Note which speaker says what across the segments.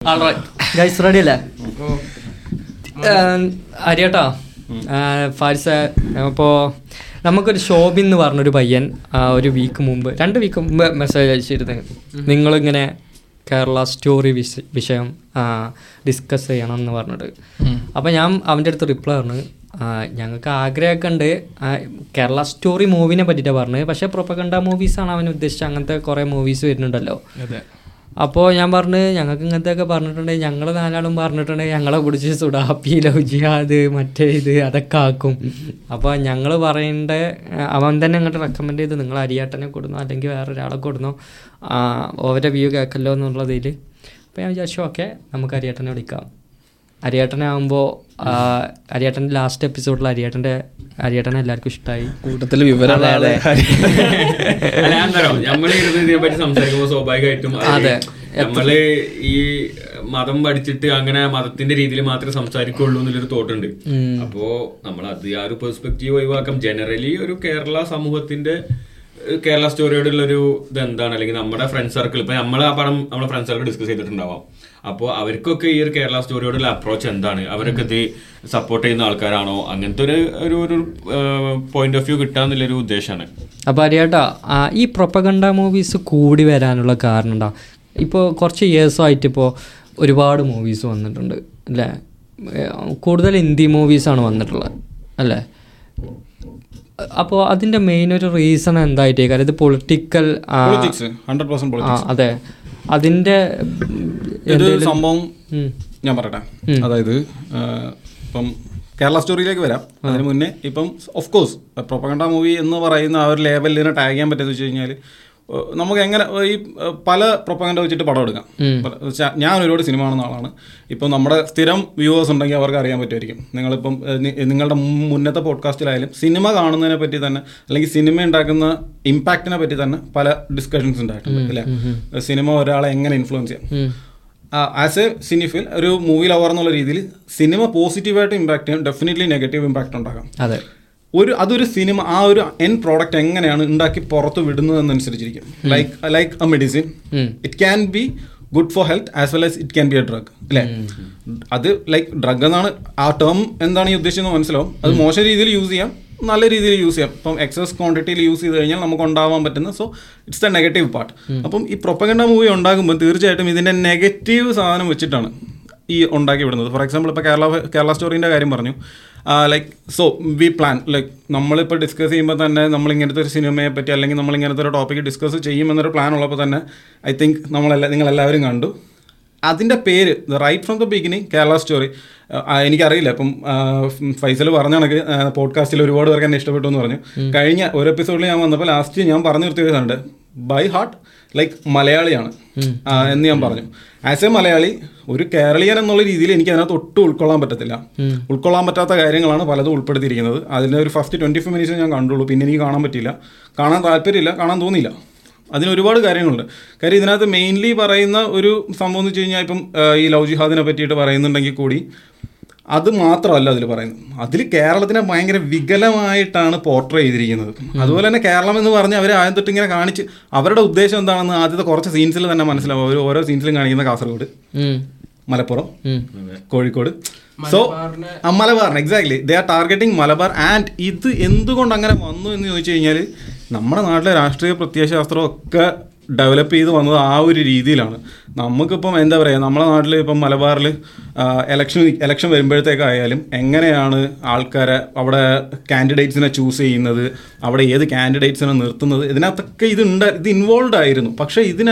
Speaker 1: Guys ready അല്ലേ അരിയട്ടാ ഫാരിസ അപ്പോൾ നമുക്കൊരു ഷോബിൻ എന്ന് പറഞ്ഞൊരു പയ്യൻ ആ, ഒരു വീക്ക് മുമ്പ് രണ്ട് വീക്ക് മുമ്പ് മെസ്സേജ് അയച്ചിരുന്നു നിങ്ങളിങ്ങനെ കേരള സ്റ്റോറി വിഷ വിഷയം ഡിസ്കസ് ചെയ്യണം എന്ന് പറഞ്ഞിട്ട് അപ്പോൾ ഞാൻ അവൻ്റെ അടുത്ത് റിപ്ലൈ പറഞ്ഞു ആ, ഞങ്ങൾക്ക് ആഗ്രഹമൊക്കെ ഉണ്ട് ആ, കേരള സ്റ്റോറി മൂവിനെ പറ്റിയിട്ടാണ് പറഞ്ഞത് പക്ഷേ പ്രൊപ്പഗണ്ട മൂവീസാണ് അവൻ ഉദ്ദേശിച്ചത് അങ്ങനത്തെ കുറേ മൂവീസ് വരുന്നുണ്ടല്ലോ
Speaker 2: അതെ
Speaker 1: അപ്പോൾ ഞാൻ പറഞ്ഞു ഞങ്ങൾക്ക് ഇങ്ങനത്തെ ഒക്കെ പറഞ്ഞിട്ടുണ്ടെങ്കിൽ ഞങ്ങൾ നാലാളും പറഞ്ഞിട്ടുണ്ടെങ്കിൽ ഞങ്ങളെ പിടിച്ച് സുഡാപ്പി ലവ് ജിഹാദ് മറ്റേ ഇത് അതൊക്കെ ആക്കും അപ്പോൾ ഞങ്ങൾ പറയേണ്ട അവൻ തന്നെ അങ്ങോട്ട് റെക്കമെൻഡ് ചെയ്ത് നിങ്ങൾ അരിയാട്ടനെ കൊടുന്നോ അല്ലെങ്കിൽ വേറെ ഒരാളെ കൊടുന്നോ ഓവരെ വ്യൂ കേൾക്കല്ലോ എന്നുള്ളതിൽ അപ്പോൾ ഞാൻ വിചാരിച്ചു ഓക്കെ നമുക്ക് അരിയാട്ടനെ വിളിക്കാം അരിയാട്ടനെ ആകുമ്പോൾ അരിയാട്ടൻ്റെ ലാസ്റ്റ് എപ്പിസോഡിൽ അരിയാട്ടൻ്റെ അരിയാട്ടനെ എല്ലാവർക്കും ഇഷ്ടമായി
Speaker 2: കൂട്ടത്തിൽ വിവരമുള്ള ആളെ
Speaker 3: അല്ല എന്താണോ നമ്മൾ ഇരുന്ന് ഇതിനെ പറ്റി സംസാരിക്കുമ്പോൾ സ്വാഭാവികമായിട്ടും
Speaker 1: അതെ.
Speaker 3: നമ്മള് ഈ മതം പഠിച്ചിട്ട് അങ്ങനെ മതത്തിന്റെ രീതിയിൽ മാത്രമേ സംസാരിക്കുള്ളൂ എന്നുള്ളൊരു തോട്ടുണ്ട് അപ്പോ നമ്മൾ അത് ആ ഒരു പെർസ്പെക്റ്റീവ് ഒഴിവാക്കാം ജനറലി ഒരു കേരള സമൂഹത്തിന്റെ ഏഹ്, കേരള സ്റ്റോറിയോടുള്ള ഒരു ഇത് എന്താണ് അല്ലെങ്കിൽ നമ്മുടെ ഫ്രണ്ട് സർക്കിൾ ഇപ്പൊ നമ്മൾ ആ പടം നമ്മുടെ ഫ്രണ്ട് സർക്കിൾ ഡിസ്കസ് ചെയ്തിട്ടുണ്ടാവാം അപ്പോൾ അവർക്കൊക്കെ ഈ ഒരു കേരള സ്റ്റോറിയോടുള്ള അപ്രോച്ച് എന്താണ് അവരൊക്കെ ഇത് സപ്പോർട്ട് ചെയ്യുന്ന ആൾക്കാരാണോ അങ്ങനത്തെ ഒരു ഒരു ഒരു പോയിന്റ് ഓഫ് വ്യൂ കിട്ടാന്നുള്ളൊരു ഉദ്ദേശമാണ്
Speaker 1: അപ്പോൾ അറിയാട്ടാ ആ, ഈ പ്രൊപ്പഗണ്ട മൂവീസ് കൂടി വരാനുള്ള കാരണം എന്താ ഇപ്പോൾ കുറച്ച് ഇയേഴ്സായിട്ട് ഇപ്പോൾ ഒരുപാട് മൂവീസ് വന്നിട്ടുണ്ട് അല്ലേ ഏ, കൂടുതൽ ഹിന്ദി മൂവീസാണ് വന്നിട്ടുള്ളത് അല്ലേ അപ്പോൾ അതിൻ്റെ മെയിൻ ഒരു റീസൺ എന്തായിട്ടേക്കാരം ഇത് പൊളിറ്റിക്കൽ
Speaker 2: പൊളിറ്റിക്സ് ഹൺഡ്രഡ് പെർസെന്റ്
Speaker 1: ആ
Speaker 2: പൊളിറ്റിക്സ്
Speaker 1: അതെ അതിൻ്റെ
Speaker 2: ഇത് സംഭവം
Speaker 1: ഉം.
Speaker 2: ഞാൻ പറയട്ടെ അതായത് ആ, ഇപ്പം കേരള സ്റ്റോറിയിലേക്ക് വരാം അതിന് മുന്നേ ഇപ്പം ഓഫ് കോഴ്സ് പ്രൊപ്പഗണ്ട മൂവി എന്ന് പറയുന്ന ആ ഒരു ലേബലിനെ ടാഗ് ചെയ്യാൻ പറ്റുമെന്ന് വെച്ച് കഴിഞ്ഞാൽ നമുക്ക് എങ്ങനെ ഈ ആ, പല പ്രൊപ്പഗണ്ട വെച്ചിട്ട് പടം എടുക്കാം പല- ച- ഞാൻ ഒരുപാട് സിനിമ കാണുന്ന ആളാണ് ഇപ്പം നമ്മുടെ സ്ഥിരം വ്യൂവേഴ്സ് ഉണ്ടെങ്കിൽ അവർക്ക് അറിയാൻ പറ്റുമായിരിക്കും നിങ്ങളിപ്പം ഏ, നി- നിങ്ങളുടെ മു- മുന്നത്തെ പോഡ്കാസ്റ്റിലായാലും സിനിമ കാണുന്നതിനെ പറ്റി തന്നെ അല്ലെങ്കിൽ സിനിമ ഉണ്ടാക്കുന്ന ഇമ്പാക്റ്റിനെ പറ്റി തന്നെ പല ഡിസ്കഷൻസ് ഉണ്ടായിട്ടുണ്ട് അല്ലേ സിനിമ ഒരാളെ എങ്ങനെ ഇൻഫ്ലുവൻസ് ചെയ്യാം
Speaker 1: ഉം.
Speaker 2: ആസ് എ സിനിഫിൽ ഒരു മൂവി ലവർ എന്നുള്ള രീതിയിൽ സിനിമ പോസിറ്റീവായിട്ട് ഇമ്പാക്ട് ചെയ്യും ഡെഫിനറ്റ്ലി നെഗറ്റീവ് ഇമ്പാക്ട് ഉണ്ടാകാം
Speaker 1: അതെ
Speaker 2: ഒരു അതൊരു സിനിമ ആ ഒരു എൻ പ്രോഡക്റ്റ് എങ്ങനെയാണ് ഉണ്ടാക്കി പുറത്ത് വിടുന്നതെന്നനുസരിച്ചിരിക്കും ലൈക്ക് ലൈക്ക് എ മെഡിസിൻ
Speaker 1: ഉം.
Speaker 2: It can be good for health as well as it can be a drug അല്ലേ അത് ലൈക്ക് ഡ്രഗ് എന്നാണ് ആ ടേം എന്താണ് ഈ ഉദ്ദേശിക്കുന്നത് മനസ്സിലാവും അത് മോശം രീതിയിൽ യൂസ് ചെയ്യാം നല്ല രീതിയിൽ യൂസ് ചെയ്യാം ഇപ്പം എക്സസ് ക്വാണ്ടിറ്റിയിൽ യൂസ് ചെയ്ത് കഴിഞ്ഞാൽ നമുക്ക് ഉണ്ടാവാൻ പറ്റുന്ന so it's the negative part അപ്പം ഈ പ്രൊപ്പഗണ്ട മൂവി ഉണ്ടാകുമ്പോൾ തീർച്ചയായിട്ടും ഇതിൻ്റെ നെഗറ്റീവ് സാധനം വെച്ചിട്ടാണ് ഈ ഉണ്ടാക്കി വിടുന്നത് ഫോർ എക്സാമ്പിൾ ഇപ്പോൾ കേരള കേരള സ്റ്റോറീൻ്റെ കാര്യം പറഞ്ഞു like so we plan like നമ്മളിപ്പോൾ ഡിസ്കസ് ചെയ്യുമ്പോൾ തന്നെ നമ്മൾ ഇങ്ങനത്തെ ഒരു സിനിമയെ പറ്റി അല്ലെങ്കിൽ നമ്മൾ ഇങ്ങനത്തെ ഒരു ടോപ്പിക്ക് ഡിസ്കസ് ചെയ്യുമെന്നൊരു പ്ലാൻ ഉള്ളപ്പോൾ തന്നെ ഐ തിങ്ക് നമ്മളെല്ലാം നിങ്ങളെല്ലാവരും കണ്ടു അതിൻ്റെ പേര് right from the beginning Kerala story എനിക്കറിയില്ല ഇപ്പം ആ, ഫൈസൽ പറഞ്ഞ കണക്ക് പോഡ്കാസ്റ്റിൽ ഒരുപാട് പേർക്ക് എന്നെ ഇഷ്ടപ്പെട്ടു എന്ന് പറഞ്ഞു കഴിഞ്ഞ ഒരു എപ്പിസോഡിൽ ഞാൻ വന്നപ്പോൾ ലാസ്റ്റ് ഞാൻ പറഞ്ഞു നിർത്തിയതുണ്ട് ബൈ ഹാർട്ട് ലൈക്ക് മലയാളിയാണ് ആ, എന്ന് ഞാൻ പറഞ്ഞു ആസ് എ മലയാളി ഒരു കേരളീയൻ എന്നുള്ള രീതിയിൽ എനിക്ക് അതിനകത്ത് ഒട്ടും ഉൾക്കൊള്ളാൻ പറ്റത്തില്ല ഉൾക്കൊള്ളാൻ പറ്റാത്ത കാര്യങ്ങളാണ് പലതും ഉൾപ്പെടുത്തിയിരിക്കുന്നത് അതിൻ്റെ ഒരു ഫസ്റ്റ് ട്വൻറ്റി ഫൈവ് മിനിറ്റ്സ് ഞാൻ കണ്ടുള്ളൂ പിന്നെ എനിക്ക് കാണാൻ പറ്റില്ല കാണാൻ താല്പര്യമില്ല കാണാൻ തോന്നിയില്ല അതിന് ഒരുപാട് കാര്യങ്ങളുണ്ട് കാര്യം ഇതിനകത്ത് മെയിൻലി പറയുന്ന ഒരു സംഭവം എന്ന് വെച്ച് കഴിഞ്ഞാൽ ഇപ്പം ആ, ഈ ലവ് ജിഹാദിനെ പറ്റിയിട്ട് പറയുന്നുണ്ടെങ്കിൽ കൂടി അത് മാത്രമല്ല അതിൽ പറയുന്നത് അതിൽ കേരളത്തിനെ ഭയങ്കര വികലമായിട്ടാണ് പോർട്രേ ചെയ്തിരിക്കുന്നത് അതുപോലെ തന്നെ കേരളം എന്ന് പറഞ്ഞ് അവർ ആദ്യം തൊട്ട് ഇങ്ങനെ കാണിച്ച് അവരുടെ ഉദ്ദേശം എന്താണെന്ന് ആദ്യത്തെ കുറച്ച് സീൻസിൽ തന്നെ മനസ്സിലാവും അവർ ഓരോ സീൻസിലും കാണിക്കുന്ന കാസർഗോഡ്
Speaker 1: ഉം.
Speaker 2: മലപ്പുറം കോഴിക്കോട് സോ മലബാറിന് exactly they are targeting Malabar and ഇത് എന്തുകൊണ്ട് അങ്ങനെ വന്നു എന്ന് ചോദിച്ചു കഴിഞ്ഞാൽ നമ്മുടെ നാട്ടിലെ രാഷ്ട്രീയ പ്രത്യയശാസ്ത്രം ഒക്കെ ഡെവലപ്പ് ചെയ്ത് വന്നത് ആ ഒരു രീതിയിലാണ് നമുക്കിപ്പം എന്താ പറയുക നമ്മുടെ നാട്ടിൽ ഇപ്പം മലബാറിൽ എലക്ഷൻ എലക്ഷൻ വരുമ്പോഴത്തേക്കായാലും എങ്ങനെയാണ് ആൾക്കാരെ അവിടെ കാൻഡിഡേറ്റ്സിനെ ചൂസ് ചെയ്യുന്നത് അവിടെ ഏത് കാൻഡിഡേറ്റ്സിനെ നിർത്തുന്നത് ഇതിനകത്തൊക്കെ ഇത് ഉണ്ട് ഇത് ഇൻവോൾവ് ആയിരുന്നു പക്ഷേ ഇതിനെ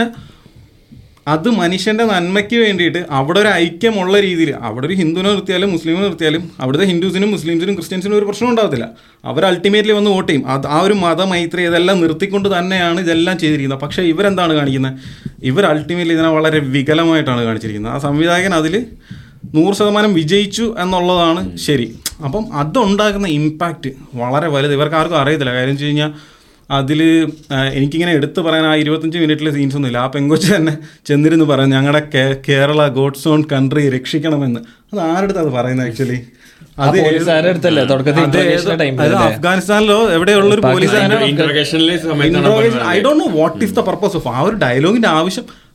Speaker 2: അത് മനുഷ്യന്റെ നന്മയ്ക്ക് വേണ്ടിയിട്ട് അവിടെ ഒരു ഐക്യമുള്ള രീതിയിൽ അവിടെ ഒരു ഹിന്ദുവിനെ നിർത്തിയാലും മുസ്ലിമിനെ നിർത്തിയാലും അവിടുത്തെ ഹിന്ദുസിനും മുസ്ലിംസിനും ക്രിസ്ത്യൻസിനും ഒരു പ്രശ്നം ഉണ്ടാകത്തില്ല അവർ അൾട്ടിമേറ്റ്ലി വന്ന് വോട്ട് ചെയ്യും അത് ആ ഒരു മതമൈത്രി ഇതെല്ലാം നിർത്തിക്കൊണ്ട് തന്നെയാണ് ഇതെല്ലാം ചെയ്തിരിക്കുന്നത് പക്ഷേ ഇവരെന്താണ് കാണിക്കുന്നത് ഇവർ അൾട്ടിമേറ്റ്ലി ഇതിനെ വളരെ വികലമായിട്ടാണ് കാണിച്ചിരിക്കുന്നത് ആ സംവിധായകൻ അതിൽ നൂറ് ശതമാനം വിജയിച്ചു എന്നുള്ളതാണ് ശരി അപ്പം അതുണ്ടാക്കുന്ന ഇമ്പാക്റ്റ് വളരെ വലുത് ഇവർക്ക് ആർക്കും അറിയത്തില്ല കാര്യം വെച്ച് കഴിഞ്ഞാൽ അതിൽ എനിക്കിങ്ങനെ എടുത്തു പറയാൻ ആ ഇരുപത്തഞ്ച് മിനിറ്റിലെ സീൻസ് ഒന്നുമില്ല ആ പെങ്കൊച്ച് തന്നെ ചെന്നിരുന്ന് പറയാം ഞങ്ങളുടെ കേരള ഗോഡ്സ് ഓൺ കൺട്രി രക്ഷിക്കണമെന്ന് അത് ആരുടെ അത് പറയുന്നത് ആക്ച്വലി
Speaker 4: ആ പോലീസുകാരുടെ അടുത്തല്ലേ തുടക്കത്തിൽ interrogation time
Speaker 2: അത്
Speaker 4: ല്
Speaker 2: അഫ്ഗാനിസ്ഥാനിലോ എവിടെയുള്ള ഒരു പോലീസുകാരൻ
Speaker 3: ഇന്റർഗേഷനിലെ സമയത്താണ്
Speaker 2: I don't know what is the purpose of ആ ഒരു ഡയലോഗിന്റെ ആവശ്യം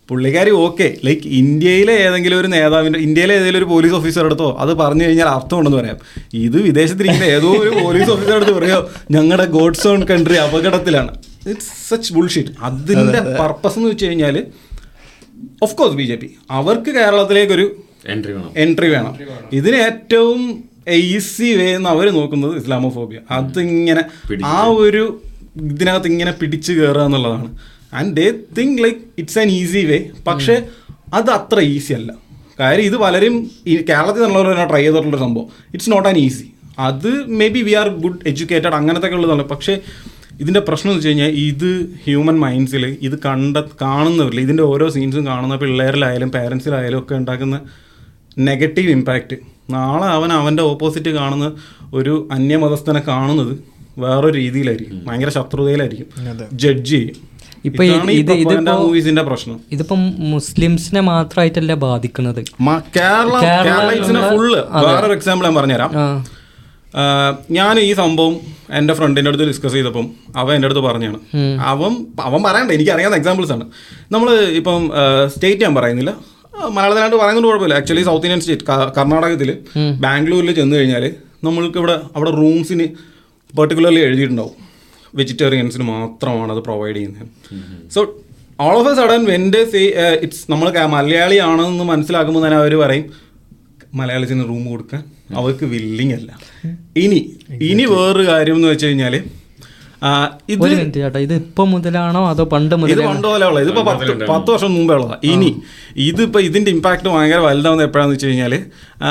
Speaker 2: പുള്ളിക്കാരി ഓക്കെ ലൈക്ക് ഇന്ത്യയിലെ ഏതെങ്കിലും ഒരു നേതാവിൻ്റെ ഇന്ത്യയിലെ ഏതെങ്കിലും ഒരു പോലീസ് ഓഫീസർ എടുത്തോ അത് പറഞ്ഞു കഴിഞ്ഞാൽ അർത്ഥമുണ്ടെന്ന് പറയാം ഇത് വിദേശത്തിരിക്കുന്ന ഏതോ ഒരു പോലീസ് ഓഫീസർ എടുത്ത് പറയോ ഞങ്ങളുടെ ഗോഡ്സ് ഓൺ കൺട്രി അപകടത്തിലാണ് ഇറ്റ്സ് സച്ച് ബുൾഷിറ്റ് അതിൻ്റെ പർപ്പസ് എന്ന് വെച്ച് കഴിഞ്ഞാൽ of course B J P അവർക്ക് കേരളത്തിലേക്കൊരു
Speaker 3: എൻട്രി വേണം
Speaker 2: എൻട്രി വേണം ഇതിന് ഏറ്റവും ഈസി വേ എന്ന് അവർ നോക്കുന്നത് ഇസ്ലാമോഫോബിയ അതിങ്ങനെ ആ ഒരു ഇതിനകത്ത് ഇങ്ങനെ പിടിച്ചു കയറുക എന്നുള്ളതാണ് and they think like it's an easy way പക്ഷേ അത് അത്ര ഈസി അല്ല കാര്യം ഇത് പലരും ഈ കേരളത്തിൽ നിന്നുള്ളവർ തന്നെ ട്രൈ ചെയ്തിട്ടുള്ള സംഭവം ഇറ്റ്സ് നോട്ട് ആൻ ഈസി അത് maybe we are good educated അങ്ങനത്തെ ഒക്കെ ഉള്ളതാണ് പക്ഷേ ഇതിൻ്റെ പ്രശ്നം എന്ന് വെച്ച് കഴിഞ്ഞാൽ ഇത് ഹ്യൂമൻ മൈൻഡ്സിൽ ഇത് കണ്ട കാണുന്നവരിൽ ഇതിൻ്റെ ഓരോ സീൻസും കാണുന്ന പിള്ളേരിലായാലും പാരൻസിലായാലും ഒക്കെ ഉണ്ടാക്കുന്ന നെഗറ്റീവ് ഇമ്പാക്റ്റ് നാളെ അവൻ അവൻ്റെ ഓപ്പോസിറ്റ് കാണുന്ന ഒരു അന്യമതസ്ഥനെ കാണുന്നത് വേറൊരു രീതിയിലായിരിക്കും ഭയങ്കര ശത്രുതയിലായിരിക്കും ജഡ്ജ് ചെയ്യും
Speaker 1: ഇപ്പൊ ഈ-
Speaker 2: ഇതാണ് ഈ
Speaker 1: ഇത്
Speaker 2: propaganda
Speaker 1: ഇതിപ്പോ-
Speaker 2: മൂവീസിന്റെ പ്രശ്നം
Speaker 1: ഇതിപ്പം മുസ്ലിംസിനെ മാത്രമായിട്ടല്ല ബാധിക്കുന്നത്
Speaker 2: മ- കേരള
Speaker 1: കേരള-
Speaker 2: കേരളീസിനെ ഫുള്ള് വേറൊരു എക്സാമ്പിൾ ഞാൻ പറഞ്ഞുതരാം
Speaker 1: ആ
Speaker 2: ആഹ് ഞാൻ ഈ സംഭവം എൻ്റെ ഫ്രണ്ടിൻ്റെ അടുത്ത് ഡിസ്കസ് ചെയ്തപ്പം അവൻ എൻ്റെ അടുത്ത് പറഞ്ഞാണ് അവൻ അവൻ പറയണ്ട എനിക്ക് അറിയാവുന്ന എക്സാമ്പിൾസ് ആണ് നമ്മൾ ഇപ്പം സ്റ്റേറ്റ് ഞാൻ പറയുന്നില്ല ആ, മലയാളത്തിലാണ്ട് പറയുന്നത് കുഴപ്പമില്ല ആക്ച്വലി സൗത്ത് ഇന്ത്യൻ സ്റ്റേറ്റ് കർണാടകത്തിൽ ബാംഗ്ലൂരിൽ ചെന്ന് കഴിഞ്ഞാൽ നമ്മൾക്ക് ഇവിടെ അവിടെ റൂംസിന് പെർട്ടിക്കുലർലി എഴുതിയിട്ടുണ്ടാവും വെജിറ്റേറിയൻസിന് മാത്രമാണ് അത് പ്രൊവൈഡ് ചെയ്യുന്നത് so all of a sudden when they say it's നമ്മൾ മലയാളി ആണെന്ന് മനസ്സിലാക്കുമ്പോൾ തന്നെ അവർ പറയും മലയാളത്തിന് റൂം കൊടുക്കാൻ അവർക്ക് വില്ലിങ് അല്ല ഇനി ഇനി വേറൊരു കാര്യം എന്ന് വെച്ച് കഴിഞ്ഞാൽ ഇത്
Speaker 1: ഒരു മിനിറ്റ് ചേട്ടാ ഇത് ഇപ്പൊ മുതലാണോ അതോ പണ്ട്
Speaker 2: ഇത്
Speaker 1: മുതലാണോ
Speaker 2: പണ്ട് പോലെ ഉള്ളത് ഇതിപ്പോ പത്ത് പത്ത് വർഷം മുമ്പേ ഉള്ളതാ ഇനി ഇതിപ്പോ ഇതിന്റെ ഇമ്പാക്ട് ഭയങ്കര വലുതാവുന്നത് എപ്പോഴാന്ന് വെച്ച് കഴിഞ്ഞാല് ആ,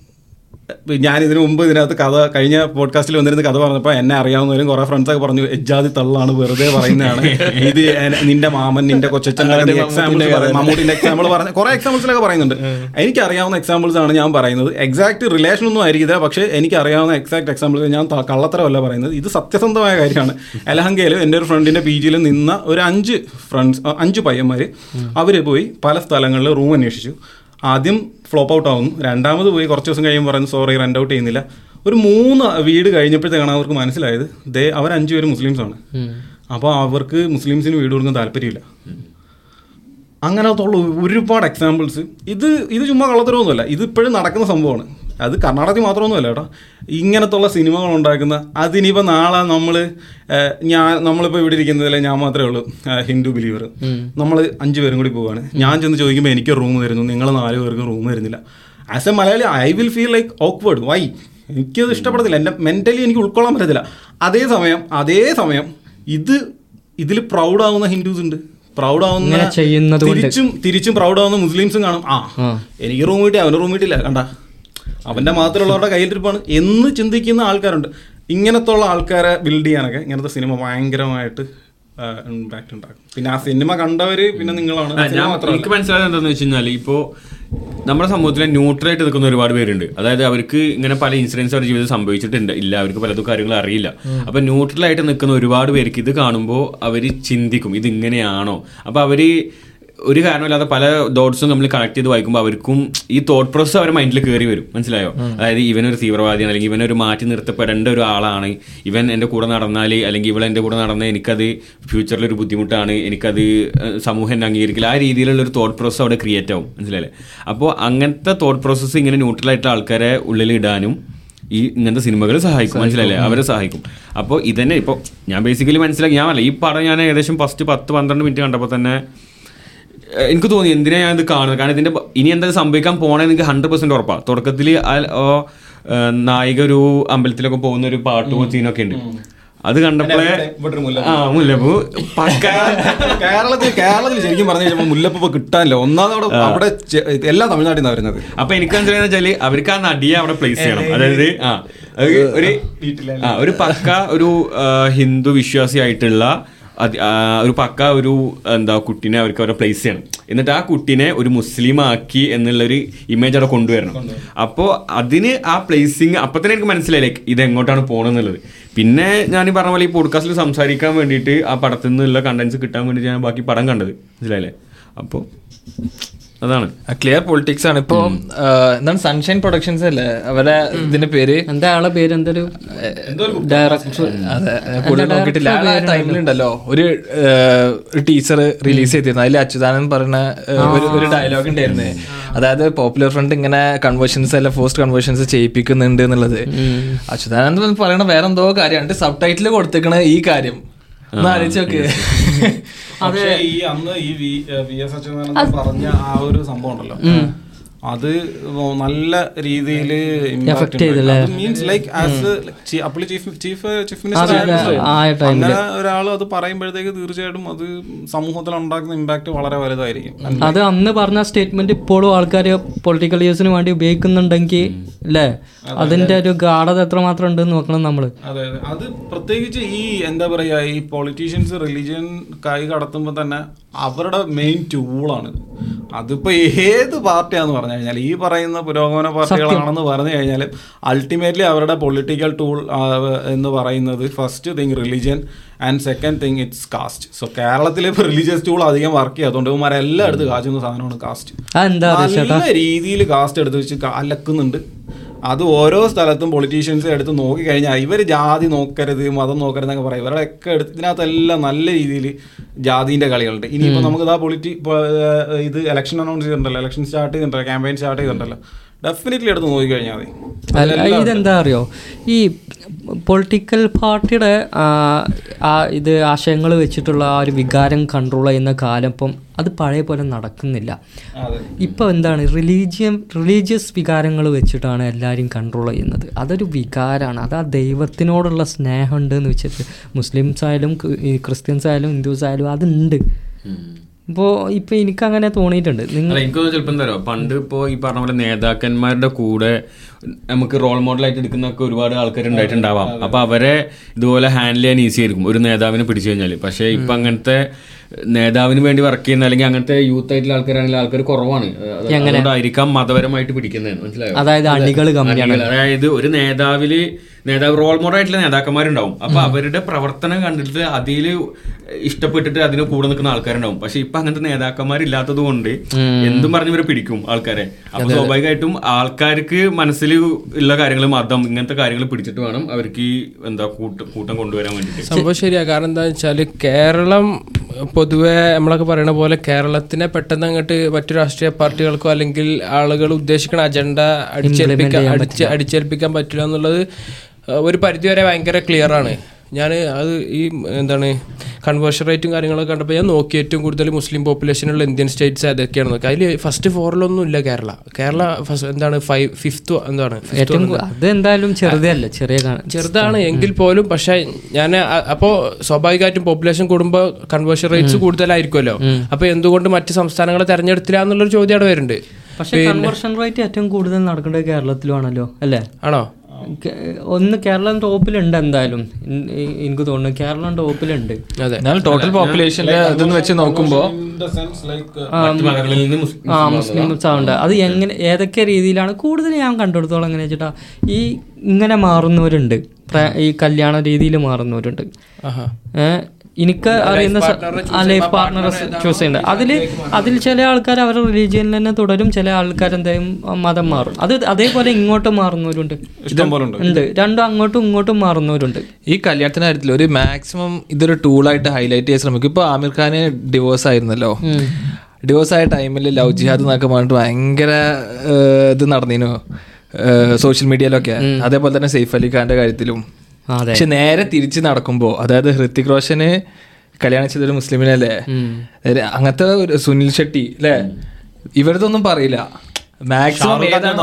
Speaker 2: ഞാൻ ഇതിനു മുമ്പ് ഇതിനകത്ത് കഥ കഴിഞ്ഞ പോഡ്കാസ്റ്റിൽ വന്നിരുന്ന കഥ പറഞ്ഞപ്പോൾ എന്നെ അറിയാവുന്നവരും കുറെ ഫ്രണ്ട്സ് ഒക്കെ പറഞ്ഞു എജ്ജാതി തള്ളാണ് വെറുതെ പറയുന്നതാണ് ഇത് എന- നിന്റെ മാമൻ നിന്റെ കൊച്ചച്ഛൻ എക്സാമ്പിൾ മമ്മൂട്ടിന്റെ എക്സാമ്പിൾ പറഞ്ഞ കുറെ എക്സാമ്പിൾസിലൊക്കെ പറയുന്നുണ്ട് എനിക്ക് അറിയാവുന്ന എക്സാമ്പിൾസ് ആണ് ഞാൻ പറയുന്നത് എക്സാക്ട് റിലേഷൻ ഒന്നും ആയിരിക്കില്ല പക്ഷേ എനിക്ക് അറിയാവുന്ന എക്സാക്ട് എക്സാമ്പിൾസ് ഞാൻ ത- കള്ളത്തരമല്ല പറയുന്നത് ഇത് സത്യസന്ധമായ കാര്യമാണ് എലഹങ്കയിലും എൻ്റെ ഒരു ഫ്രണ്ടിന്റെ പി ജിയിൽ നിന്ന ഒരു അഞ്ച് ഫ്രണ്ട്സ് അഞ്ച് പയ്യന്മാർ അവർ പോയി പല സ്ഥലങ്ങളിൽ റൂം അന്വേഷിച്ചു ആദ്യം ഫ്ലോപ്പ് ഔട്ട് ആവുന്നു രണ്ടാമത് പോയി കുറച്ച് ദിവസം കഴിയുമ്പോൾ പറയുന്നു സോറി റെൻ്റ് ഔട്ട് ചെയ്യുന്നില്ല ഒരു മൂന്ന് വീട് കഴിഞ്ഞപ്പോഴത്തേക്കാണ് അവർക്ക് മനസ്സിലായത് ദേ അവർ അഞ്ചു പേര് മുസ്ലിംസ് ആണ് അപ്പോൾ അവർക്ക് മുസ്ലിംസിന് വീട് കൊടുക്കാൻ താല്പര്യമില്ല അങ്ങനത്തുള്ള ഒരുപാട് എക്സാമ്പിൾസ് ഇത് ഇത് ചുമ്മാ കള്ളത്തരമൊന്നുമല്ല ഇത് ഇപ്പോഴും നടക്കുന്ന സംഭവമാണ് അത് കർണാടകത്തിൽ മാത്രമൊന്നുമല്ല കേട്ടോ ഇങ്ങനത്തുള്ള സിനിമകൾ ഉണ്ടാക്കുന്ന അതിനിപ്പോൾ നാളെ നമ്മൾ ഞാൻ നമ്മളിപ്പോൾ ഇവിടെ ഇരിക്കുന്നതിൽ ഞാൻ മാത്രമേ ഉള്ളൂ ആ, ഹിന്ദു ബിലീവർ നമ്മൾ അഞ്ച് പേരും കൂടി പോവാണ് ഞാൻ ചെന്ന് ചോദിക്കുമ്പോൾ എനിക്ക് റൂം തരുന്നു നിങ്ങൾ നാല് പേർക്ക് റൂം തരുന്നില്ല as a Malayali I will feel like awkward why എനിക്കത് ഇഷ്ടപ്പെടത്തില്ല എൻ്റെ മെൻ്റലി എനിക്ക് ഉൾക്കൊള്ളാൻ പറ്റത്തില്ല അതേസമയം അതേസമയം ഇത് ഇതിൽ പ്രൗഡാവുന്ന ഹിന്ദുസ് ഉണ്ട് പ്രൗഡാവുന്ന
Speaker 1: ഇങ്ങനെ ചെയ്യുന്നത് കൊണ്ട്.
Speaker 2: തിരിച്ചും തിരിച്ചും പ്രൗഡാവുന്ന മുസ്ലിംസും കാണും ആ എനിക്ക് റൂം കിട്ടി അവന് റൂം കിട്ടില്ല കണ്ട അവന്റെ മാത്രമുള്ളവരുടെ കയ്യിലിരിപ്പാണ് എന്ന് ചിന്തിക്കുന്ന ആൾക്കാരുണ്ട് ഇങ്ങനത്തുള്ള ആൾക്കാരെ ബിൽഡ് ചെയ്യാനൊക്കെ ഇങ്ങനത്തെ സിനിമ ഭയങ്കരമായിട്ട് ഇമ്പാക്ട് ഉണ്ടാക്കും പിന്നെ ആ സിനിമ കണ്ടവര് പിന്നെ നിങ്ങളാണ്
Speaker 3: ആ,
Speaker 2: സിനിമ
Speaker 3: ഞാൻ
Speaker 2: മാത്രമല്ല.
Speaker 3: എനിക്ക് മനസ്സിലായത് എന്താണെന്ന് വെച്ച് കഴിഞ്ഞാൽ ഇപ്പോൾ നമ്മുടെ സമൂഹത്തിലെ ന്യൂട്രലായിട്ട് നിൽക്കുന്ന ഒരുപാട് പേരുണ്ട് അതായത് അവർക്ക് ഇങ്ങനെ പല ഇൻസിഡൻസ് അവരുടെ ജീവിതത്തിൽ സംഭവിച്ചിട്ടുണ്ട് ഇല്ല അവർക്ക് പലതും കാര്യങ്ങൾ അറിയില്ല അപ്പൊ ന്യൂട്രലായിട്ട് നിൽക്കുന്ന ഒരുപാട് പേർക്ക് ഇത് കാണുമ്പോൾ അവർ ചിന്തിക്കും ഇത് ഇങ്ങനെയാണോ അപ്പൊ അവര് ഒരു കാരണമില്ലാതെ പല ഡോട്ട്സും നമ്മൾ കണക്ട് ചെയ്ത് വായിക്കുമ്പോൾ അവർക്കും ഈ തോട്ട് പ്രോസസ് അവരുടെ മൈൻഡിൽ കയറി വരും മനസ്സിലായോ അതായത് ഇവനൊരു തീവ്രവാദിയാണ് അല്ലെങ്കിൽ ഇവനൊരു മാറ്റി നിർത്തപ്പെടേണ്ട ഒരു ആളാണ് ഇവൻ എൻ്റെ കൂടെ നടന്നാൽ അല്ലെങ്കിൽ ഇവൾ എൻ്റെ കൂടെ നടന്നാൽ എനിക്കത് ഫ്യൂച്ചറിൽ ഒരു ബുദ്ധിമുട്ടാണ് എനിക്കത് ഏഹ്, സമൂഹം എന്നെ അംഗീകരിക്കില്ല ആ രീതിയിലുള്ള ഒരു തോട്ട് പ്രോസസ് അവിടെ ക്രിയേറ്റ് ആവും മനസ്സിലായില്ലേ അപ്പോൾ അങ്ങനത്തെ തോട്ട് പ്രോസസ്സ് ഇങ്ങനെ ന്യൂട്രലായിട്ട് ആൾക്കാരെ ഉള്ളിൽ ഇടാനും ഈ ഇങ്ങനത്തെ സിനിമകൾ സഹായിക്കും മനസ്സിലായില്ലേ അവരെ സഹായിക്കും അപ്പോൾ ഇതന്നെ ഇപ്പോൾ ഞാൻ ബേസിക്കലി മനസ്സിലാക്കി ഞാൻ അല്ല ഈ പടം ഞാൻ ഏകദേശം ഫസ്റ്റ് പത്ത് പന്ത്രണ്ട് മിനിറ്റ് കണ്ടപ്പോൾ തന്നെ ഏഹ് എനിക്ക് തോന്നി എന്തിനാ ഞാൻ ഇത് കാണുന്നത് കാരണം ഇതിന്റെ ബ- ഇനി എന്താ സംഭവിക്കാൻ പോണെന്ന് എനിക്ക് ഹൺഡ്രഡ് പെർസെന്റ് ഉറപ്പാണ് തുടക്കത്തിൽ നായിക ഒരു അമ്പലത്തിലൊക്കെ പോകുന്ന ഒരു പാട്ടും സീനൊക്കെ ഉണ്ട് അത് കണ്ടപ്പോഴേ
Speaker 2: ഇവിടെ ഒരു മുല്ലപ്പൂ.
Speaker 3: ആ മുല്ലപ്പൂ പക്ക
Speaker 2: കേരളത്തിൽ കേരളത്തിൽ ശരിക്കും പറഞ്ഞു കഴിഞ്ഞാൽ മുല്ലപ്പൂ ഇപ്പൊ കിട്ടാനില്ല ഒന്നാമത് അവിടെ അവിടെ ചെ- എല്ലാ തമിഴ്നാട്ടിൽ നിന്നാണ് വരുന്നത്
Speaker 3: അപ്പൊ എനിക്ക് മനസ്സിലായെന്ന് വെച്ചാല് അവർക്ക് ആ നടിയെ അവിടെ പ്ലേസ് ചെയ്യണം അതായത് ആ അത് ഒരു ആ ഒരു പക്ക ഒരു ആ, ഹിന്ദു വിശ്വാസിയായിട്ടുള്ള അത് ആ, ഒരു പക്ക ഒരു എന്താ കുട്ടീനെ അവർക്ക് അവിടെ പ്ലേസ് ചെയ്യണം എന്നിട്ട് ആ കുട്ടീനെ ഒരു മുസ്ലിം ആക്കി എന്നുള്ളൊരു ഇമേജ് അവിടെ കൊണ്ടുവരണം അപ്പോൾ അതിന് ആ പ്ലേസിങ് അപ്പൊ തന്നെ എനിക്ക് മനസ്സിലായി ലൈക്ക് ഇത് എങ്ങോട്ടാണ് പോകണമെന്നുള്ളത് പിന്നെ ഞാൻ ഈ പറഞ്ഞ പോലെ ഈ പോഡ്കാസ്റ്റിൽ സംസാരിക്കാൻ വേണ്ടിയിട്ട് ആ പടത്തിൽ നിന്നുള്ള കണ്ടന്റ്സ് കിട്ടാൻ വേണ്ടിയിട്ട് ഞാൻ ബാക്കി പടം കണ്ടത് മനസ്സിലായില്ലേ അപ്പോൾ അതാണ്
Speaker 4: ക്ലിയർ പൊളിറ്റിക്സ് ആണ് ഇപ്പൊ എന്താണ് സൺഷൈൻ പ്രൊഡക്ഷൻസ് അല്ലേ അവരെ ഇതിന്റെ പേര്
Speaker 1: എന്താ ആളെ പേര് എന്തൊരു ഡയറക്ടർ
Speaker 4: അതെ കൂടുതൽ നോക്കിയിട്ടില്ല ആ ടൈമിലുണ്ടല്ലോ ഒരു ടീച്ചർ റിലീസ് ചെയ്തിരുന്നു അതിൽ അച്യുതാനന്ദൻ പറയുന്ന ഏഹ്, ഒരു ഒരു ഡയലോഗ് ഉണ്ടായിരുന്നു അതായത് പോപ്പുലർ ഫ്രണ്ട് ഇങ്ങനെ കൺവേർഷൻസ് അല്ല ഫോസ്റ്റ് കൺവേർഷൻസ് ചെയ്യിപ്പിക്കുന്നുണ്ട് എന്നുള്ളത് അച്യുതാനന്ദൻ പറയണ വേറെ എന്തോ കാര്യമാണ് സബ് ടൈറ്റിൽ കൊടുത്തേക്കണ ഈ കാര്യം ഒന്ന് ആലോചിച്ച് നോക്ക്
Speaker 2: പക്ഷേ ഈ അന്ന് ഈ വി വി എസ് അച്യുതാനന്ദൻ പറഞ്ഞ ആ ഒരു സംഭവം ഉണ്ടല്ലോ അത് നല്ല രീതിയിൽ
Speaker 1: Affect ചെയ്തല്ലേ?
Speaker 2: മീൻസ് ലൈക്ക് ആസ് അപ്പളി ചീഫ് ചീഫ് ചീഫ്
Speaker 1: അതെ, അതെ. ആ
Speaker 2: മിനിസ്റ്റർ
Speaker 1: time ല്.
Speaker 2: അങ്ങനെ ഒരാൾ അത് പറയുമ്പോഴത്തേക്ക് തീർച്ചയായിട്ടും അത് സമൂഹത്തിൽ ഉണ്ടാക്കുന്ന ഇമ്പാക്ട് വളരെ വലുതായിരിക്കും
Speaker 1: അത് അന്ന് പറഞ്ഞ സ്റ്റേറ്റ്മെന്റ് ഇപ്പോഴും ആൾക്കാർ പൊളിറ്റിക്കൽ യൂസിന് വേണ്ടി ഉപയോഗിക്കുന്നുണ്ടെങ്കിൽ അല്ലേ അതിന്റെ ഒരു ഗാഠത എത്രമാത്രം ഉണ്ടെന്ന് നോക്കണം നമ്മള്
Speaker 2: അതെ അതെ അത് പ്രത്യേകിച്ച് ഈ എന്താ പറയാ ഈ പൊളിറ്റീഷ്യൻസ് റിലീജിയൻ കൈ കടത്തുമ്പോൾ തന്നെ അവരുടെ മെയിൻ ടൂളാണ് അതിപ്പോ ഏത് പാർട്ടിയാന്ന് പറഞ്ഞു കഴിഞ്ഞാൽ ഈ പറയുന്ന പുരോഗമന പാർട്ടികളാണെന്ന് പറഞ്ഞു കഴിഞ്ഞാൽ അൾട്ടിമേറ്റ്ലി അവരുടെ പൊളിറ്റിക്കൽ ടൂൾ എന്ന് പറയുന്നത് first thing religion and second thing it's caste so കേരളത്തിൽ ഇപ്പോൾ റിലീജിയസ് ടൂൾ അധികം വർക്ക് ചെയ്യാത്തതുകൊണ്ട് ഇവന്മാരെ എല്ലാം എടുത്ത് കാച്ചുന്ന സാധനമാണ് കാസ്റ്റ്
Speaker 1: അതെന്താ അറിയോ ചേട്ടാ
Speaker 2: നല്ല രീതിയിൽ കാസ്റ്റ് എടുത്ത് വെച്ച് ക- അലക്കുന്നുണ്ട് അത് ഓരോ സ്ഥലത്തും പൊളിറ്റീഷ്യൻസ് എടുത്ത് നോക്കി കഴിഞ്ഞാൽ ഇവർ ജാതി നോക്കരുത് മതം നോക്കരുത് എന്നൊക്കെ പറയും ഇവരുടെ ഒക്കെ എടുത്ത് ഇതിനകത്തെല്ലാം നല്ല രീതിയിൽ ജാതിന്റെ കളികളുണ്ട് ഇനിയിപ്പോൾ നമുക്ക് ഇതാ പൊളിറ്റി ഇത് ഇലക്ഷൻ അനൗൺസ് ചെയ്തിട്ടുണ്ടല്ലോ ഇലക്ഷൻ സ്റ്റാർട്ട് ചെയ്തിട്ടുണ്ടല്ലോ ക്യാമ്പയിൻ സ്റ്റാർട്ട് ചെയ്തിട്ടുണ്ടല്ലോ ഡെഫിനറ്റ്ലി എടുത്ത് നോക്കി കഴിഞ്ഞാൽ മതി
Speaker 1: അല്ല, ഇതെന്താ അറിയോ ഈ പൊളിറ്റിക്കൽ പാർട്ടിയുടെ ആ, ആ ഇത് ആശയങ്ങൾ വെച്ചിട്ടുള്ള ആ ഒരു വികാരം കൺട്രോൾ ചെയ്യുന്ന കാലം ഇപ്പം അത് പഴയ പോലെ നടക്കുന്നില്ല
Speaker 2: അതെ
Speaker 1: ഇപ്പം എന്താണ് റിലീജിയം റിലീജിയസ് വികാരങ്ങൾ വെച്ചിട്ടാണ് എല്ലാവരും കൺട്രോൾ ചെയ്യുന്നത് അതൊരു വികാരമാണ് അത് ആ ദൈവത്തിനോടുള്ള സ്നേഹമുണ്ട് എന്ന് വെച്ചിട്ട് മുസ്ലിംസ് ആയാലും ക്രി- ഈ ക്രിസ്ത്യൻസ് ആയാലും ഹിന്ദുസ് ആയാലും അതുണ്ട് ഇപ്പോൾ ഇപ്പം എനിക്കങ്ങനെ തോന്നിയിട്ടുണ്ട് നിങ്ങൾ
Speaker 3: അല്ല എനിക്കൊന്നും ചിലപ്പോൾ എന്താ പറയുക പണ്ട് ഇപ്പോൾ ഈ പറഞ്ഞ പോലെ നേതാക്കന്മാരുടെ കൂടെ നമുക്ക് റോൾ മോഡലായിട്ട് എടുക്കുന്നൊക്കെ ഒരുപാട് ആൾക്കാർ ഉണ്ടായിട്ടുണ്ടാവാം അപ്പൊ അവരെ ഇതുപോലെ ഹാൻഡിൽ ചെയ്യാൻ ഈസി ആയിരിക്കും ഒരു നേതാവിനെ പിടിച്ചു കഴിഞ്ഞാൽ പക്ഷേ ഇപ്പൊ അങ്ങനത്തെ നേതാവിന് വേണ്ടി വർക്ക് ചെയ്യുന്ന അല്ലെങ്കിൽ അങ്ങനത്തെ യൂത്ത് ആയിട്ടുള്ള ആൾക്കാരാണെങ്കിൽ ആൾക്കാർ കുറവാണ് അത് അതുകൊണ്ടായിരിക്കാം മതപരമായിട്ട് പിടിക്കുന്നത് മനസ്സിലായോ
Speaker 1: അതായത് അണികൾ കമ്മിയാണ്
Speaker 3: അണികൾ. അതായത് ഒരു നേതാവില് നേതാവ് റോൾ മോഡൽ ആയിട്ടുള്ള നേതാക്കന്മാരുണ്ടാവും അപ്പൊ അവരുടെ പ്രവർത്തനം കണ്ടിട്ട് അതിൽ ഇഷ്ടപ്പെട്ടിട്ട് അതിന് കൂടെ നിൽക്കുന്ന ആൾക്കാരുണ്ടാവും പക്ഷെ ഇപ്പൊ അങ്ങനത്തെ നേതാക്കന്മാരില്ലാത്തത് കൊണ്ട് എന്തും പറഞ്ഞ് ഇവരെ പിടിക്കും ആൾക്കാരെ അപ്പൊ സ്വാഭാവികമായിട്ടും ആൾക്കാർക്ക് മനസ്സിൽ ഉള്ള കാര്യങ്ങൾ മതം ഇങ്ങനത്തെ കാര്യങ്ങൾ പിടിച്ചിട്ട് വേണം അവർക്ക് ഈ എന്താ കൂട്ടം കൂട്ടം കൊണ്ടുവരാൻ വേണ്ടിയിട്ട്
Speaker 5: സംഭവം ശരിയാ കാരണം എന്താ വെച്ചാല് കേരളം പൊതുവെ നമ്മളൊക്കെ പറയുന്ന പോലെ കേരളത്തിനെ പെട്ടെന്ന് അങ്ങോട്ട് മറ്റു രാഷ്ട്രീയ പാർട്ടികൾക്കോ അല്ലെങ്കിൽ ആളുകൾ ഉദ്ദേശിക്കുന്ന അജണ്ട അടിച്ചേൽപ്പിക്കാൻ അടിച്ച് അടിച്ചേൽപ്പിക്കാൻ പറ്റില്ല എന്നുള്ളത് ഏഹ്, ഒരു പരിധിവരെ ഭയങ്കര ക്ലിയർ ആണ് ഞാൻ അത് ഈ എന്താണ് കൺവേർഷൻ റേറ്റും കാര്യങ്ങളൊക്കെ കണ്ടപ്പോൾ ഞാൻ നോക്കി ഏറ്റവും കൂടുതൽ മുസ്ലിം പോപ്പുലേഷനുള്ള ഇന്ത്യൻ സ്റ്റേറ്റ്സ് ഏതൊക്കെയാണ് നോക്കി അതിൽ ഫസ്റ്റ് ഫോറിലൊന്നും ഇല്ല കേരള കേരള ഫസ്റ്റ് എന്താണ് ഫൈവ് ഫിഫ്ത്ത് എന്താണ് fifth
Speaker 1: ഏറ്റവും കൂ- അത് എന്തായാലും ചെറുതല്ല ചെറിയ കാ-
Speaker 5: ചെറുതാണ് എങ്കിൽ പോലും പക്ഷെ ഞാൻ അപ്പോൾ സ്വാഭാവികമായിട്ടും പോപ്പുലേഷൻ കൂടുമ്പോൾ കൺവേർഷൻ റേറ്റ്സ് കൂടുതലായിരിക്കുമല്ലോ അപ്പൊ എന്തുകൊണ്ട് മറ്റ് സംസ്ഥാനങ്ങളെ തെരഞ്ഞെടുത്തില്ല എന്നുള്ളൊരു ചോദ്യം അവിടെ വരുന്നുണ്ട്
Speaker 1: പക്ഷെ കൺവേർഷൻ റേറ്റ് ഏറ്റവും കൂടുതൽ നടക്കേണ്ടത് കേരളത്തിലുമാണല്ലോ അല്ലേ
Speaker 5: ആണോ
Speaker 1: കേ- ഒന്ന് കേരളം ടോപ്പിലുണ്ട് എന്തായാലും ഇൻ- ഇ- എനിക്ക് തോന്നുന്നു കേരളം ടോപ്പിലുണ്ട്
Speaker 5: അതെ
Speaker 4: എന്നാൽ ടോട്ടൽ പോപ്പുലേഷന്റെ ഇതെന്ന് വെച്ച് നോക്കുമ്പോ
Speaker 2: ലൈക്ക്
Speaker 3: മറ്റു മതങ്ങളിൽ നിന്ന് മുസ്-
Speaker 1: ആ മുസ്ലിംസ് ഉണ്ട് അത് എങ്ങനെ ഏതൊക്കെ രീതിയിലാണ് കൂടുതൽ ഞാൻ കണ്ടെടുത്തോളം എങ്ങനെ വെച്ചിട്ടാ ഈ ഇങ്ങനെ മാറുന്നവരുണ്ട് പ്ര- ഈ കല്യാണ രീതിയിൽ മാറുന്നവരുണ്ട്
Speaker 5: ആഹാ
Speaker 1: ഏഹ് എനിക്ക് അറിയുന്ന സ- ആ ലൈഫ് പാർട്ണറെ ചൂസ് ചെയ്യുന്നുണ്ട് അതിൽ അതിൽ ചില ആൾക്കാർ അവരുടെ റിലീജിയനിൽ തന്നെ തുടരും ചില ആൾക്കാർ എന്തായാലും മതം മാറും അത് അതേപോലെ ഇങ്ങോട്ട് മാറുന്നവരുണ്ട്
Speaker 2: ഇഷ്ടം പോലെ ഉണ്ട്
Speaker 1: ഉണ്ട് രണ്ടും അങ്ങോട്ടും ഇങ്ങോട്ടും മാറുന്നവരുണ്ട്
Speaker 4: ഈ കല്യാണത്തിന്റെ കാര്യത്തിൽ ഒരു മാക്സിമം ഇതൊരു ടൂളായിട്ട് ഹൈലൈറ്റ് ചെയ്യാൻ ശ്രമിക്കും ഇപ്പൊ ആമിർ ഖാന് ഡിവോഴ്സ് ആയിരുന്നല്ലോ ഡിവോഴ്സ് ആയ ടൈമിൽ ലവ് ജിഹാദ് എന്നൊക്കെ പറഞ്ഞിട്ട് ഭയങ്കര ഏഹ്, ഇത് നടന്നിനു സോഷ്യൽ മീഡിയയിലൊക്കെ അതേപോലെ തന്നെ സെയ്ഫ് അലി ഖാന്റെ കാര്യത്തിലും
Speaker 1: അതെ
Speaker 4: പക്ഷെ നേരെ തിരിച്ച് നടക്കുമ്പോ അതായത് ഹൃത്തിക് റോഷന് കല്യാണം ചെയ്തൊരു മുസ്ലിമിനല്ലേ അതായത് അങ്ങനത്തെ ഒരു സുനിൽ ഷെട്ടി അല്ലേ ഇവരതൊന്നും പറയില്ല മാക്സിമം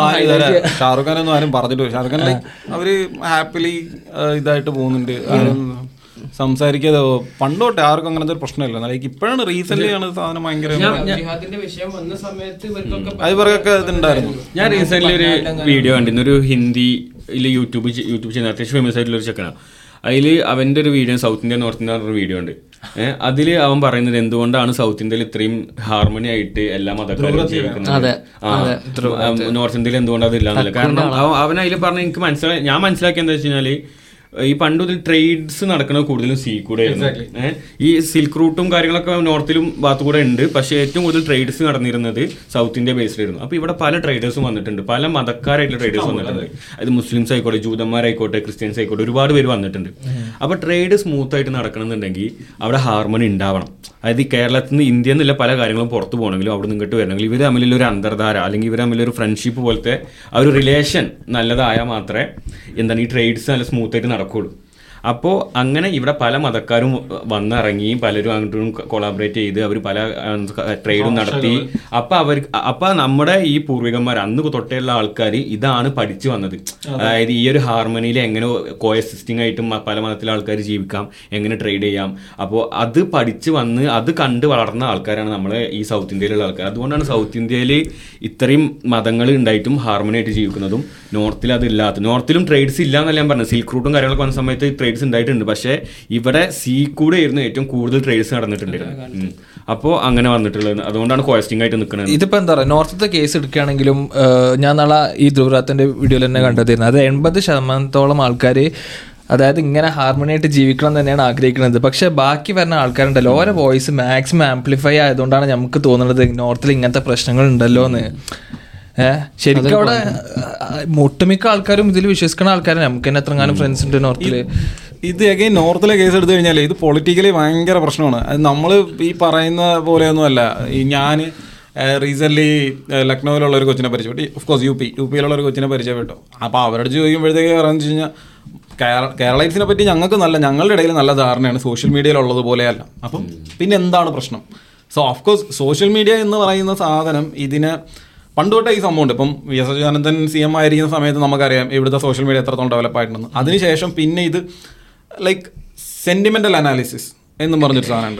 Speaker 2: ഷാറുഖ് ഖാൻ ഒന്നും ആരും പറഞ്ഞിട്ട് ഷാറുഖ് ഖാൻ ലൈക്ക് അവര് ഹാപ്പിലി ഇതായിട്ട് പോകുന്നുണ്ട് ആരും സംസാരിക്കാതെ പണ്ട് തൊട്ടേ ആർക്കും അങ്ങനത്തെ ഒരു പ്രശ്നമില്ല ലൈക്ക് ഇപ്പോഴാണ് റീസെന്റ് ആണ് സാധനം ഭയങ്കര
Speaker 5: ജിഹാദിന്റെ വിഷയം വന്ന സമയത്ത് ഇവർക്കൊക്കെ
Speaker 2: അത് ഇവർക്കൊക്കെ ഇതുണ്ടായിരുന്നു
Speaker 3: ഞാൻ റീസെന്റ് ഒരു വീഡിയോ കണ്ടിരുന്നു ഒരു ഹിന്ദിയിൽ യൂട്യൂബ് ചെ- യൂട്യൂബ് ചെയ്യുന്ന അത്യാവശ്യം ഫേമസ് ആയിട്ടുള്ള ഒരു ചെക്കനാണ് അതിൽ അവന്റെ ഒരു video south India north India ഒരു വീഡിയോ ഉണ്ട് ഏഹ് അതിൽ അവൻ പറയുന്നത് എന്തുകൊണ്ടാണ് സൗത്ത് ഇന്ത്യയിൽ ഇത്രയും ഹാർമണി ആയിട്ട് എല്ലാ മതക്കാരും ജീവിക്കുന്നത് ആ, ആ, നോർത്ത് ഇന്ത്യയിൽ എന്തുകൊണ്ട് അതില്ല കാരണം അവൻ- അവൻ അതിൽ പറഞ്ഞ എനിക്ക് മനസ്സിലായി ഞാൻ മനസ്സിലാക്കിയ എന്താ വെച്ച് കഴിഞ്ഞാല് ഈ പണ്ട് മുതൽ ട്രേഡ്സ് നടക്കുന്നത് കൂടുതലും സീ കൂടെ ആയിരുന്നു ഏഹ് ഈ സിൽക്ക് റൂട്ടും കാര്യങ്ങളൊക്കെ നോർത്തിലും ഭാഗത്തു കൂടെ ഉണ്ട് പക്ഷേ ഏറ്റവും കൂടുതൽ ട്രേഡ്സ് നടന്നിരുന്നത് സൗത്ത് ഇന്ത്യ ബേസിലായിരുന്നു അപ്പോൾ ഇവിടെ പല ട്രേഡേഴ്സും വന്നിട്ടുണ്ട് പല മതക്കാരായിട്ടുള്ള ട്രേഡേഴ്സ് വന്നിട്ടുണ്ട് അത് മുസ്ലിംസ് ആയിക്കോട്ടെ ജൂതന്മാരായിക്കോട്ടെ ക്രിസ്ത്യൻസ് ആയിക്കോട്ടെ ഒരുപാട് പേര് വന്നിട്ടുണ്ട് അപ്പോൾ ട്രേഡ് സ്മൂത്ത് ആയിട്ട് നടക്കണമെന്നുണ്ടെങ്കിൽ അവിടെ ഹാർമണി ഉണ്ടാവണം അതായത് ഈ കേരളത്തിൽ നിന്ന് ഇന്ത്യ എന്നുള്ള പല കാര്യങ്ങളും പുറത്തു പോകണമെങ്കിലും അവിടെ നിന്ന് ഇങ്ങോട്ട് വരണമെങ്കിൽ ഇവർ തമ്മിലുള്ള ഒരു അന്തർധാര അല്ലെങ്കിൽ ഇവർ തമ്മിലൊരു ഫ്രണ്ട്ഷിപ്പ് പോലത്തെ ആ ഒരു റിലേഷൻ നല്ലതായാൽ മാത്രമേ എന്താണ് ഈ ട്രേഡ്സ് നല്ല സ്മൂത്ത് ആയിട്ട് നടക്കുള്ളൂ അപ്പോൾ അങ്ങനെ ഇവിടെ പല മതക്കാരും വന്നിറങ്ങി പലരും അങ്ങോട്ടും കൊളാബറേറ്റ് ചെയ്ത് അവർ പല ട്രേഡും നടത്തി അപ്പൊ അവർ അപ്പൊ നമ്മുടെ ഈ പൂർവികന്മാർ അന്ന് തൊട്ടേയുള്ള ആൾക്കാർ ഇതാണ് പഠിച്ചു വന്നത് അതായത് ഈ ഒരു ഹാർമണിയിൽ എങ്ങനെ കോയസിസ്റ്റിംഗ് ആയിട്ടും മ- പല മതത്തിലെ ആൾക്കാർ ജീവിക്കാം എങ്ങനെ ട്രേഡ് ചെയ്യാം അപ്പോൾ അത് പഠിച്ച് വന്ന് അത് കണ്ട് വളർന്ന ആൾക്കാരാണ് നമ്മളെ ഈ സൗത്ത് ഇന്ത്യയിലുള്ള ആൾക്കാർ അതുകൊണ്ടാണ് സൗത്ത് ഇന്ത്യയിൽ ഇത്രയും മതങ്ങൾ ഉണ്ടായിട്ടും ഹാർമണി ആയിട്ട് ജീവിക്കുന്നതും നോർത്തിൽ അതില്ലാത്ത നോർത്തിലും ട്രേഡ്സ് ഇല്ല എന്നല്ല ഞാൻ പറഞ്ഞത് സിൽക്ക് റൂട്ടും കാര്യങ്ങളൊക്കെ വന്ന സമയത്ത് ട്രേഡ്സ് ഉണ്ടായിട്ടുണ്ട് പക്ഷേ ഇവിടെ സീ കൂടെ ആയിരുന്നു ഏറ്റവും കൂടുതൽ ട്രേഡ്സ് നടന്നിട്ടുണ്ടായിരുന്നു അപ്പോൾ അങ്ങനെ വന്നിട്ടുള്ളത് അതുകൊണ്ടാണ് കോയസ്റ്റിംഗ് ആയിട്ട് നിൽക്കുന്നത്
Speaker 4: ഇതിപ്പോ എന്താ പറയുക നോർത്തത്തെ കേസ് എടുക്കുകയാണെങ്കിലും ഏഹ്, ഞാൻ നാളെ ഈ ധ്രുവരാത്തിന്റെ വീഡിയോയിൽ തന്നെ കണ്ടെത്തിയിരുന്നു അത് എൺപത് ശതമാനത്തോളം ആൾക്കാർ അതായത് ഇങ്ങനെ ഹാർമണി ആയിട്ട് ജീവിക്കണം എന്ന് തന്നെയാണ് ആഗ്രഹിക്കുന്നത് പക്ഷെ ബാക്കി വരുന്ന ആൾക്കാരുണ്ടല്ലോ ഓരോ വോയിസ് മാക്സിമം ആംപ്ലിഫൈ ആയതുകൊണ്ടാണ് നമുക്ക് തോന്നുന്നത് നോർത്തിൽ ഇങ്ങനത്തെ പ്രശ്നങ്ങൾ ഉണ്ടല്ലോ എന്ന് ഏഹ് ശരിക്കും അവിടെ ആ, ഒട്ടുമിക്ക ആൾക്കാരും ഇതിൽ വിശ്വസിക്കുന്ന ആൾക്കാരാണ് നമുക്ക് തന്നെ എത്രങ്ങാനും ഫ്രണ്ട്സ് ഉണ്ട് നോർത്തില്
Speaker 2: ഇത് അഗൈൻ നോർത്തിലെ കേസ് എടുത്തു കഴിഞ്ഞാൽ ഇത് പൊളിറ്റിക്കലി ഭയങ്കര പ്രശ്നമാണ് അത് നമ്മൾ ഈ പറയുന്ന പോലെയൊന്നുമല്ല ഈ ഞാൻ റീസെൻ്റ്ലി ലക്നൗവിലുള്ള ഒരു കൊച്ചിനെ പരിചയപ്പെട്ടു of course U P U പിയിലുള്ള ഒരു കൊച്ചിനെ പരിചയപ്പെട്ടു അപ്പോൾ അവരോട് ചോദിക്കുമ്പോഴത്തേക്ക് പറയുന്നത് വെച്ച് കഴിഞ്ഞാൽ കേരള കേരളൈറ്റ്സിനെ പറ്റി ഞങ്ങൾക്ക് നല്ല ഞങ്ങളുടെ ഇടയിൽ നല്ല ധാരണയാണ് സോഷ്യൽ മീഡിയയിലുള്ളത് പോലെയല്ല അപ്പം പിന്നെ എന്താണ് പ്രശ്നം so of course social media എന്ന് പറയുന്ന സാധനം ഇതിന് പണ്ട് തൊട്ടേ ഈ സംഭവമുണ്ട് ഇപ്പം V S Achuthanandan C M ആയിരിക്കുന്ന സമയത്ത് നമുക്കറിയാം ഇവിടുത്തെ സോഷ്യൽ മീഡിയ എത്രത്തോളം ഡെവലപ്പ് ആയിട്ടുണ്ടെന്ന് അതിനുശേഷം പിന്നെ ഇത് ലൈക്ക് സെന്റിമെന്റൽ അനാലിസിസ് എന്നും പറഞ്ഞൊരു സാധനമുണ്ട്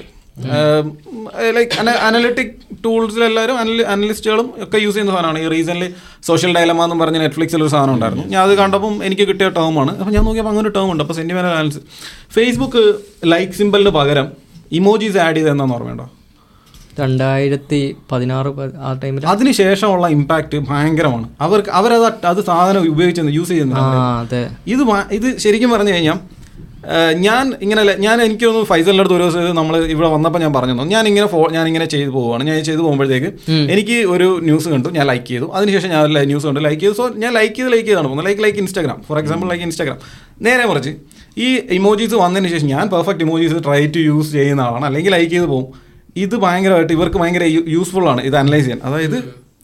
Speaker 2: ലൈക്ക് അനലിറ്റിക് ടൂൾസിലെല്ലാവരും അനലിസ്റ്റുകളും ഒക്കെ യൂസ് ചെയ്യുന്ന സാധനമാണ് ഈ റീസെന്റ് സോഷ്യൽ ഡയലമ എന്ന് പറഞ്ഞ നെറ്റ്ഫ്ലിക്സിൽ ഒരു സാധനം ഉണ്ടായിരുന്നു ഞാൻ അത് കണ്ടപ്പം എനിക്ക് കിട്ടിയ ടേമാണ് അപ്പോൾ ഞാൻ നോക്കിയപ്പോൾ അങ്ങനെ ഒരു ടേം ഉണ്ട് അപ്പോൾ സെന്റിമെന്റൽ അനാലിസിസ് ഫേസ്ബുക്ക് ലൈക്ക് സിമ്പിളിന് പകരം ഇമോജീസ് ആഡ് ചെയ്തെന്നാന്ന് ഓർമ്മയുണ്ടോ
Speaker 1: രണ്ടായിരത്തി പതിനാറ് പ- ആ ടൈമിൽ
Speaker 2: അതിനുശേഷമുള്ള ഇമ്പാക്റ്റ് ഭയങ്കരമാണ് അവർക്ക് അവരത് അത് സാധനം ഉപയോഗിച്ച് യൂസ്
Speaker 1: ആ
Speaker 2: ചെയ്യുന്നത്
Speaker 1: അതെ
Speaker 2: ഇത് ഭ- ഇത് ശരിക്കും പറഞ്ഞു കഴിഞ്ഞാൽ ഏഹ്, ഞാൻ ഇങ്ങനെ ല- ഞാൻ എനിക്ക് തോന്നുന്നു ഫൈസലിൻ്റെ അടുത്ത് ഒരു ദിവസം നമ്മൾ ഇവിടെ വന്നപ്പോൾ ഞാൻ പറഞ്ഞു തന്നു. ഞാൻ ഇങ്ങനെ ഫോ ഞാൻ ഇങ്ങനെ ചെയ്തു പോവുകയാണ് ഞാൻ ചെയ്തു പോകുമ്പോഴത്തേക്ക് എനിക്ക് ഒരു ന്യൂസ് കണ്ടു ഞാൻ ലൈക്ക് ചെയ്തു അതിനുശേഷം ഞാൻ ന്യൂസ് കണ്ടു ലൈക്ക് ചെയ്തു സോ ഞാൻ ലൈക്ക് ചെയ്ത് ലൈക്ക് ചെയ്താണ് പോകുന്നത് like like Instagram for example like Instagram നേരെ മറിച്ച് ഈ ഇമോജീസ് വന്നതിന് ശേഷം ഞാൻ perfect emojis try to use ചെയ്യുന്ന ആളാണ് അല്ലെങ്കിൽ ലൈക്ക് ചെയ്ത് പോകും ഇത് ഭയങ്കരമായിട്ട് ഇവർക്ക് ഭയങ്കര യൂസ്ഫുൾ ആണ് ഇത് അനലൈസ് ചെയ്യാൻ അതായത്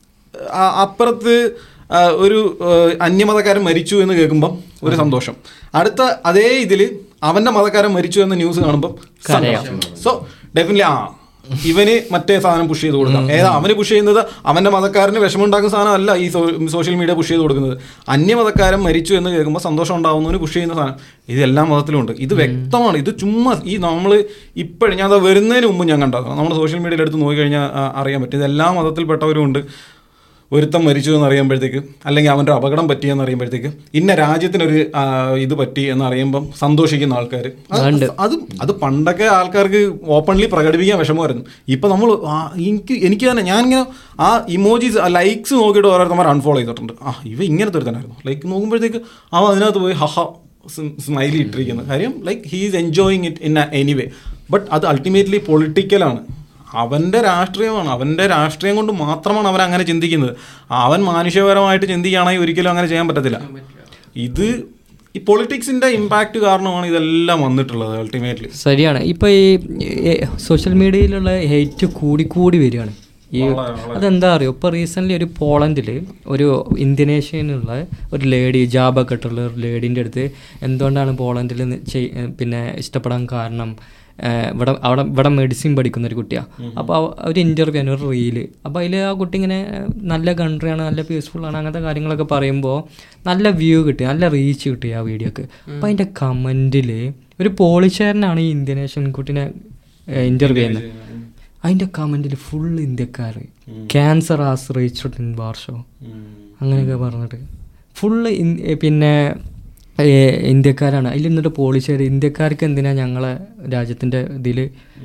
Speaker 2: ആ- അപ്പുറത്ത് ആ, ഒരു ആ, അന്യമതക്കാരൻ മരിച്ചു എന്ന് കേൾക്കുമ്പം ഒരു സന്തോഷം അടുത്ത അതേ ഇതിൽ അവന്റെ മതക്കാരൻ മരിച്ചു എന്ന ന്യൂസ് കാണുമ്പോൾ സോ ഡെഫിനറ്റ്ലി ആ ഇവന് മറ്റേ സാധനം പുഷ് ചെയ്ത് കൊടുക്കാം ഏതാ അവന് പുഷ് ചെയ്യുന്നത് അവന്റെ മതക്കാരന് വിഷമമുണ്ടാക്കുന്ന സാധനം അല്ല ഈ സോഷ്യൽ മീഡിയ പുഷ് ചെയ്ത് കൊടുക്കുന്നത് അന്യമതക്കാരൻ മരിച്ചു എന്ന് കേൾക്കുമ്പോൾ സന്തോഷം ഉണ്ടാവുന്നവന് പുഷ് ചെയ്യുന്ന സാധനം ഇത് എല്ലാ മതത്തിലും ഉണ്ട് ഇത് വ്യക്തമാണ് ഇത് ചുമ്മാ ഈ നമ്മൾ ഇപ്പോഴും ഞാൻ അത് വരുന്നതിന് മുമ്പ് ഞാൻ കണ്ടതാണ് നമ്മൾ സോഷ്യൽ മീഡിയയിൽ എടുത്ത് നോക്കിക്കഴിഞ്ഞാൽ ആ, അറിയാൻ പറ്റും ഇത് എല്ലാ മതത്തിൽപ്പെട്ടവരും ഉണ്ട് ഒരുത്തം മരിച്ചു എന്ന് അറിയുമ്പോഴത്തേക്ക് അല്ലെങ്കിൽ അവൻ്റെ ഒരു അപകടം പറ്റിയെന്ന് അറിയുമ്പോഴത്തേക്ക് ഇന്ന രാജ്യത്തിനൊരു ആ, ഇത് പറ്റി എന്ന് അറിയുമ്പം സന്തോഷിക്കുന്ന ആൾക്കാർ അത് അത് പണ്ടൊക്കെ ആൾക്കാർക്ക് ഓപ്പൺലി പ്രകടിപ്പിക്കാൻ വിഷമമായിരുന്നു ഇപ്പം നമ്മൾ എനിക്ക് എനിക്ക് തന്നെ ഞാനിങ്ങനെ ആ ഇമോജീസ് ലൈക്സ് നോക്കിയിട്ട് ഓരോരുത്തന്മാർ അൺഫോളോ ചെയ്തിട്ടുണ്ട് ആ ഇവ ഇങ്ങനത്തെ ഒരു തന്നെയായിരുന്നു ലൈക്ക് നോക്കുമ്പോഴത്തേക്ക് അവൻ അതിനകത്ത് പോയി ഹഹ സ്മൈലി ഇട്ടിരിക്കുന്നത് കാര്യം like he is enjoying it in any way but അത് അൾട്ടിമേറ്റ്ലി പൊളിറ്റിക്കലാണ് അവൻ്റെ രാഷ്ട്രീയമാണ് അവൻ്റെ രാഷ്ട്രീയം കൊണ്ട് മാത്രമാണ് അവൻ അങ്ങനെ ചിന്തിക്കുന്നത് അവൻ മാനുഷ്യപരമായിട്ട് ചിന്തിക്കുകയാണെങ്കിൽ ഒരിക്കലും അങ്ങനെ ചെയ്യാൻ പറ്റത്തില്ല ഇത് ഈ പൊളിറ്റിക്സിന്റെ ഇമ്പാക്റ്റ് കാരണമാണ് ഇതെല്ലാം വന്നിട്ടുള്ളത് അൾട്ടിമേറ്റ്ലി
Speaker 1: ശരിയാണ് ഇപ്പൊ ഈ സോഷ്യൽ മീഡിയയിലുള്ള ഹെയ്റ്റ് കൂടി കൂടി വരികയാണ് ഈ അതെന്താ അറിയോ ഇപ്പൊ റീസെന്റ് ഒരു പോളണ്ടിൽ ഒരു ഇന്ത്യനേഷ്യനുള്ള ഒരു ലേഡി ജാബൊക്കെ ഇട്ടുള്ള ഒരു ലേഡീൻ്റെ അടുത്ത് എന്തുകൊണ്ടാണ് പോളണ്ടിൽ പിന്നെ ഇഷ്ടപ്പെടാൻ കാരണം ഏഹ് ഇവിടെ അവിടെ ഇവിടെ മെഡിസിൻ പഠിക്കുന്ന ഒരു കുട്ടിയാണ് അപ്പോൾ ഒരു ഇൻ്റർവ്യൂ ആണ് ഒരു റീല് അപ്പോൾ അതിൽ ആ കുട്ടി ഇങ്ങനെ നല്ല കൺട്രിയാണ് നല്ല പീസ്ഫുൾ ആണ് അങ്ങനത്തെ കാര്യങ്ങളൊക്കെ പറയുമ്പോൾ നല്ല വ്യൂ കിട്ടി നല്ല റീച്ച് കിട്ടി ആ വീഡിയോക്ക് അപ്പോൾ അതിൻ്റെ കമൻറ്റിൽ ഒരു പോളിഷേരനാണ് ഈ ഇന്ത്യനേഷ്യൻ കുട്ടിനെ ഇൻ്റർവ്യൂ ചെയ്യുന്നത് അതിൻ്റെ കമൻറ്റിൽ ഫുൾ ഇന്ത്യക്കാർ ക്യാൻസർ ആശ്രയിച്ചിട്ട് ഇൻ വാർഷോ അങ്ങനെയൊക്കെ പറഞ്ഞിട്ട് ഫുള്ള് പിന്നെ ഏ, ഇന്ത്യക്കാരാണ് അതിൽ നിന്നിട്ട് പോളിച്ചേരി ഇന്ത്യക്കാർക്ക് എന്തിനാ ഞങ്ങളെ രാജ്യത്തിൻ്റെ ഇതിൽ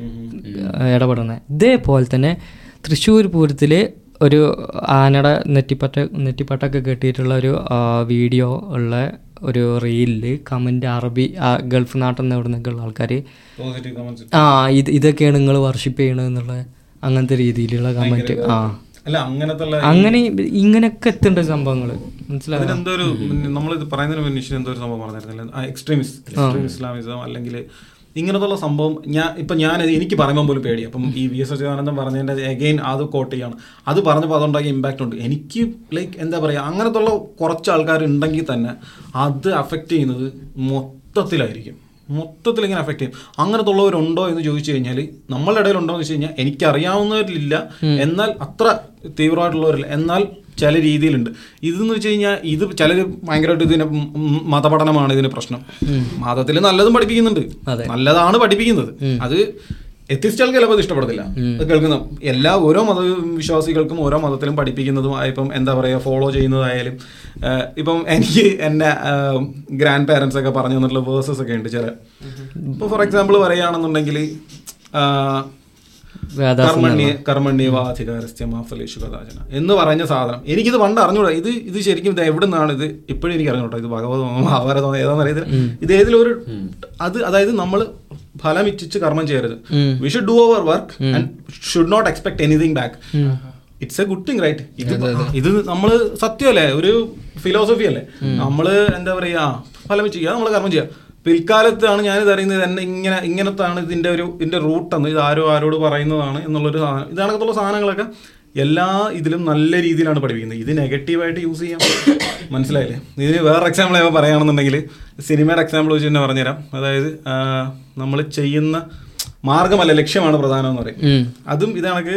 Speaker 1: ഇടപെടുന്നത് ഇതേപോലെ തന്നെ തൃശ്ശൂർ പൂരത്തിൽ ഒരു ആനയുടെ നെറ്റിപ്പറ്റ നെറ്റിപ്പട്ടൊക്കെ കെട്ടിയിട്ടുള്ള ഒരു ആ, വീഡിയോ ഉള്ള ഒരു റീലിൽ കമൻറ്റ് അറബി ആ, ഗൾഫ് നാട്ടിൽ നിന്ന് എവിടെ നിന്നൊക്കെയുള്ള ആൾക്കാർ
Speaker 2: പോസിറ്റീവ് കമന്റ്സ്
Speaker 1: ആ ഇത് ഇതൊക്കെയാണ് നിങ്ങൾ വർഷിപ്പ് ചെയ്യണത് എന്നുള്ള അങ്ങനത്തെ രീതിയിലുള്ള കമൻറ്റ് ആ
Speaker 2: അല്ല അങ്ങനത്തെ ഉള്ള
Speaker 1: അങ്ങനെ ഇങ്ങനെയൊക്കെ എത്തേണ്ട സംഭവങ്ങൾ മനസ്സിലായോ
Speaker 2: അതിനെന്തോ ഒരു നമ്മൾ ഇത് പറയുന്നതിന് മുന്നിൽ എന്തോ ഒരു സംഭവം പറഞ്ഞിരുന്നില്ല എക്സ്ട്രീമിസ്റ്റ് എക്സ്ട്രീം ഇസ്ലാമിസം അല്ലെങ്കിൽ ഇങ്ങനത്തുള്ള സംഭവം ഞാൻ ഇപ്പൊ ഞാൻ ഇത് എനിക്ക് പറയുമ്പോൾ പോലും പേടി അപ്പം ഈ വി എസ് അച്യുതാനന്ദൻ പറഞ്ഞതിന്റെ അഗെയിൻ അത് കോട്ട് ചെയ്യാണ് അത് പറഞ്ഞപ്പോൾ അതുണ്ടാക്കിയ ഇമ്പാക്റ്റ് ഉണ്ട് എനിക്ക് ലൈക്ക് എന്താ പറയുക അങ്ങനത്തുള്ള കുറച്ച് ആൾക്കാർ ഉണ്ടെങ്കിൽ തന്നെ അത് അഫക്റ്റ് ചെയ്യുന്നത് മൊത്തത്തിലായിരിക്കും മൊത്തത്തിൽ ഇങ്ങനെ അഫക്റ്റ് ചെയ്യും അങ്ങനത്തെ ഉള്ളവരുണ്ടോ എന്ന് ചോദിച്ചു കഴിഞ്ഞാൽ നമ്മളുടെ ഇടയിൽ ഉണ്ടോ എന്ന് വെച്ച് കഴിഞ്ഞാൽ എനിക്കറിയാവുന്നവരിലില്ല എന്നാൽ അത്ര തീവ്രമായിട്ടുള്ളവരില്ല എന്നാൽ ചില രീതിയിലുണ്ട് ഇതെന്ന് വെച്ച് കഴിഞ്ഞാൽ ഇത് ചിലർ ഭയങ്കരമായിട്ട് ഇതിനെ ഉം ഉം മതപഠനമാണ് ഇതിന് പ്രശ്നം മതത്തിൽ നല്ലതും പഠിപ്പിക്കുന്നുണ്ട് നല്ലതാണ് പഠിപ്പിക്കുന്നത് അത് എത്തിച്ചാൽ ചിലപ്പോൾ അത് ഇഷ്ടപ്പെടത്തില്ല അത് കേൾക്കുന്ന എല്ലാ ഓരോ മത വിശ്വാസികൾക്കും ഓരോ മതത്തിലും പഠിപ്പിക്കുന്നതും ആ ഇപ്പം എന്താ പറയുക ഫോളോ ചെയ്യുന്നതായാലും ആ, ഇപ്പം എനിക്ക് എൻ്റെ ഗ്രാൻഡ് പാരൻസ് ഒക്കെ പറഞ്ഞു തന്നിട്ടുള്ള വേഴ്സസ് ഒക്കെ ഉണ്ട് ചില ഇപ്പോൾ ഫോർ എക്സാമ്പിൾ പറയുകയാണെന്നുണ്ടെങ്കിൽ ആ,
Speaker 1: വേദാസം
Speaker 2: കർമ്മണ്യ കർമ്മണ്യവാധികാരസ്യ മാഫലേഷു കഥാചന എന്ന് പറഞ്ഞ സാധനം എനിക്കിത് പണ്ട് അറിഞ്ഞൂടാ ഇത് ഇത് ശരിക്കും ഇത് എവിടെ നിന്നാണ് ഇത് ഇപ്പോഴും എനിക്ക് അറിഞ്ഞൂടാ ഇത് ഭഗവതോ മഹാഭാരതമോ ഏതാണെന്ന് അറിയത്തില്ല ഇത് ഏതിലൊരു അത് അതായത് നമ്മൾ ഫലം ഇച്ഛിച്ച് കർമ്മം ചെയ്യരുത് we should do our work and should not expect anything back it's a good thing right ഇത് ഇത് നമ്മൾ സത്യമല്ലേ ഒരു ഫിലോസഫി അല്ലേ നമ്മള് എന്താ പറയാ ഫലം ചെയ്യുക നമ്മൾ കർമ്മം ചെയ്യുക പിൽക്കാലത്താണ് ഞാനിത് അറിയുന്നത് എന്നെ ഇങ്ങനെ ഇങ്ങനത്താണ് ഇതിന്റെ ഒരു ഇതിന്റെ റൂട്ട് എന്ന് ഇത് ആരോ ആരോട് പറയുന്നതാണ് എന്നുള്ളൊരു സാധനം ഇതാണത്തുള്ള സാധനങ്ങളൊക്കെ എല്ലാ ഇതിലും നല്ല രീതിയിലാണ് പഠിപ്പിക്കുന്നത് ഇത് നെഗറ്റീവായിട്ട് യൂസ് ചെയ്യാം മനസ്സിലായില്ലേ ഇതിന് വേറെ എക്സാമ്പിൾ ഞാൻ പറയുകയാണെന്നുണ്ടെങ്കിൽ സിനിമയുടെ എക്സാമ്പിൾ വെച്ച് തന്നെ പറഞ്ഞുതരാം അതായത് നമ്മൾ ചെയ്യുന്ന മാർഗമല്ല ലക്ഷ്യമാണ് പ്രധാനം എന്ന് പറയും അതും ഇതാണെങ്കിൽ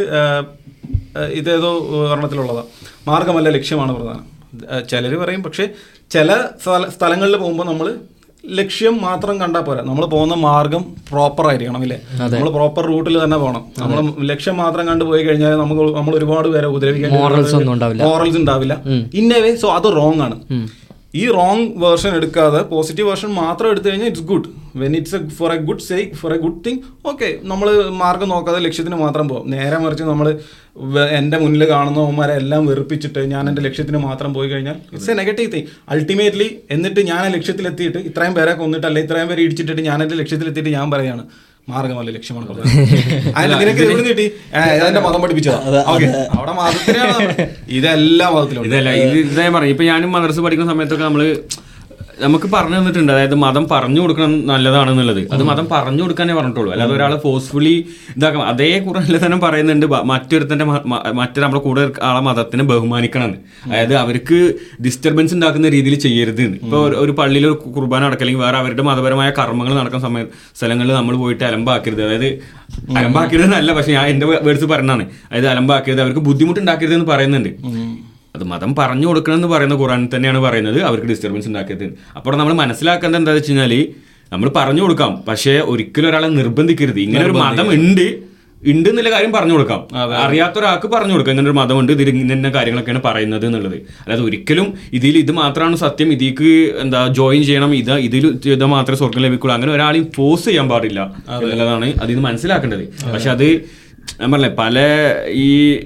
Speaker 2: ഇതേതോ ഒരെണ്ണത്തിലുള്ളതാണ് മാർഗമല്ല ലക്ഷ്യമാണ് പ്രധാനം ചിലർ പറയും പക്ഷേ ചില സ്ഥല സ്ഥലങ്ങളിൽ പോകുമ്പോൾ നമ്മൾ ലക്ഷ്യം മാത്രം കണ്ടാൽ പോരാ നമ്മൾ പോകുന്ന മാർഗം പ്രോപ്പർ ആയിരിക്കണം ഇല്ലേ നമ്മൾ പ്രോപ്പർ റൂട്ടിൽ തന്നെ പോകണം നമ്മൾ ലക്ഷ്യം മാത്രം കണ്ടു പോയി കഴിഞ്ഞാൽ നമുക്ക് നമ്മൾ ഒരുപാട് പേരെ ഉപദ്രവിക്കാൻ
Speaker 1: Morals ഒന്നും ഉണ്ടാവില്ല.
Speaker 2: മോറൽസ് ഉണ്ടാവില്ല ഇൻ എ വേ സോ അത് റോങ് ആണ് ഈ റോങ് വേർഷൻ എടുക്കാതെ പോസിറ്റീവ് വേർഷൻ മാത്രം എടുത്തു കഴിഞ്ഞാൽ it's good when it's a for a good sake for a good thing okay നമ്മൾ മാർഗം നോക്കാതെ ലക്ഷ്യത്തിന് മാത്രം പോകും നേരെ മറിച്ച് നമ്മൾ എൻ്റെ മുന്നിൽ കാണുന്നവന്മാരെ എല്ലാം വെറുപ്പിച്ചിട്ട് ഞാൻ എൻ്റെ ലക്ഷ്യത്തിന് മാത്രം പോയി കഴിഞ്ഞാൽ it's a negative thing ultimately എന്നിട്ട് ഞാൻ ആ ലക്ഷ്യത്തിലെത്തിയിട്ട് ഇത്രയും പേരെ കൊന്നിട്ട് അല്ലെ ഇത്രയും പേരെ ഇടിച്ചിട്ടിട്ട് ഞാൻ എൻ്റെ ലക്ഷ്യത്തിലെത്തിയിട്ട് ഞാൻ പറയാണ് മാർഗമല്ല ലക്ഷ്യമാണ് പ്രധാനം. അതിന് നിനക്ക് എവിടെ കിട്ടി ആ, ഇതെന്റെ മതം പഠിപ്പിച്ചതാ ഓക്കെ അവിടെ മതത്തിനാണ് ഇതെല്ലാ മതത്തിലും ഉണ്ട്.
Speaker 3: ഇതല്ല ഇത് ഇതാ ഞാൻ പറഞ്ഞു ഇപ്പൊ ഞാനും മദ്രസ പഠിക്കുന്ന സമയത്തൊക്കെ നമ്മള് നമുക്ക് പറഞ്ഞു തന്നിട്ടുണ്ട് അതായത് മതം പറഞ്ഞു കൊടുക്കണം നല്ലതാണെന്നുള്ളത് അത് മതം പറഞ്ഞു കൊടുക്കാനേ പറഞ്ഞിട്ടുള്ളൂ അല്ലാതെ ഒരാളെ ഫോഴ്സ്ഫുള്ളി ഇതാക്കണം അതേ ഖുറാനിൽ തന്നെ പറയുന്നുണ്ട് ബ- മറ്റൊരുത്തന്റെ മ- മ- മറ്റേ നമ്മുടെ കൂടെ ഇരിക്ക- ആളെ മതത്തിനെ ബഹുമാനിക്കണം എന്ന്. അതായത് അവർക്ക് ഡിസ്റ്റർബൻസ് ഉണ്ടാക്കുന്ന രീതിയിൽ ചെയ്യരുത് എന്ന്. ഇപ്പൊ ഒരു- ഒരു പള്ളിയിൽ ഒരു കുർബാന നടക്കുക അല്ലെങ്കിൽ വേറെ അവരുടെ മതപരമായ കർമ്മങ്ങൾ നടക്കുന്ന സമയം സ്ഥലങ്ങളിൽ നമ്മൾ പോയിട്ട് അലമ്പാക്കരുത് അതായത് അലമ്പാക്കരുത് എന്നല്ല പക്ഷെ ഞാൻ എന്റെ വേർഡ്സ് പറഞ്ഞാണ് അതായത് അലമ്പാക്കരുത് അവർക്ക് ബുദ്ധിമുട്ടുണ്ടാക്കരുത് എന്ന് പറയുന്നുണ്ട് അത് മതം പറഞ്ഞു കൊടുക്കണം എന്ന് പറയുന്ന ഖുറാൻ തന്നെയാണ് പറയുന്നത് അവർക്ക് ഡിസ്റ്റർബൻസ് ഉണ്ടാക്കരുത് അപ്പോൾ നമ്മൾ മനസ്സിലാക്കേണ്ടത് എന്താ വെച്ച് കഴിഞ്ഞാൽ നമ്മൾ പറഞ്ഞു കൊടുക്കാം പക്ഷേ ഒരിക്കലും ഒരാളെ നിർബന്ധിക്കരുത് ഇങ്ങനെ ഒരു മതം ഉണ്ട് ഉണ്ട് എന്നുള്ള കാര്യം പറഞ്ഞു കൊടുക്കാം അറിയാത്ത ഒരാൾക്ക് പറഞ്ഞു കൊടുക്കാം ഇങ്ങനെ ഒരു മതമുണ്ട് ഇതിൽ ഇന്ന ഇന്ന കാര്യങ്ങളൊക്കെയാണ് പറയുന്നത് എന്നുള്ളത് അല്ലാതെ ഒരിക്കലും ഇതിൽ ഇത് മാത്രമാണ് സത്യം ഇതിക്ക് എന്താ ജോയിൻ ചെയ്യണം ഇത് ഇതിൽ ചെയ്താൽ മാത്രമേ സ്വർഗം ലഭിക്കുള്ളൂ അങ്ങനെ ഒരാളെയും ഫോഴ്സ് ചെയ്യാൻ പാടില്ല എന്നുള്ളതാണ് അതിൽ നിന്ന് മനസ്സിലാക്കേണ്ടത് പക്ഷെ അത് ഞാൻ പറഞ്ഞില്ലേ പല ഈ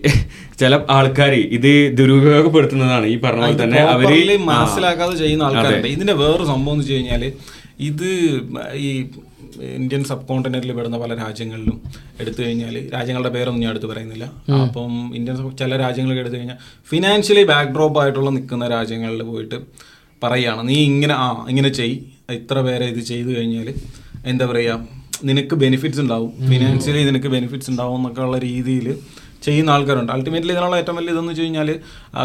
Speaker 3: ചില ആൾക്കാർ ഇത് ദുരുപയോഗപ്പെടുത്തുന്നതാണ് ഈ പറഞ്ഞ പോലെ തന്നെ അവര്
Speaker 2: properly
Speaker 3: ആ,
Speaker 2: മനസ്സിലാക്കാതെ ചെയ്യുന്ന ആൾക്കാരുണ്ട് ഇതിന്റെ വേറൊരു സംഭവം എന്ന് വെച്ച് കഴിഞ്ഞാല് ഇത് ഈ ഇന്ത്യൻ സബ് കോണ്ടിനെന്റിൽ പെടുന്ന പല രാജ്യങ്ങളിലും എടുത്തു കഴിഞ്ഞാൽ രാജ്യങ്ങളുടെ പേരൊന്നും ഞാൻ എടുത്ത് പറയുന്നില്ല അപ്പം ഇന്ത്യൻ സബ് ചില രാജ്യങ്ങളൊക്കെ എടുത്തു കഴിഞ്ഞാൽ ഫിനാൻഷ്യലി ബാക്ക്ഡ്രോപ്പ് ആയിട്ടുള്ള നിൽക്കുന്ന രാജ്യങ്ങളിൽ പോയിട്ട് പറയുകയാണ് നീ ഇങ്ങനെ ആ ഇങ്ങനെ ചെയ് ഇത്ര പേരെ ഇത് ചെയ്തു കഴിഞ്ഞാൽ എന്താ പറയുക നിനക്ക് ബെനിഫിറ്റ്സ് ഉണ്ടാവും ഫിനാൻഷ്യലി നിനക്ക് ബെനിഫിറ്റ്സ് ഉണ്ടാവും എന്നൊക്കെ ഉള്ള രീതിയിൽ ചെയ്യുന്ന ആൾക്കാരുണ്ട് അൾട്ടിമേറ്റ്ലി ഇതിനുള്ള ഏറ്റവും വലിയ ഇതെന്ന് വെച്ച് കഴിഞ്ഞാൽ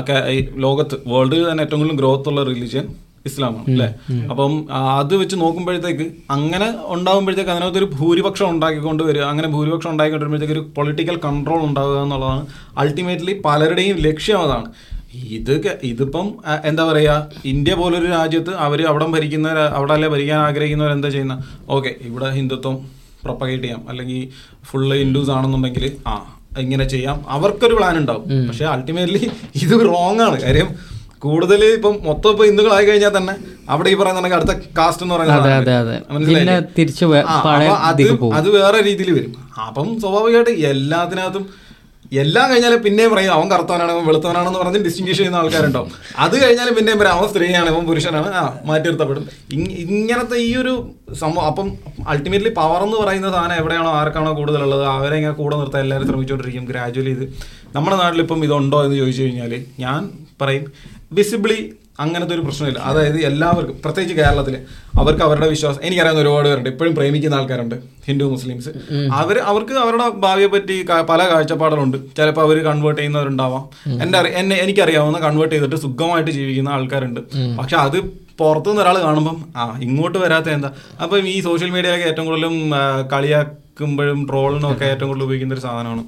Speaker 2: ലോകത്ത് വേൾഡിൽ തന്നെ ഏറ്റവും കൂടുതൽ ഗ്രോത്ത് ഉള്ള റിലീജിയൻ ഇസ്ലാമാണ് അല്ലേ അപ്പം ആ, അത് വെച്ച് നോക്കുമ്പോഴത്തേക്ക് അങ്ങനെ ഉണ്ടാകുമ്പോഴത്തേക്ക് അതിനകത്ത് ഒരു ഭൂരിപക്ഷം ഉണ്ടാക്കിക്കൊണ്ട് വരിക അങ്ങനെ ഭൂരിപക്ഷം ഉണ്ടാക്കിക്കൊണ്ട് വരുമ്പോഴത്തേക്ക് ഒരു പൊളിറ്റിക്കൽ കൺട്രോൾ ഉണ്ടാവുക എന്നുള്ളതാണ് അൾട്ടിമേറ്റ്ലി പലരുടെയും ലക്ഷ്യം അതാണ് ഇത് ക- ഇതിപ്പം ആ, എന്താ പറയാ ഇന്ത്യ പോലൊരു രാജ്യത്ത് അവർ അവിടെ ഭരിക്കുന്ന അവിടെ അല്ലെ ഭരിക്കാൻ ആഗ്രഹിക്കുന്നവർ എന്താ ചെയ്യുന്ന ഓക്കെ ഇവിടെ ഹിന്ദുത്വം പ്രൊപ്പഗേറ്റ് ചെയ്യാം അല്ലെങ്കിൽ ഫുള്ള് ഹിന്ദുസ് ആണെന്നുണ്ടെങ്കിൽ ആ ഇങ്ങനെ ചെയ്യാം അവർക്കൊരു പ്ലാൻ ഉണ്ടാവും പക്ഷെ അൾട്ടിമേറ്റ്ലി ഇത് റോങ് ആണ് കാര്യം കൂടുതൽ ഇപ്പം മൊത്തം ഇപ്പൊ ഹിന്ദുക്കളായി കഴിഞ്ഞാൽ തന്നെ അവിടെ ഈ പറയുന്ന അടുത്ത കാസ്റ്റ് എന്ന് പറയുന്നത്
Speaker 1: അതെ,
Speaker 2: സാധനം
Speaker 1: അതെ,
Speaker 2: വരും.
Speaker 1: അതെ.
Speaker 2: മനസ്സിലായില്ലേ?
Speaker 1: പിന്നെ തിരിച്ച് വേ-
Speaker 2: ആ,
Speaker 1: പഴയ
Speaker 2: അപ്പൊ അത്
Speaker 1: ഇതിലേക്ക് പോകും.
Speaker 2: അത് വേറെ രീതിയിൽ വരും അപ്പം സ്വാഭാവികമായിട്ട് എല്ലാത്തിനകത്തും എല്ലാം കഴിഞ്ഞാലും പിന്നെയും പറയും അവൻ കറുത്തവനാണ് അവൻ വെളുത്തവനാണെന്ന് പറഞ്ഞ് ഡിസ്റ്റിങ്ഷ് ചെയ്യുന്ന ആൾക്കാരുണ്ടാവും അത് കഴിഞ്ഞാലും പിന്നെയും പറയും അവൻ സ്ത്രീയാണ് അവൻ പുരുഷനാണ് ആ മാറ്റി നിർത്തപ്പെടും ഇങ്- ഇങ്ങനത്തെ ഈ ഒരു സംഭവം അപ്പം അൾട്ടിമേറ്റ്ലി പവർ എന്ന് പറയുന്ന സാധനം എവിടെയാണോ ആർക്കാണോ കൂടുതലുള്ളത് അവരെ ഇങ്ങനെ കൂടെ നിർത്താൻ എല്ലാവരും ശ്രമിച്ചുകൊണ്ടിരിക്കും ഗ്രാജുവലി ഇത് നമ്മുടെ നാട്ടിൽ ഇപ്പം ഇതുണ്ടോ എന്ന് ചോദിച്ചു കഴിഞ്ഞാൽ ഞാൻ പറയും വിസിബിളി അങ്ങനത്തെ ഒരു പ്രശ്നമില്ല അതായത് എല്ലാവർക്കും പ്രത്യേകിച്ച് കേരളത്തിൽ അവർക്ക് അവരുടെ വിശ്വാസം എനിക്കറിയാവുന്ന ഒരുപാട് പേരുണ്ട് ഇപ്പോഴും പ്രേമിക്കുന്ന ആൾക്കാരുണ്ട് ഹിന്ദു മുസ്ലിംസ് അവർ അവർക്ക് അവരുടെ ഭാവിയെ പറ്റി ക- പല കാഴ്ചപ്പാടുകളുണ്ട് ചിലപ്പോൾ അവർ കൺവേർട്ട് ചെയ്യുന്നവരുണ്ടാവാം എൻ്റെ അറി എന്നെ എനിക്കറിയാവുന്ന കൺവേർട്ട് ചെയ്തിട്ട് സുഖമായിട്ട് ജീവിക്കുന്ന ആൾക്കാരുണ്ട് പക്ഷെ അത് പുറത്തുനിന്ന് ഒരാൾ കാണുമ്പം ആ ഇങ്ങോട്ട് വരാത്ത എന്താ അപ്പം ഈ സോഷ്യൽ മീഡിയയിലൊക്കെ ഏറ്റവും കൂടുതലും ആ, കളിയാക്കുമ്പോഴും ട്രോളിനും ഒക്കെ ഏറ്റവും കൂടുതൽ ഉപയോഗിക്കുന്ന ഒരു സാധനമാണ്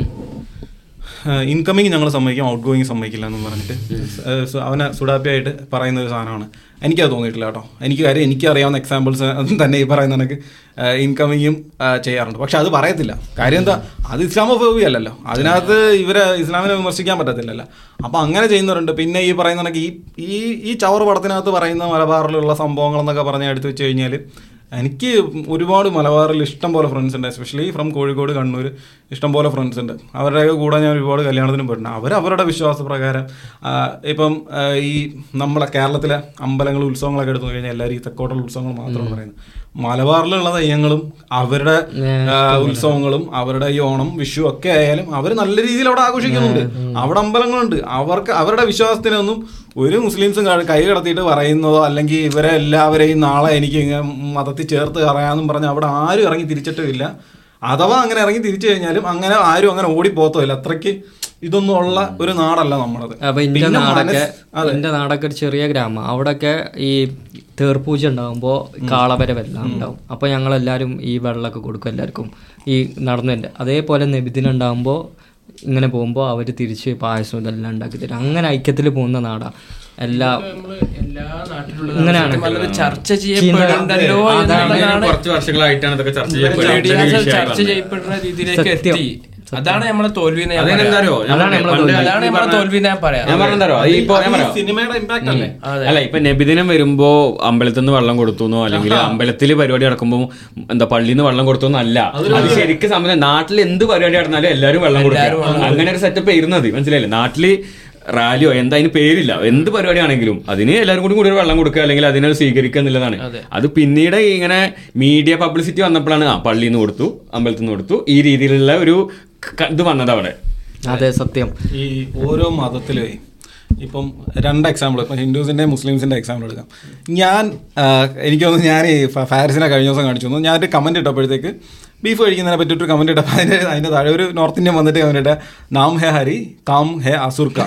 Speaker 2: ഇൻകമിങ് ഞങ്ങൾ സമ്മതിക്കും ഔട്ട് ഗോയിങ് സമ്മതിക്കില്ല എന്ന് പറഞ്ഞിട്ട് ഏഹ് സു- അവനെ സുഡാപ്പിയായിട്ട് പറയുന്ന ഒരു സാധനമാണ് എനിക്കത് തോന്നിയിട്ടില്ല കേട്ടോ എനിക്ക് കാര്യം എനിക്ക് അറിയാവുന്ന എക്സാമ്പിൾസ് തന്നെ ഈ പറയുന്ന കണക്ക് ഇൻകമിങ്ങും ചെയ്യാറുണ്ട് പക്ഷെ അത് പറയത്തില്ല കാര്യം എന്താ അത് ഇസ്ലാമോഫോബി അല്ലല്ലോ അതിനകത്ത് ഇവരെ ഇസ്ലാമിനെ വിമർശിക്കാൻ പറ്റത്തില്ലല്ലോ അപ്പം അങ്ങനെ ചെയ്യുന്നവരുണ്ട് പിന്നെ ഈ പറയുന്ന കണക്ക് ഈ ഈ ഈ ചവറ് പടത്തിനകത്ത് പറയുന്ന മലബാറിലുള്ള സംഭവങ്ങളെന്നൊക്കെ പറഞ്ഞ് എടുത്തു വെച്ച് കഴിഞ്ഞാൽ എനിക്ക് ഒരുപാട് മലബാറിൽ ഇഷ്ടം പോലെ ഫ്രണ്ട്സ് ഉണ്ട് എസ്പെഷ്യലി ഫ്രം കോഴിക്കോട് കണ്ണൂർ ഇഷ്ടം പോലെ ഫ്രണ്ട്സ് ഉണ്ട് അവരുടെയൊക്കെ കൂടെ ഞാൻ ഒരുപാട് കല്യാണത്തിനും പോയിട്ടുണ്ട് അവർ അവരുടെ വിശ്വാസപ്രകാരം ആ, ഇപ്പം ആ, ഈ നമ്മളെ കേരളത്തിലെ അമ്പലങ്ങൾ ഉത്സവങ്ങളൊക്കെ എടുത്തു കഴിഞ്ഞാൽ എല്ലാവരും ഈ തെക്കോട്ടുള്ള ഉത്സവങ്ങൾ മാത്രമാണ് പറയുന്നത് മലബാറിലുള്ള തെയ്യങ്ങളും അവരുടെ ആ, ഉത്സവങ്ങളും അവരുടെ ഈ ഓണം വിഷു ഒക്കെ ആയാലും അവർ നല്ല രീതിയിൽ അവിടെ ആഘോഷിക്കുന്നുണ്ട് അവിടെ അമ്പലങ്ങളുണ്ട് അവർക്ക് അവരുടെ വിശ്വാസത്തിനൊന്നും ഒരു മുസ്ലിംസും ക- കൈ കടത്തിയിട്ട് പറയുന്നതോ അല്ലെങ്കിൽ ഇവരെ എല്ലാവരെയും നാളെ എനിക്ക് ഇങ്ങനെ മതത്തിൽ ചേർത്ത് പറയാന്നും പറഞ്ഞ് അവിടെ ആരും ഇറങ്ങി തിരിച്ചിട്ടുമില്ല അഥവാ അങ്ങനെ ഇറങ്ങി തിരിച്ചു കഴിഞ്ഞാലും അങ്ങനെ ആരും അങ്ങനെ ഓടിപ്പോത്തമില്ല അത്രയ്ക്ക് ഇതൊന്നും ഉള്ള ഒരു നാടല്ല നമ്മളത്
Speaker 1: അപ്പൊ ഇന്റെ
Speaker 2: പിന്നെ
Speaker 1: നാടൊക്കെ
Speaker 2: മനസ്സ്- അതെ.
Speaker 1: ഇന്റെ നാടൊക്കെ ഒരു ചെറിയ ഗ്രാമം അവിടെയൊക്കെ ഈ തേർപ്പൂജ ഉണ്ടാകുമ്പോ കാളവരവെല്ലാം ഉണ്ടാവും അപ്പൊ ഞങ്ങളെല്ലാരും ഈ വെള്ളമൊക്കെ കൊടുക്കും എല്ലാവർക്കും ഈ നടന്നതിന്റെ അതേപോലെ നബിദിനം ഉണ്ടാകുമ്പോ ഇങ്ങനെ പോകുമ്പോ അവര് തിരിച്ച് പായസം ഇതെല്ലാം ഉണ്ടാക്കി തരും അങ്ങനെ ഐക്യത്തിൽ പോകുന്ന നാടാ എല്ലാ
Speaker 5: നമ്മള് എല്ലാ നാട്ടിലുള്ള
Speaker 1: ഇങ്ങനെയാണ്.
Speaker 5: സത്യം വളരെ ചർച്ച ചെയ്യപ്പെടുന്നുണ്ടല്ലോ
Speaker 1: അതാണ്
Speaker 5: എന്നുള്ളതാണ്
Speaker 3: കുറച്ച് വർഷങ്ങളായിട്ടാണ് ഇതൊക്കെ ചർച്ച
Speaker 5: മീഡിയാസ്
Speaker 3: ചെയ്യപ്പെടുന്നത്
Speaker 5: ചർച്ച ചെയ്യപ്പെടുന്ന രീതിയിലേക്ക്
Speaker 1: സത്യം.
Speaker 5: എത്തി അതാണ് നമ്മളെ തോൽവിനെ ഞാൻ പറയാം.
Speaker 3: അതെന്താരോ
Speaker 1: അതാണ് നമ്മളെ തോൽവി.
Speaker 5: അതാണ് നമ്മളെ തോൽവിനെ ഞാൻ പറയാം
Speaker 3: ഞാൻ പറഞ്ഞോ ഈ ഇപ്പൊ ഞാൻ
Speaker 2: അത് ഈ
Speaker 3: പറയാം
Speaker 2: സിനിമയുടെ ഇമ്പാക്ട് അല്ലേ
Speaker 3: അല്ല ഇപ്പൊ നബിദിനം വരുമ്പോ അമ്പലത്തിൽ നിന്ന് വെള്ളം കൊടുത്തുന്നോ അല്ലെങ്കിൽ അമ്പലത്തിൽ പരിപാടി നടക്കുമ്പോ എന്താ പള്ളിയിൽ നിന്ന് വെള്ളം കൊടുത്തോന്നോ അല്ല അത് ശരിക്കും സംബന്ധം നാട്ടിൽ എന്ത് പരിപാടി നടന്നാലും എല്ലാവരും വെള്ളം കൊടുക്കും അങ്ങനെ ഒരു സെറ്റപ്പ് ഇരുന്നത് മനസ്സിലായില്ലേ നാട്ടില് റാലിയോ എന്താ അതിന് പേരില്ല എന്ത് പരിപാടിയാണെങ്കിലും അതിന് എല്ലാവരും കൂടി കൂടി ഒരു വെള്ളം കൊടുക്കുക അല്ലെങ്കിൽ അതിനെ സ്വീകരിക്കുക എന്നുള്ളതാണ് അത് പിന്നീട് ഇങ്ങനെ മീഡിയ പബ്ലിസിറ്റി വന്നപ്പോഴാണ് ആ പള്ളിയിൽ നിന്ന് കൊടുത്തു അമ്പലത്തിൽ നിന്ന് കൊടുത്തു ഈ രീതിയിലുള്ള ഒരു ക- ഇത് വന്നത് അവിടെ
Speaker 1: അതെ സത്യം
Speaker 2: ഈ ഓരോ മതത്തിലേ ഇപ്പം രണ്ട് എക്സാമ്പിൾ ഇപ്പം ഹിന്ദുസിൻ്റെ മുസ്ലിംസിൻ്റെ എക്സാമ്പിൾ എടുക്കാം ഞാൻ ആ, എനിക്ക് തോന്നുന്നു ഞാൻ ഈ ഫ- ഫാരിസിനെ കഴിഞ്ഞ ദിവസം കാണിച്ചു തന്നു ഞാനൊരു കമൻറ്റ് ഇട്ടപ്പോഴത്തേക്ക് ബീഫ് കഴിക്കുന്നതിനെ പറ്റിയിട്ട് കമൻറ്റ് ഇട്ടപ്പോൾ അതിൻ്റെ അതിൻ്റെ താഴെ ഒരു നോർത്ത് ഇന്ത്യൻ വന്നിട്ട് കമൻറ്റ് ഇട്ട നാം ഹെ ഹരി കാം ഹെ അസുർക്ക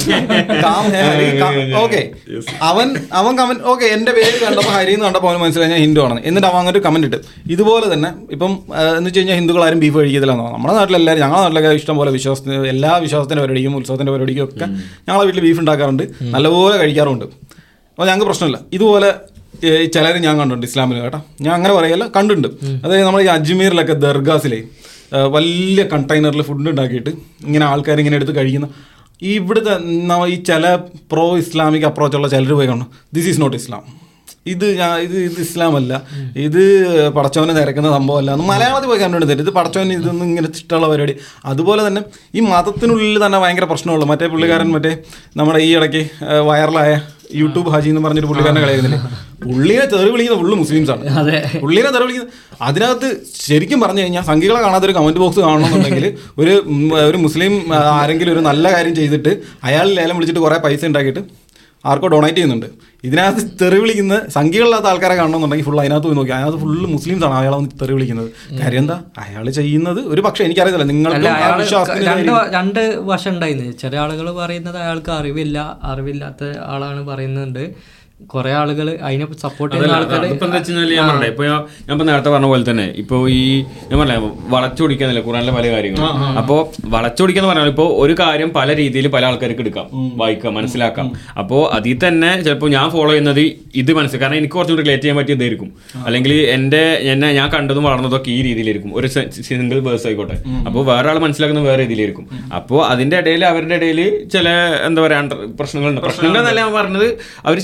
Speaker 2: കാം ഹെ ഹരി ഓക്കെ അവൻ അവൻ കമൻറ്റ് ഓക്കെ എൻ്റെ പേര് കണ്ടപ്പോൾ ഹരി എന്ന് കണ്ടപ്പോൾ അവന് മനസ്സിലായി ഞാൻ ഹിന്ദു ആണെന്ന് എന്നിട്ട് അവൻ അങ്ങോട്ട് കമൻറ്റ് ഇട്ട് ഇതുപോലെ തന്നെ ഇപ്പം ആ, എന്ന് വെച്ച് കഴിഞ്ഞാൽ ഹിന്ദുക്കൾ ആരും ബീഫ് കഴിക്കത്തില്ലെന്നോ നമ്മുടെ നാട്ടിലെല്ലാവരും ഞങ്ങളുടെ നാട്ടിലൊക്കെ ഇഷ്ടം പോലെ വിശ്വാസത്തിന് എല്ലാ വിശ്വാസത്തിൻ്റെ പരിപാടിക്കും ഉത്സവത്തിൻ്റെ പരിപാടിക്കും ഒക്കെ ഞങ്ങളെ വീട്ടിൽ ബീഫ് ഉണ്ടാക്കാറുണ്ട് നല്ലപോലെ കഴിക്കാറുണ്ട് അപ്പോൾ ഞങ്ങൾക്ക് പ്രശ്നമില്ല ഇതുപോലെ ചിലർ ഞാൻ കണ്ടിട്ടുണ്ട് ഇസ്ലാമിൽ കേട്ടോ ഞാൻ അങ്ങനെ പറയല്ല കണ്ടിട്ടുണ്ട് അതായത് നമ്മൾ ഈ അജ്മീറിലൊക്കെ ദർഗാസിലെ ആ, വലിയ കണ്ടെയ്നറിൽ ഫുഡ് ഉണ്ടാക്കിയിട്ട് ഇങ്ങനെ ആൾക്കാർ ഇങ്ങനെ എടുത്ത് കഴിക്കുന്ന ഈ ഇവിടുത്തെ ന- ഈ ചില പ്രോ ഇസ്ലാമിക് അപ്രോച്ചുള്ള ചിലർ പോയി കാണും ദിസ് ഈസ് നോട്ട് ഇസ്ലാം ഇത് ഞാൻ ഇത് ഇത് ഇസ്ലാം അല്ല ഇത് പടച്ചവനെ നിരക്കുന്ന സംഭവമല്ല എന്ന് മലയാളത്തിൽ പോയി കണ്ടുകൊണ്ട് ഇത് പടച്ചവന് ഇതൊന്നും ഇങ്ങനെ ഇഷ്ടമുള്ള പരിപാടി അതുപോലെ തന്നെ ഈ മതത്തിനുള്ളിൽ തന്നെ ഭയങ്കര പ്രശ്നമുള്ളൂ മറ്റേ പുള്ളിക്കാരൻ മറ്റേ നമ്മുടെ ഈ ഇടയ്ക്ക് ആ, വൈറലായ യൂട്യൂബ് ഹാജി എന്ന് പറഞ്ഞൊരു പുള്ളിക്കാരനെ കളയുന്നില്ലേ പുള്ളിനെ തെറി വിളിക്കുന്ന ഫുള്ള് മുസ്ലിംസ് ആണ് പുള്ളിനെ തെറി വിളിക്കുന്ന അതിനകത്ത് ശരിക്കും പറഞ്ഞു കഴിഞ്ഞാൽ സംഘികളെ കാണാത്ത ഒരു കമന്റ് ബോക്സ് കാണണമെന്നുണ്ടെങ്കിൽ ഒരു ഉം, ഒരു മുസ്ലിം ആ, ആരെങ്കിലും ഒരു നല്ല കാര്യം ചെയ്തിട്ട് അയാൾ ലേലം വിളിച്ചിട്ട് കുറേ പൈസ ഉണ്ടാക്കിയിട്ട് ആർക്കോ ഡൊണേറ്റ് ചെയ്യുന്നുണ്ട് ഇതിനകത്ത് തെറി വിളിക്കുന്ന സംഖ്യകളില്ലാത്ത ആൾക്കാരെ കാണണമെന്നുണ്ടെങ്കിൽ ഫുൾ അതിനകത്ത് പോയി നോക്കി അതിനകത്ത് ഫുള്ള് മുസ്ലിംസ് ആണ് അയാളെ വന്ന് തെറി വിളിക്കുന്നത് കാര്യം എന്താ അയാൾ ചെയ്യുന്നത് ഒരു പക്ഷേ എനിക്കറിയത്തില്ല
Speaker 1: അല്ല
Speaker 2: നിങ്ങൾക്ക്
Speaker 1: അയാള്
Speaker 2: വിശ്വാസത്തിന്
Speaker 1: രണ്ട് വ- രണ്ട് വശം ഉണ്ടായിരുന്നു ചില ആളുകൾ പറയുന്നത് അയാൾക്ക് അറിവില്ല അറിവില്ലാത്ത ആളാണ് പറയുന്നുണ്ട് കുറെ ആളുകൾ അതിനെ സപ്പോർട്ട് ചെയ്യുന്ന ആൾക്കാർ
Speaker 3: ഇപ്പൊ എന്താ വെച്ചാൽ ഞാൻ പറഞ്ഞേ ഇപ്പൊ ഞാൻ ഞാൻ ഇപ്പൊ നേരത്തെ പറഞ്ഞ പോലെ തന്നെ ഇപ്പൊ ഈ ഞാൻ പറഞ്ഞ വളച്ചൊടിക്കാന്നില്ല ഖുറാനിലെ പല കാര്യങ്ങളും അപ്പോ വളച്ചൊടിക്കാന്ന് പറഞ്ഞാൽ ഇപ്പൊ ഒരു കാര്യം പല രീതിയിൽ പല ആൾക്കാർക്ക് എടുക്കാം വായിക്കാം മനസ്സിലാക്കാം അപ്പോ അതിൽ തന്നെ ചിലപ്പോൾ ഞാൻ ഫോളോ ചെയ്യുന്നത് ഇത് മനസ്സിലാക്കാം കാരണം എനിക്ക് കുറച്ചുകൂടി റിലേറ്റ് ചെയ്യാൻ പറ്റിയ ഇതായിരിക്കും അല്ലെങ്കിൽ എന്റെ എന്നെ ഞാൻ കണ്ടതും വളർന്നതൊക്കെ ഈ രീതിയിലായിരിക്കും ഒരു സിംഗിൾ വേഴ്സ് ആയിക്കോട്ടെ അപ്പോൾ വേറെ ആൾ മനസ്സിലാക്കുന്ന വേറെ രീതിയിലായിരിക്കും അപ്പോൾ അതിന്റെ ഇടയിൽ അവരുടെ ഇടയിൽ ചില എന്താ പറയാ under- പ്രശ്നങ്ങളുണ്ട് പ്രശ്നങ്ങൾ എന്നല്ല ഞാൻ പറഞ്ഞത് അവർ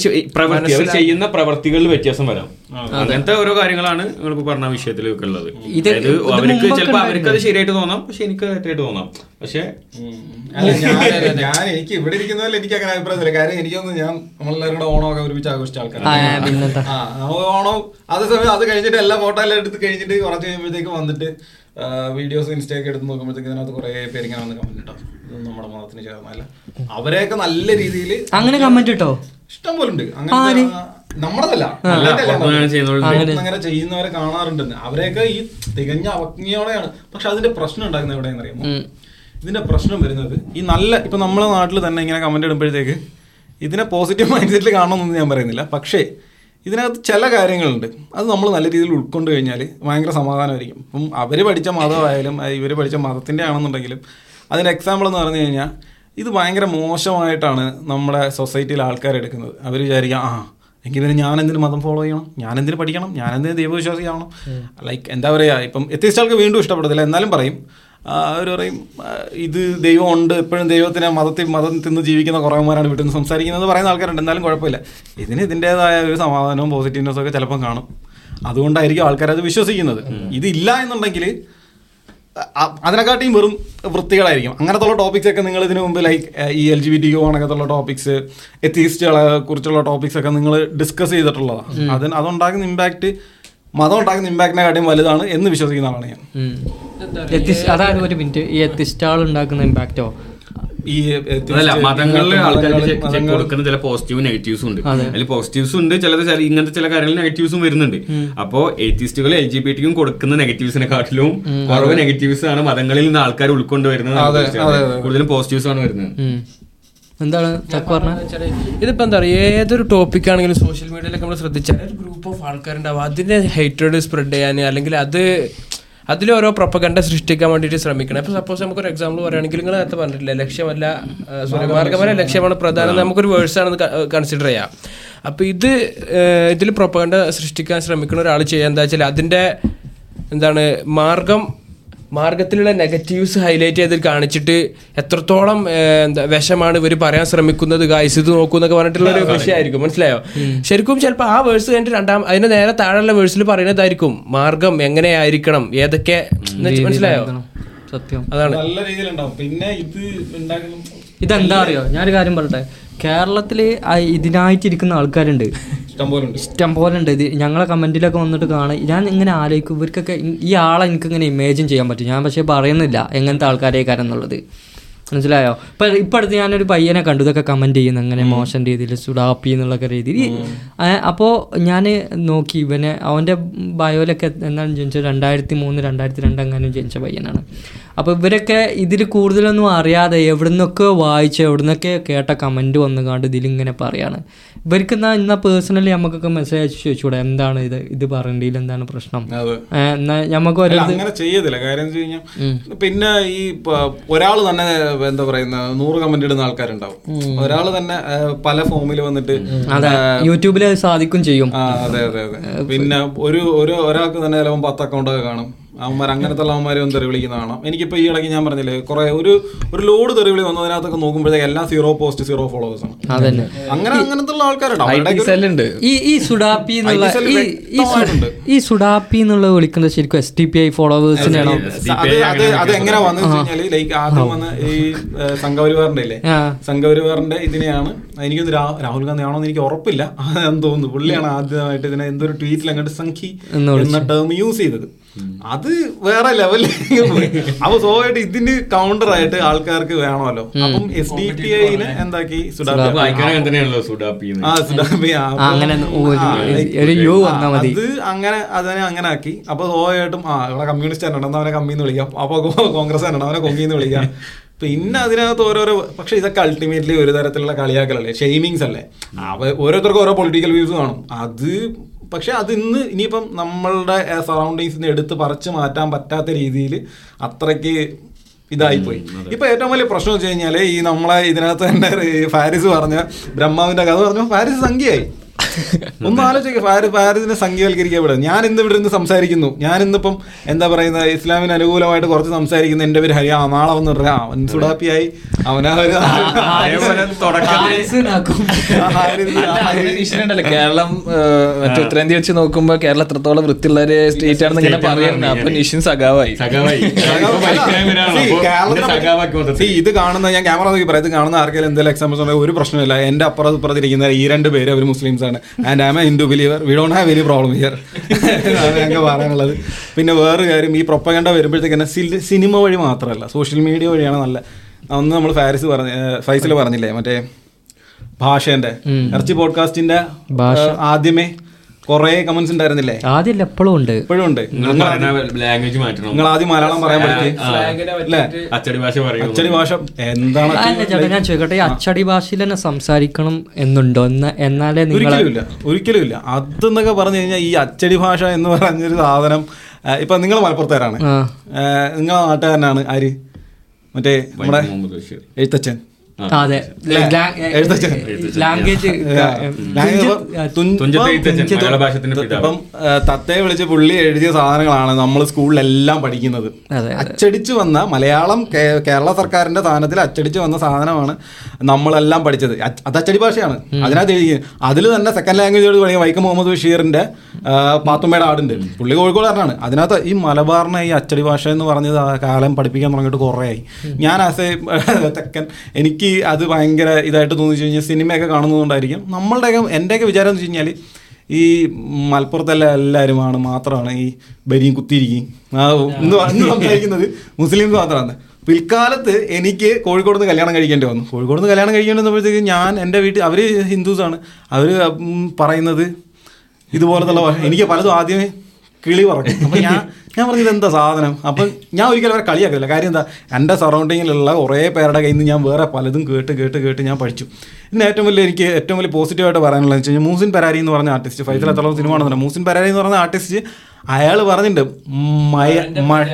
Speaker 3: പ്രവൃത്തി അവർ ചെയ്യുന്ന പ്രവർത്തികളിൽ വ്യത്യാസം വരാം അങ്ങനത്തെ ഓരോ കാര്യങ്ങളാണ് നിങ്ങളിപ്പോ പറഞ്ഞ വിഷയത്തിലൊക്കെ ഉള്ളത്
Speaker 1: ഇത്
Speaker 3: അതായത്
Speaker 1: ഇത്
Speaker 3: അവർക്ക്
Speaker 1: മുമ്പൊക്കെ
Speaker 3: ചിലപ്പോൾ അവർക്ക് അത് ശരിയായിട്ട് തോന്നാം പക്ഷെ എനിക്ക് തെറ്റായിട്ട് തോന്നാം പക്ഷെ
Speaker 2: അല്ല ഞാൻ ഞാൻ എനിക്ക് ഇവിടെ ഇരിക്കുന്നതിൽ എനിക്ക് അങ്ങനെ അഭിപ്രായമില്ല കാര്യം എനിക്കൊന്നും ഞാൻ നമ്മളെല്ലാവരും കൂടെ ഓണമൊക്കെ ഒരുമിച്ച് ആഘോഷിച്ച
Speaker 1: ആ,
Speaker 2: ആൾക്കാരാണ്
Speaker 1: പിന്നെന്താ
Speaker 2: ആ നമുക്ക് ഓണം അതേസമയം അത് കഴിഞ്ഞിട്ട് എല്ലാ ഫോട്ടോ എല്ലാം എടുത്ത് കഴിഞ്ഞിട്ട് കുറച്ച് കഴിയുമ്പോഴത്തേക്ക് വന്നിട്ട് വീഡിയോസ് ഇൻസ്റ്റയൊക്കെ എടുത്ത് നോക്കുമ്പോഴത്തേക്ക് ഇതിനകത്ത് കുറേ പേര് ഇങ്ങനെ വന്ന് കമന്റ് ഇട്ടോ ഇതൊന്നും നമ്മുടെ മതത്തിന് ചേർന്നല്ല അവരെയൊക്കെ നല്ല രീതിയിൽ
Speaker 1: അങ്ങനെ കമന്റ് ഇട്ടോ
Speaker 2: ഇഷ്ടം പോലെ ഉണ്ട് അങ്ങനത്തെ ആ, നമ്മളതല്ല
Speaker 3: അല്ല, പുറത്തുനിന്ന് ചെയ്യുന്നവരുണ്ട്.
Speaker 2: അങ്ങനെ ചെയ്യുന്നവരെ കാണാറുണ്ടെന്ന് അവരെയൊക്കെ ഈ തികഞ്ഞ അവജ്ഞയോടെയാണ് പക്ഷെ അതിന്റെ പ്രശ്നം ഉണ്ടാക്കുന്നത് എവിടെയെന്ന് അറിയാമോ
Speaker 1: ഉം.
Speaker 2: ഇതിന്റെ പ്രശ്നം വരുന്നത് ഈ നല്ല ഇപ്പൊ നമ്മളെ നാട്ടിൽ തന്നെ ഇങ്ങനെ കമന്റ് ഇടുമ്പോഴത്തേക്ക് ഇതിനെ പോസിറ്റീവ് മൈൻഡ് സെറ്റിൽ കാണണമെന്നൊന്നും ഞാൻ പറയുന്നില്ല പക്ഷേ ഇതിനകത്ത് ചില കാര്യങ്ങളുണ്ട് അത് നമ്മൾ നല്ല രീതിയിൽ ഉൾക്കൊണ്ട് കഴിഞ്ഞാൽ ഭയങ്കര സമാധാനമായിരിക്കും ഇപ്പം അവർ പഠിച്ച മതമായാലും ഇവർ പഠിച്ച മതത്തിൻ്റെ ആണെന്നുണ്ടെങ്കിലും അതിന് എക്സാമ്പിൾ എന്ന് പറഞ്ഞു കഴിഞ്ഞാൽ ഇത് ഭയങ്കര മോശമായിട്ടാണ് നമ്മുടെ സൊസൈറ്റിയിൽ ആൾക്കാർ എടുക്കുന്നത് അവർ വിചാരിക്കുക ആ എങ്കിൽ പിന്നെ ഞാൻ എന്തിന് മതം ഫോളോ ചെയ്യണം ഞാൻ എന്തിന് പഠിക്കണം ഞാൻ എന്തിന് ദൈവവിശ്വാസിയാവണം ലൈക്ക് എന്താ പറയുക ഇപ്പം എത്തിച്ച ആൾക്ക് വീണ്ടും ഇഷ്ടപ്പെടത്തില്ല എന്നാലും പറയും അവർ പറയും ആ, ഇത് ദൈവം ഉണ്ട് എപ്പോഴും ദൈവത്തിനെ മതത്തിൽ മതം തിന്ന് ജീവിക്കുന്ന കുറവന്മാരാണ് വീട്ടിൽ നിന്ന് സംസാരിക്കുന്നത് പറയുന്ന ആൾക്കാരുണ്ട് എന്നാലും കുഴപ്പമില്ല ഇതിന് ഇതിൻ്റെതായ ഒരു സമാധാനവും പോസിറ്റീവ്നെസ്സും ഒക്കെ ചിലപ്പം കാണും അതുകൊണ്ടായിരിക്കും ആൾക്കാർ അത് വിശ്വസിക്കുന്നത് ഇതില്ല എന്നുണ്ടെങ്കിൽ അ- അതിനെക്കാട്ടിയും വെറും വൃത്തികളായിരിക്കും അങ്ങനത്തുള്ള ടോപ്പിക്സ് ഒക്കെ നിങ്ങൾ ഇതിനു മുമ്പ് ലൈക്ക് ഈ L G B T U അങ്ങനത്തുള്ള ടോപ്പിക്സ് എത്തീസ്റ്റുകളെ കുറിച്ചുള്ള ടോപ്പിക്സ് ഒക്കെ നിങ്ങൾ ഡിസ്കസ് ചെയ്തിട്ടുള്ളതാണ് അതിന് അതുണ്ടാക്കുന്ന ഇമ്പാക്റ്റ് മതം ഉണ്ടാക്കുന്ന ഇമ്പാക്റ്റിനെക്കാട്ടിയും വലുതാണ് എന്ന് വിശ്വസിക്കുന്ന ആളാണ് ഞാൻ
Speaker 1: ഉം. എത്തിസ് അതായത് ഒരു മിനിറ്റ് ഈ എത്തിസ്റ്റാൾ ഉണ്ടാക്കുന്ന ഇമ്പാക്റ്റോ
Speaker 2: ഈ
Speaker 3: അതല്ല മതങ്ങളിൽ ആൾക്കാർക്ക് ചെക്ക്
Speaker 2: മതങ്ങൾ-
Speaker 3: കൊടുക്കുന്ന ചില പോസിറ്റീവ് നെഗറ്റീവ്സും ഉണ്ട് അതിൽ പോസിറ്റീവ്സും ഉണ്ട് ചിലത് ചില ഇങ്ങനത്തെ ചില കാര്യങ്ങളിൽ നെഗറ്റീവ്സും വരുന്നുണ്ട് അപ്പോ എത്തിസ്റ്റുകൾ എൽ ജി ബി ടിക്കും കൊടുക്കുന്ന നെഗറ്റീവ്സിനെക്കാട്ടിലും കുറവ് നെഗറ്റീവ്സ് ആണ് മതങ്ങളിൽ നിന്ന് ആൾക്കാർ ഉൾക്കൊണ്ട് വരുന്നത്
Speaker 2: അതെ, അതെ, അതെ.
Speaker 3: കൂടുതലും പോസിറ്റീവ്സ് ആണ് വരുന്നത്
Speaker 1: ഉം. എന്താണ് ചക്ക് പറഞ്ഞ
Speaker 5: ഇതിപ്പോ എന്താ പറയുക ഏതൊരു ടോപ്പിക് ആണെങ്കിലും സോഷ്യൽ മീഡിയയിലൊക്കെ നമ്മൾ ശ്രദ്ധിച്ചാൽ ഒരു ഗ്രൂപ്പ് ഓഫ് ആൾക്കാരുണ്ടാവും അതിനെ ഹേറ്റഡ് സ്പ്രെഡ് ചെയ്യാൻ അല്ലെങ്കിൽ അത് അതിൽ ഓരോ പ്രൊപ്പഗണ്ട സൃഷ്ടിക്കാൻ വേണ്ടിയിട്ട് ശ്രമിക്കണം ഇപ്പോൾ സപ്പോസ് നമുക്കൊരു എക്സാമ്പിൾ പറയുകയാണെങ്കിൽ നിങ്ങൾ നേരത്തെ പറഞ്ഞിട്ടില്ല ലക്ഷ്യമല്ല സോറി മാർഗമല്ല ലക്ഷ്യമാണ് പ്രധാനം നമുക്കൊരു വേഴ്സാണെന്ന് കൺസിഡർ ചെയ്യാം അപ്പോൾ ഇത് ഇതിൽ പ്രൊപ്പഗണ്ട സൃഷ്ടിക്കാൻ ശ്രമിക്കുന്ന ഒരാൾ ചെയ്യുക എന്താ വെച്ചാൽ അതിൻ്റെ എന്താണ് മാർഗം മാർഗത്തിലുള്ള നെഗറ്റീവ്സ് ഹൈലൈറ്റ് ചെയ്ത് കാണിച്ചിട്ട് എത്രത്തോളം ഏഹ്, എന്താ വിഷമാണ് ഇവർ പറയാൻ ശ്രമിക്കുന്നത് ഗായ്സ് ഇത് നോക്കൂ എന്നൊക്കെ പറഞ്ഞിട്ടുള്ള ഒരു വിഷയമായിരിക്കും മനസ്സിലായോ ശരിക്കും ചിലപ്പോൾ ആ വേഴ്സ് കഴിഞ്ഞിട്ട് രണ്ടാം അതിന് നേരെ താഴെയുള്ള വേഴ്സിൽ പറയുന്നതായിരിക്കും മാർഗം എങ്ങനെയായിരിക്കണം ഏതൊക്കെ എന്ന് വെച്ച് മനസ്സിലായോ
Speaker 1: സത്യം
Speaker 5: അതാണ്
Speaker 2: നല്ല രീതിയിലുണ്ടാവും പിന്നെ ഇത് ഉണ്ടാക്കുന്ന
Speaker 1: ഇതെന്താ അറിയോ ഞാനൊരു കാര്യം പറയട്ടെ കേരളത്തിൽ ഇതിനായിട്ടിരിക്കുന്ന ആൾക്കാരുണ്ട്
Speaker 2: ഇഷ്ടം പോലെ ഉണ്ട്
Speaker 1: ഇഷ്ടം പോലെ ഉണ്ട് ഇത് ഞങ്ങളെ കമന്റിലൊക്കെ വന്നിട്ട് കാണാം ഞാൻ ഇങ്ങനെ ആലോചിക്കും ഇവർക്കൊക്കെ ഇ- ഈ ആളെ എനിക്ക് ഇങ്ങനെ ഇമേജിൻ ചെയ്യാൻ പറ്റും ഞാൻ പക്ഷേ പറയുന്നില്ല എങ്ങനത്തെ ആൾക്കാരെ കാര്യം എന്നുള്ളത് മനസ്സിലായോ ഇപ്പൊ ഇപ്പൊ അടുത്ത് ഞാനൊരു പയ്യനെ കണ്ടു ഇതൊക്കെ കമന്റ് ചെയ്യുന്നു അങ്ങനെ മോശം രീതിയിൽ സുഡാപ്പി എന്നുള്ളൊക്കെ രീതിയിൽ അപ്പോൾ ഞാൻ നോക്കി ഇവനെ അവൻ്റെ ബയോയിലൊക്കെ എന്താണ് ജനിച്ചത് രണ്ടായിരത്തി മൂന്ന് രണ്ടായിരത്തി രണ്ട് അങ്ങനെ ജനിച്ച പയ്യനാണ് അപ്പോൾ ഇവരൊക്കെ ഇതിൽ കൂടുതലൊന്നും അറിയാതെ എവിടുന്നൊക്കെ വായിച്ച് എവിടുന്നൊക്കെ കേട്ട കമൻറ്റ് വന്നുകാണ്ട് ഇതിലിങ്ങനെ പറയാണ് ഇവർക്ക് എന്നാ എന്നാ പേഴ്സണലി നമുക്കൊക്കെ മെസ്സേജ് അയച്ച് ചോദിച്ചുകൂടെ എന്താണ് ഇത് ഇത് പറയേണ്ടതിൽ എന്താണ് പ്രശ്നം
Speaker 2: അതെ
Speaker 1: ഏ, എന്നാ നമുക്ക്
Speaker 2: അല്ല,
Speaker 1: ഓരോ
Speaker 2: അങ്ങനെ ചെയ്യത്തില്ല കാര്യം വെച്ച് കഴിഞ്ഞാൽ പിന്നെ ഈ ഒരാൾ തന്നെ എന്താ പറയുന്ന നൂറ് കമന്റ് ഇടുന്ന ആൾക്കാരുണ്ടാവും ഒരാൾ തന്നെ ആ, പല ഫോമിൽ വന്നിട്ട്
Speaker 1: അതെ യൂട്യൂബിൽ അത് സാധിക്കും ചെയ്യും
Speaker 2: ആ അതെ അതെ അതെ പിന്നെ ഒരു ഒരു ഒരാൾക്ക് തന്നെ ചിലപ്പോൾ പത്ത് അക്കൗണ്ടൊക്കെ കാണും അവന്മാർ അങ്ങനത്തെ അവന്മാരെ ഒന്ന് തെറി വിളിക്കുന്ന കാണാം എനിക്കിപ്പോൾ ഈ ഇടയ്ക്ക് ഞാൻ പറഞ്ഞില്ലേ കുറെ ഒരു ഒരു ലോഡ് തെറി വിളി വന്നതിനകത്തൊക്കെ നോക്കുമ്പോഴത്തേക്ക് എല്ലാം സീറോ പോസ്റ്റ് സീറോ ഫോളോവേഴ്സ് ആണ്
Speaker 1: അതന്നെ
Speaker 2: അങ്ങനെ അങ്ങനത്തെ ഉള്ള ആൾക്കാരുണ്ട്
Speaker 4: ഐ ടി സെല്ലുണ്ട്
Speaker 1: ഈ ഈ സുഡാപ്പി എന്നുള്ള
Speaker 2: ITSL
Speaker 1: ഈ ഈ സു-
Speaker 2: വ്യക്തമായിട്ടുണ്ട്.
Speaker 1: ഈ സുഡാപ്പി എന്നുള്ള വിളിക്കുന്നത് ശരിക്കും എസ് ടി പി ഐ ഫോളോവേഴ്സിനാണോ
Speaker 2: അത് അത് അത് എങ്ങനെ വന്നു കഴിഞ്ഞാല് ലൈക്ക് ആദ്യം വന്ന് ഈ ഏഹ്, സംഘപരിവാറിന്റെ ഇല്ലേ
Speaker 1: ആ
Speaker 2: സംഘപരിവാറിന്റെ ഇതിനെയാണ് എനിക്കൊന്ന് രാ- രാഹുൽ ഗാന്ധി ആണോ എന്ന് എനിക്ക് ഉറപ്പില്ല എന്ന് തോന്നുന്നു പുള്ളിയാണ് ആദ്യമായിട്ട് ഇതിനെ എന്തൊരു ട്വീറ്റിൽ അങ്ങോട്ട് സംഖി എന്ന ടേം യൂസ് ചെയ്തത് അത് വേറെ ലെവലിൽ പോയി അപ്പൊ സ്വാഭാവികമായിട്ട് ഇതിന് കൗണ്ടർ ആയിട്ട് ആൾക്കാർക്ക് വേണമല്ലോ അപ്പം എസ് ഡി പി ഐനെ എന്താക്കി സുഡാപ്പി
Speaker 3: വായിക്കാൻ അങ്ങനെ തന്നെയാണല്ലോ സുഡാപ്പി
Speaker 2: ആ സുഡാപ്പി ആ,
Speaker 1: ആ, അങ്ങനെ ഒരു-
Speaker 2: ആ, like,
Speaker 1: ഒരു യു വന്നാ മതി
Speaker 2: അത് അങ്ങനെ അതിനെ അങ്ങനെ ആക്കി അപ്പൊ സ്വാഭാവികമായിട്ടും ആ ഇവിടെ കമ്മ്യൂണിസ്റ്റ് ഉണ്ടെന്ന് അവനെ കമ്മിന്ന് വിളിക്കാം അപ്പൊ കോൺഗ്രസ് ഉണ്ട് അവനെ കൊങ്ങിന്ന് വിളിക്കാം പിന്നെ അതിനകത്ത് ഓരോരോ പക്ഷെ ഇതൊക്കെ അൾട്ടിമേറ്റ്ലി ഒരു തരത്തിലുള്ള കളിയാക്കലല്ലേ ഷെയ്മിങ്സ് അല്ലേ അവ ഓരോരുത്തർക്കും ഓരോ പൊളിറ്റിക്കൽ വ്യൂസ് കാണും അത് പക്ഷെ അത് ഇന്ന് ഇനിയിപ്പം നമ്മളുടെ സറൗണ്ടിങ്സിന് എടുത്ത് പറിച്ചു മാറ്റാൻ പറ്റാത്ത രീതിയിൽ അത്രയ്ക്ക് ഇതായിപ്പോയി ഇപ്പൊ ഏറ്റവും വലിയ പ്രശ്നം വെച്ച് കഴിഞ്ഞാല് ഈ നമ്മളെ ഇതിനകത്ത് തന്നെ ഈ ഫാരിസ് പറഞ്ഞ ബ്രഹ്മാവിന്റെ കഥ പറഞ്ഞു ഫാരിസ് സംഖ്യയായി ഒന്ന് ആലോചിക്കുക ഫാരി ഫാരിസിനെ സംഖ്യവൽക്കരിക്കപ്പെടും ഞാൻ ഇന്ന് ഇവിടെ നിന്ന് സംസാരിക്കുന്നു ഞാൻ ഇന്നിപ്പം എന്താ പറയുന്നത് ഇസ്ലാമിന് അനുകൂലമായിട്ട് കുറച്ച് സംസാരിക്കുന്ന എൻ്റെ പേര് ഹരിയാ നാളെ വന്ന് പറയാം അവൻ സുഡാപ്പിയായി അവനാ ഒരു
Speaker 3: അതേപോലെ തുടക്കത്തിൽ
Speaker 1: ഹാരിസ് നാക്കും.
Speaker 4: ഉണ്ടല്ലോ കേരളം ഏഹ്, മറ്റേ ഉത്തരേന്ത്യ വെച്ച് നോക്കുമ്പോ കേരളം എത്രത്തോളം വൃത്തിയുള്ള ഒരു സ്റ്റേറ്റ് ആണെന്ന് ഇങ്ങനെ പറയുന്നത് അപ്പൊ നിഷിൻ സഖാവായി
Speaker 3: സഖാവായി ഇപ്പൊ ഭരിക്കാൻ വരാണല്ലോ.
Speaker 2: See,
Speaker 3: അപ്പൊ
Speaker 2: കേരളത്തിനെ
Speaker 3: എന്നെ സഖാവാക്കി മൊത്തത്തിൽ.
Speaker 2: See, ഇത് കാണുന്ന ഞാൻ ക്യാമറ നോക്കി പറയാം ഇത് കാണുന്ന ആർക്കെങ്കിലും എന്തെങ്കിലും എക്സാമ്പിൾസ് ഉണ്ടെങ്കിൽ ഒരു പ്രശ്നമില്ല എന്റെ അപ്പുറത്ത് ഇപ്പുറത്തിരിക്കുന്ന ഈ രണ്ട് പേര് അവർ മുസ്ലിംസ് ആണ് and am a Hindu believer we don't have any problem here അതാണ് ഞങ്ങൾക്ക് പറയാനുള്ളത് പിന്നെ വേറൊരു കാര്യം ഈ പ്രൊപ്പഗണ്ട വരുമ്പോഴത്തേക്ക് തന്നെ സിനിമ വഴി മാത്രമല്ല സോഷ്യൽ മീഡിയ വഴിയാണ് നല്ല അന്ന് നമ്മൾ ഫാരിസ് പറഞ്ഞ ഫൈസൽ പറഞ്ഞില്ലേ മറ്റേ ഭാഷേന്റെ ഇറച്ചി പോഡ്കാസ്റ്റിന്റെ
Speaker 1: ഭാഷ.
Speaker 2: ഏഹ്, ആദ്യമേ കുറേ കമന്റ്സ് ഉണ്ടായിരുന്നില്ലേ
Speaker 1: ആദ്യമല്ല എപ്പോഴും ഉണ്ട്
Speaker 2: ഇപ്പോഴും ഉണ്ട്
Speaker 3: നിങ്ങൾ പറയുന്ന ലാംഗ്വേജ് മാറ്റണം
Speaker 2: നിങ്ങൾ ആദ്യം മലയാളം പറയാൻ പഠിച്ച് അല്ലേ
Speaker 3: അച്ചടി ഭാഷ പറയും
Speaker 2: അച്ചടി ഭാഷ എന്താണ്
Speaker 1: അല്ല ചേട്ടാ ഞാൻ ചോദിക്കട്ടെ ഈ അച്ചടി ഭാഷയിൽ തന്നെ സംസാരിക്കണം എന്നുണ്ടോ എന്ന എന്നാലേ നിങ്ങൾ
Speaker 2: ഒരിക്കലും ഇല്ല ഒരിക്കലും ഇല്ല അതെന്നൊക്കെ പറഞ്ഞു കഴിഞ്ഞാൽ ഈ അച്ചടി ഭാഷ എന്ന് പറഞ്ഞൊരു സാധനം ആ, ഇപ്പൊ നിങ്ങൾ മലപ്പുറത്തുകാരാണ്
Speaker 1: ആ.
Speaker 2: നിങ്ങളെ നാട്ടുകാരനാണ് ആര് മറ്റേ നമ്മുടെ
Speaker 3: മുഹമ്മദ് ബഷീർ
Speaker 2: എഴുത്തച്ഛൻ
Speaker 1: അതെ
Speaker 2: എഴുത്തച്ഛൻ
Speaker 1: ലാംഗ്വേജ്
Speaker 3: തുഞ്ചത്ത് എഴുത്തച്ഛൻ മലയാള ഭാഷത്തിന്റെ പിതാവ്
Speaker 2: ഇപ്പം ആ, തത്തയെ വിളിച്ച് പുള്ളി എഴുതിയ സാധനങ്ങളാണ് നമ്മൾ സ്കൂളിലെല്ലാം പഠിക്കുന്നത്
Speaker 1: അതെ,
Speaker 2: അച്ചടിച്ച് വന്ന മലയാളം കേ- കേരള സർക്കാരിന്റെ സാധനത്തിൽ അച്ചടിച്ച് വന്ന സാധനമാണ് നമ്മളെല്ലാം പഠിച്ചത് അച്ച- അത് അച്ചടി ഭാഷയാണ് അതിനകത്ത് എഴുതി അതിൽ തന്നെ സെക്കൻഡ് ലാംഗ്വേജോട് പഠിക്കുക വൈക്കം മുഹമ്മദ് ബഷീറിന്റെ ആ, പാത്തുമ്മയുടെ ആടുണ്ട് പുള്ളി കോഴിക്കോടുകാരനാണ് അതിനകത്ത് ഈ മലബാറിനെ ഈ അച്ചടി ഭാഷ എന്ന് പറഞ്ഞത് ആ കാലം പഠിപ്പിക്കാൻ തുടങ്ങിയിട്ട് കുറേ ആയി ഞാൻ ആസ് എ തെക്കൻ എനിക്ക് അത് ഭയങ്കര ഇതായിട്ട് തോന്നി കഴിഞ്ഞാൽ സിനിമയൊക്കെ കാണുന്നതുകൊണ്ടായിരിക്കും നമ്മളുടെയൊക്കെ എൻ്റെയൊക്കെ വിചാരം എന്ന് വെച്ച് കഴിഞ്ഞാൽ ഈ മലപ്പുറത്തെല്ലാം എല്ലാവരുമാണ് മാത്രമാണ് ഈ ബരിയും കുത്തിയിരിക്കും ആ ഇന്ന് ഇന്ന് സംസാരിക്കുന്നത് മുസ്ലിംസ് മാത്രമാണ് പിൽക്കാലത്ത് എനിക്ക് കോഴിക്കോട് നിന്ന് കല്യാണം കഴിക്കേണ്ടി വന്നു കോഴിക്കോട് നിന്ന് കല്യാണം കഴിക്കേണ്ടി വന്നപ്പോഴത്തേക്ക് ഞാൻ എൻ്റെ വീട്ടിൽ അവർ ഹിന്ദുസാണ് അവർ പറയുന്നത് ഇതുപോലത്തുള്ള ഭാഷ എനിക്ക് പലതും ആദ്യമേ കിളി പറക്കും അപ്പം ഞാൻ ഞാൻ പറഞ്ഞത് എന്താ സാധനം അപ്പം ഞാൻ ഒരിക്കലും അവരെ കളിയാക്കില്ല കാര്യം എന്താ എൻ്റെ സറൗണ്ടിങ്ങിലുള്ള കുറേ പേരുടെ കയ്യിൽ നിന്ന് ഞാൻ വേറെ പലതും കേട്ട് കേട്ട് കേട്ട് ഞാൻ പഠിച്ചു ഇന്ന് ഏറ്റവും വലിയ എനിക്ക് ഏറ്റവും വലിയ പോസിറ്റീവായിട്ട് പറയാനുള്ളത് വെച്ച് കഴിഞ്ഞാൽ മൂസിൻ പരാരി എന്ന് പറഞ്ഞ ആർട്ടിസ്റ്റ് ഫൈസൽ അത്തോളം സിനിമ ആണെന്നുണ്ട് മൂസിൻ പരാരി എന്ന് പറഞ്ഞ ആർട്ടിസ്റ്റ് അയാൾ പറഞ്ഞിട്ടുണ്ട് മയ മഴ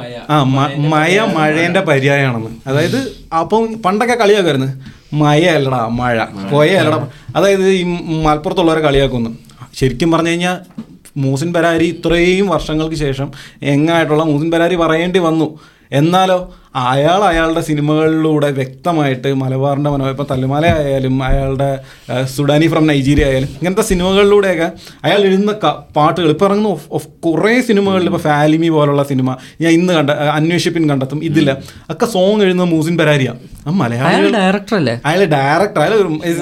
Speaker 2: ആ മ- മയ മഴേന്റെ പര്യായമാണെന്ന് അതായത് അപ്പം പണ്ടൊക്കെ കളിയാക്കുമായിരുന്നു മയ അല്ലടാ മഴ പോയ അല്ലടാ അതായത് ഈ മലപ്പുറത്തുള്ളവരെ കളിയാക്കുന്നു ശരിക്കും പറഞ്ഞു കഴിഞ്ഞാൽ മൂസിൻ പരാരി ഇത്രയും വർഷങ്ങൾക്ക് ശേഷം എങ്ങായിട്ടുള്ള മൂസിൻ പരാരി പറയേണ്ടി വന്നു എന്നാലോ അയാൾ അയാളുടെ സിനിമകളിലൂടെ വ്യക്തമായിട്ട് മലബാറിൻ്റെ മനോ ഇപ്പം തല്ലുമാല ആയാലും അയാളുടെ ഏഹ്, സുഡാനി ഫ്രം നൈജീരിയ ആയാലും ഇങ്ങനത്തെ സിനിമകളിലൂടെയൊക്കെ അയാൾ എഴുതുന്ന ക- പാട്ടുകൾ ഇപ്പം ഇറങ്ങുന്ന of- of കുറേ സിനിമകളിൽ ഇപ്പോൾ ഫാലിമി പോലുള്ള സിനിമ ഞാൻ ഇന്ന് കണ്ട ഏഹ്, അന്വേഷിപ്പിൻ കണ്ടെത്തും ഇതില്ല ഒക്കെ സോങ് എഴുതുന്ന മൂസിൻ പരാരിയാണ് ആ
Speaker 1: അയാൾ
Speaker 2: മലയാളികൾ
Speaker 1: ഡയറക്ടർ അല്ലേ
Speaker 2: അയാൾ ഡയറക്ടർ അയാൾ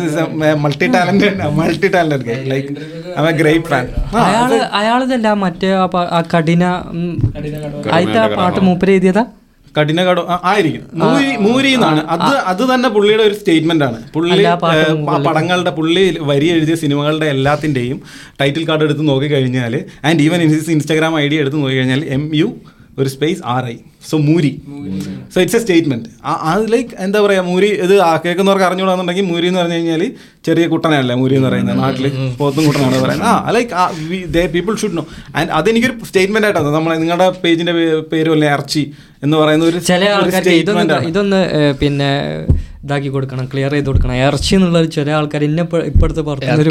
Speaker 2: multi talented multi talented like I a great fan
Speaker 1: അയാള് അയാളതല്ല മറ്റേ ആ പ- ആ കഠിന ഉം, ആദ്യത്തെ ആ പാട്ട് മൂപ്പര് എഴുതിയതാ
Speaker 2: കഠിന കട ആ, ആയിരിക്കും മൂരി മൂരി എന്നാണ് അത് അത് തന്നെ പുള്ളിയുടെ ഒരു സ്റ്റേറ്റ്മെന്റ് ആണ് പുള്ളി
Speaker 1: അല്ല, ആ പാട്ട്
Speaker 2: ഏഹ്, ആ പടങ്ങളുടെ പുള്ളി വരി എഴുതിയ സിനിമകളുടെ എല്ലാത്തിന്റെയും ടൈറ്റിൽ കാർഡ് എടുത്ത് നോക്കി കഴിഞ്ഞാൽ and even Instagram I D എടുത്ത് നോക്കി കഴിഞ്ഞാൽ എം യു ഒരു സ്പേസ് ആർ ഐ സോ മൂരി സോ ഇറ്റ്സ് എ സ്റ്റേറ്റ്മെന്റ് അത് ലൈക്ക് എന്താ പറയാ മൂരി ഇത് ആ കേൾക്കുന്നവർക്ക് അറിഞ്ഞുകൂടാന്നുണ്ടെങ്കിൽ മൂരി എന്ന് പറഞ്ഞു കഴിഞ്ഞാൽ ചെറിയ കുട്ടനല്ല മൂരി എന്ന് പറയുന്നത് നാട്ടിൽ പോത്തും കുട്ടനാണ് പറയുന്നത് ആ like they people should know and അതെനിക്കൊരു സ്റ്റേറ്റ്മെന്റ് ആയിട്ടാണ് നമ്മളെ നിങ്ങളുടെ പേജിന്റെ പേര് പോലെ ഇറച്ചി എന്ന് പറയുന്ന ഒരു
Speaker 1: ചില
Speaker 2: ഒരു
Speaker 1: ആൾക്കാർക്ക്
Speaker 2: statement
Speaker 1: ഇതൊന്ന്
Speaker 2: ആണ്.
Speaker 1: ഇതൊന്ന് ഏ, പിന്നെ ഇതാക്കി കൊടുക്കണം ക്ലിയർ ചെയ്ത് കൊടുക്കണം ഇറച്ചി എന്നുള്ളത് ചില ആൾക്കാർ ഇന്നെ ഇപ്പ- ഇപ്പോഴത്തെ പുറത്തുനിന്നൊരു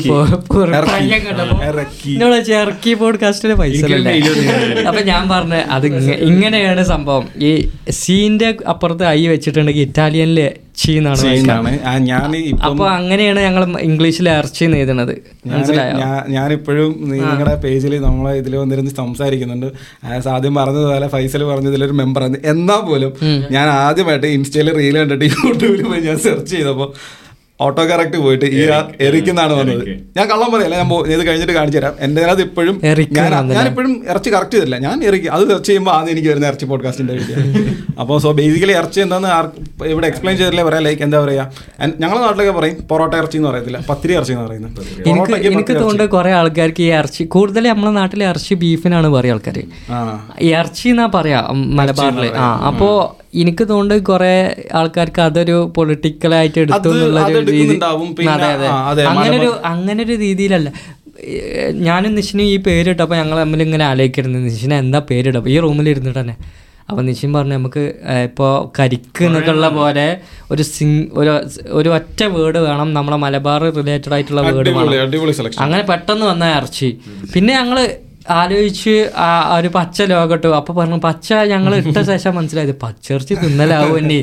Speaker 2: ഇറക്കി.
Speaker 1: ഇറക്കി പോഡ്കാസ്റ്റിലെ പൈസ അപ്പൊ ഞാൻ പറഞ്ഞ അത് ഇങ്ങ- ഇങ്ങനെയാണ് സംഭവം ഈ സീന്റെ അപ്പുറത്ത് ഐ വെച്ചിട്ടുണ്ടെങ്കിൽ ഇറ്റാലിയനിലെ ചീ എന്നാണ് വായിക്കുക.
Speaker 2: ചെയ്യുന്നതാണ് ആ, ഞാൻ ഇപ്പം
Speaker 1: അപ്പൊ അങ്ങനെയാണ് ഞങ്ങൾ ഇംഗ്ലീഷിൽ ഇറച്ചി എഴുതണത് മനസ്സിലായോ
Speaker 2: ഞാൻ- ഞാനിപ്പോഴും നിങ്ങളുടെ പേജിൽ നമ്മളെ ഇതിൽ വന്നിരുന്ന് സംസാരിക്കുന്നുണ്ട് ആസ് ആദ്യം പറഞ്ഞതുപോലെ ഫൈസൽ പറഞ്ഞതിലൊരു മെമ്പർ ആണ് എന്നാൽ പോലും ഞാൻ ആദ്യമായിട്ട് ഇൻസ്റ്റയിൽ റീൽ കണ്ടിട്ട് യൂട്യൂബിൽ പോയി ഞാൻ സെർച്ച് ചെയ്തപ്പോൾ ഓട്ടോ കറക്റ്റ് പോയിട്ട് ഈ എറിക്കുന്നാണ് വന്നത് ഞാൻ കള്ളം പറയല്ല ഞാൻ പോ- ഇത് കഴിഞ്ഞിട്ട് കാണിച്ചു തരാം എൻ്റെ അതിനകത്ത് ഇപ്പോഴും
Speaker 1: എറിക്ക്
Speaker 2: ഞാൻ
Speaker 1: എന്നാണല്ലേ?
Speaker 2: ഞാൻ ഇപ്പോഴും ഇറച്ചി കറക്റ്റ് ചെയ്തില്ല ഞാൻ ഇറക്കി അത് സെർച്ച് ചെയ്യുമ്പോൾ ആദ്യം എനിക്ക് വരുന്ന ഇറച്ചി പോഡ്കാസ്റ്റിന്റെ വീഡിയോ അപ്പോൾ സോ ബേസിക്കലി ഇറച്ചി എന്താന്ന് ആർക്ക് ഇവിടെ എക്സ്പ്ലെയിൻ ചെയ്തില്ലേ പറയാം ലൈക്ക് എന്താ പറയാ And ഞങ്ങളുടെ നാട്ടിലൊക്കെ പറയും പൊറോട്ട ഇറച്ചി എന്ന് പറയത്തില്ല പത്തിരി ഇറച്ചി എന്ന് പറയുന്നത്
Speaker 1: എനിക്ക്
Speaker 2: പൊറോട്ടയ്ക്ക്
Speaker 1: എനിക്ക്
Speaker 2: പത്തിരി ഇറച്ചി.
Speaker 1: തോന്നുന്നത് കുറെ ആൾക്കാർക്ക് ഈ ഇറച്ചി കൂടുതൽ നമ്മളെ നാട്ടിൽ ഇറച്ചി ബീഫിനാണ് പറയാ ആൾക്കാർ
Speaker 2: ആ
Speaker 1: ഇറച്ചി എന്നാ പറയാ ഉം, മലബാറില് ആ അപ്പോ എനിക്ക് തോന്നുന്നത് കുറെ ആൾക്കാർക്ക് അതൊരു പൊളിറ്റിക്കലായിട്ട് എടുത്തു
Speaker 2: അത്
Speaker 1: എന്നുള്ള ഒരു രീതി
Speaker 2: അതെടുക്കുന്നുണ്ടാവും. പിന്നെ,
Speaker 1: അതെ അതെ
Speaker 2: ആ, അതെ,
Speaker 1: അങ്ങനെ ഒരു അങ്ങനെ ഒരു രീതിയിലല്ല ഏഹ് ഞാനും നിഷിനും ഈ പേരിട്ടപ്പോൾ ഞങ്ങൾ തമ്മിൽ ഇങ്ങനെ ആലോചിക്കരുത് നിഷിന് എന്താ പേരിടപ്പോൾ ഈ റൂമിൽ ഇരുന്നിട്ട് തന്നെ അപ്പോൾ നിശ്ചയം പറഞ്ഞു നമുക്ക് ഇപ്പോൾ കരിക്ക് എന്നൊക്കെയുള്ള പോലെ ഒരു സിങ് ഒരു ഒരു ഒറ്റ വേർഡ് വേണം നമ്മളെ മലബാർ റിലേറ്റഡ് ആയിട്ടുള്ള വേർഡ്
Speaker 2: അടിപൊളി
Speaker 1: വേണം
Speaker 2: അടിപൊളി സെലക്ഷൻ
Speaker 1: അങ്ങനെ പെട്ടെന്ന് വന്ന ഇറച്ചി പിന്നെ ഞങ്ങള് ആലോചിച്ച് ആ ആ ഒരു പച്ച ലോകട്ടു അപ്പൊ പറഞ്ഞു പച്ച ഞങ്ങൾ ഇട്ട ശേഷം മനസ്സിലായത് പച്ചിറച്ചി തിന്നലാവും എന്നെ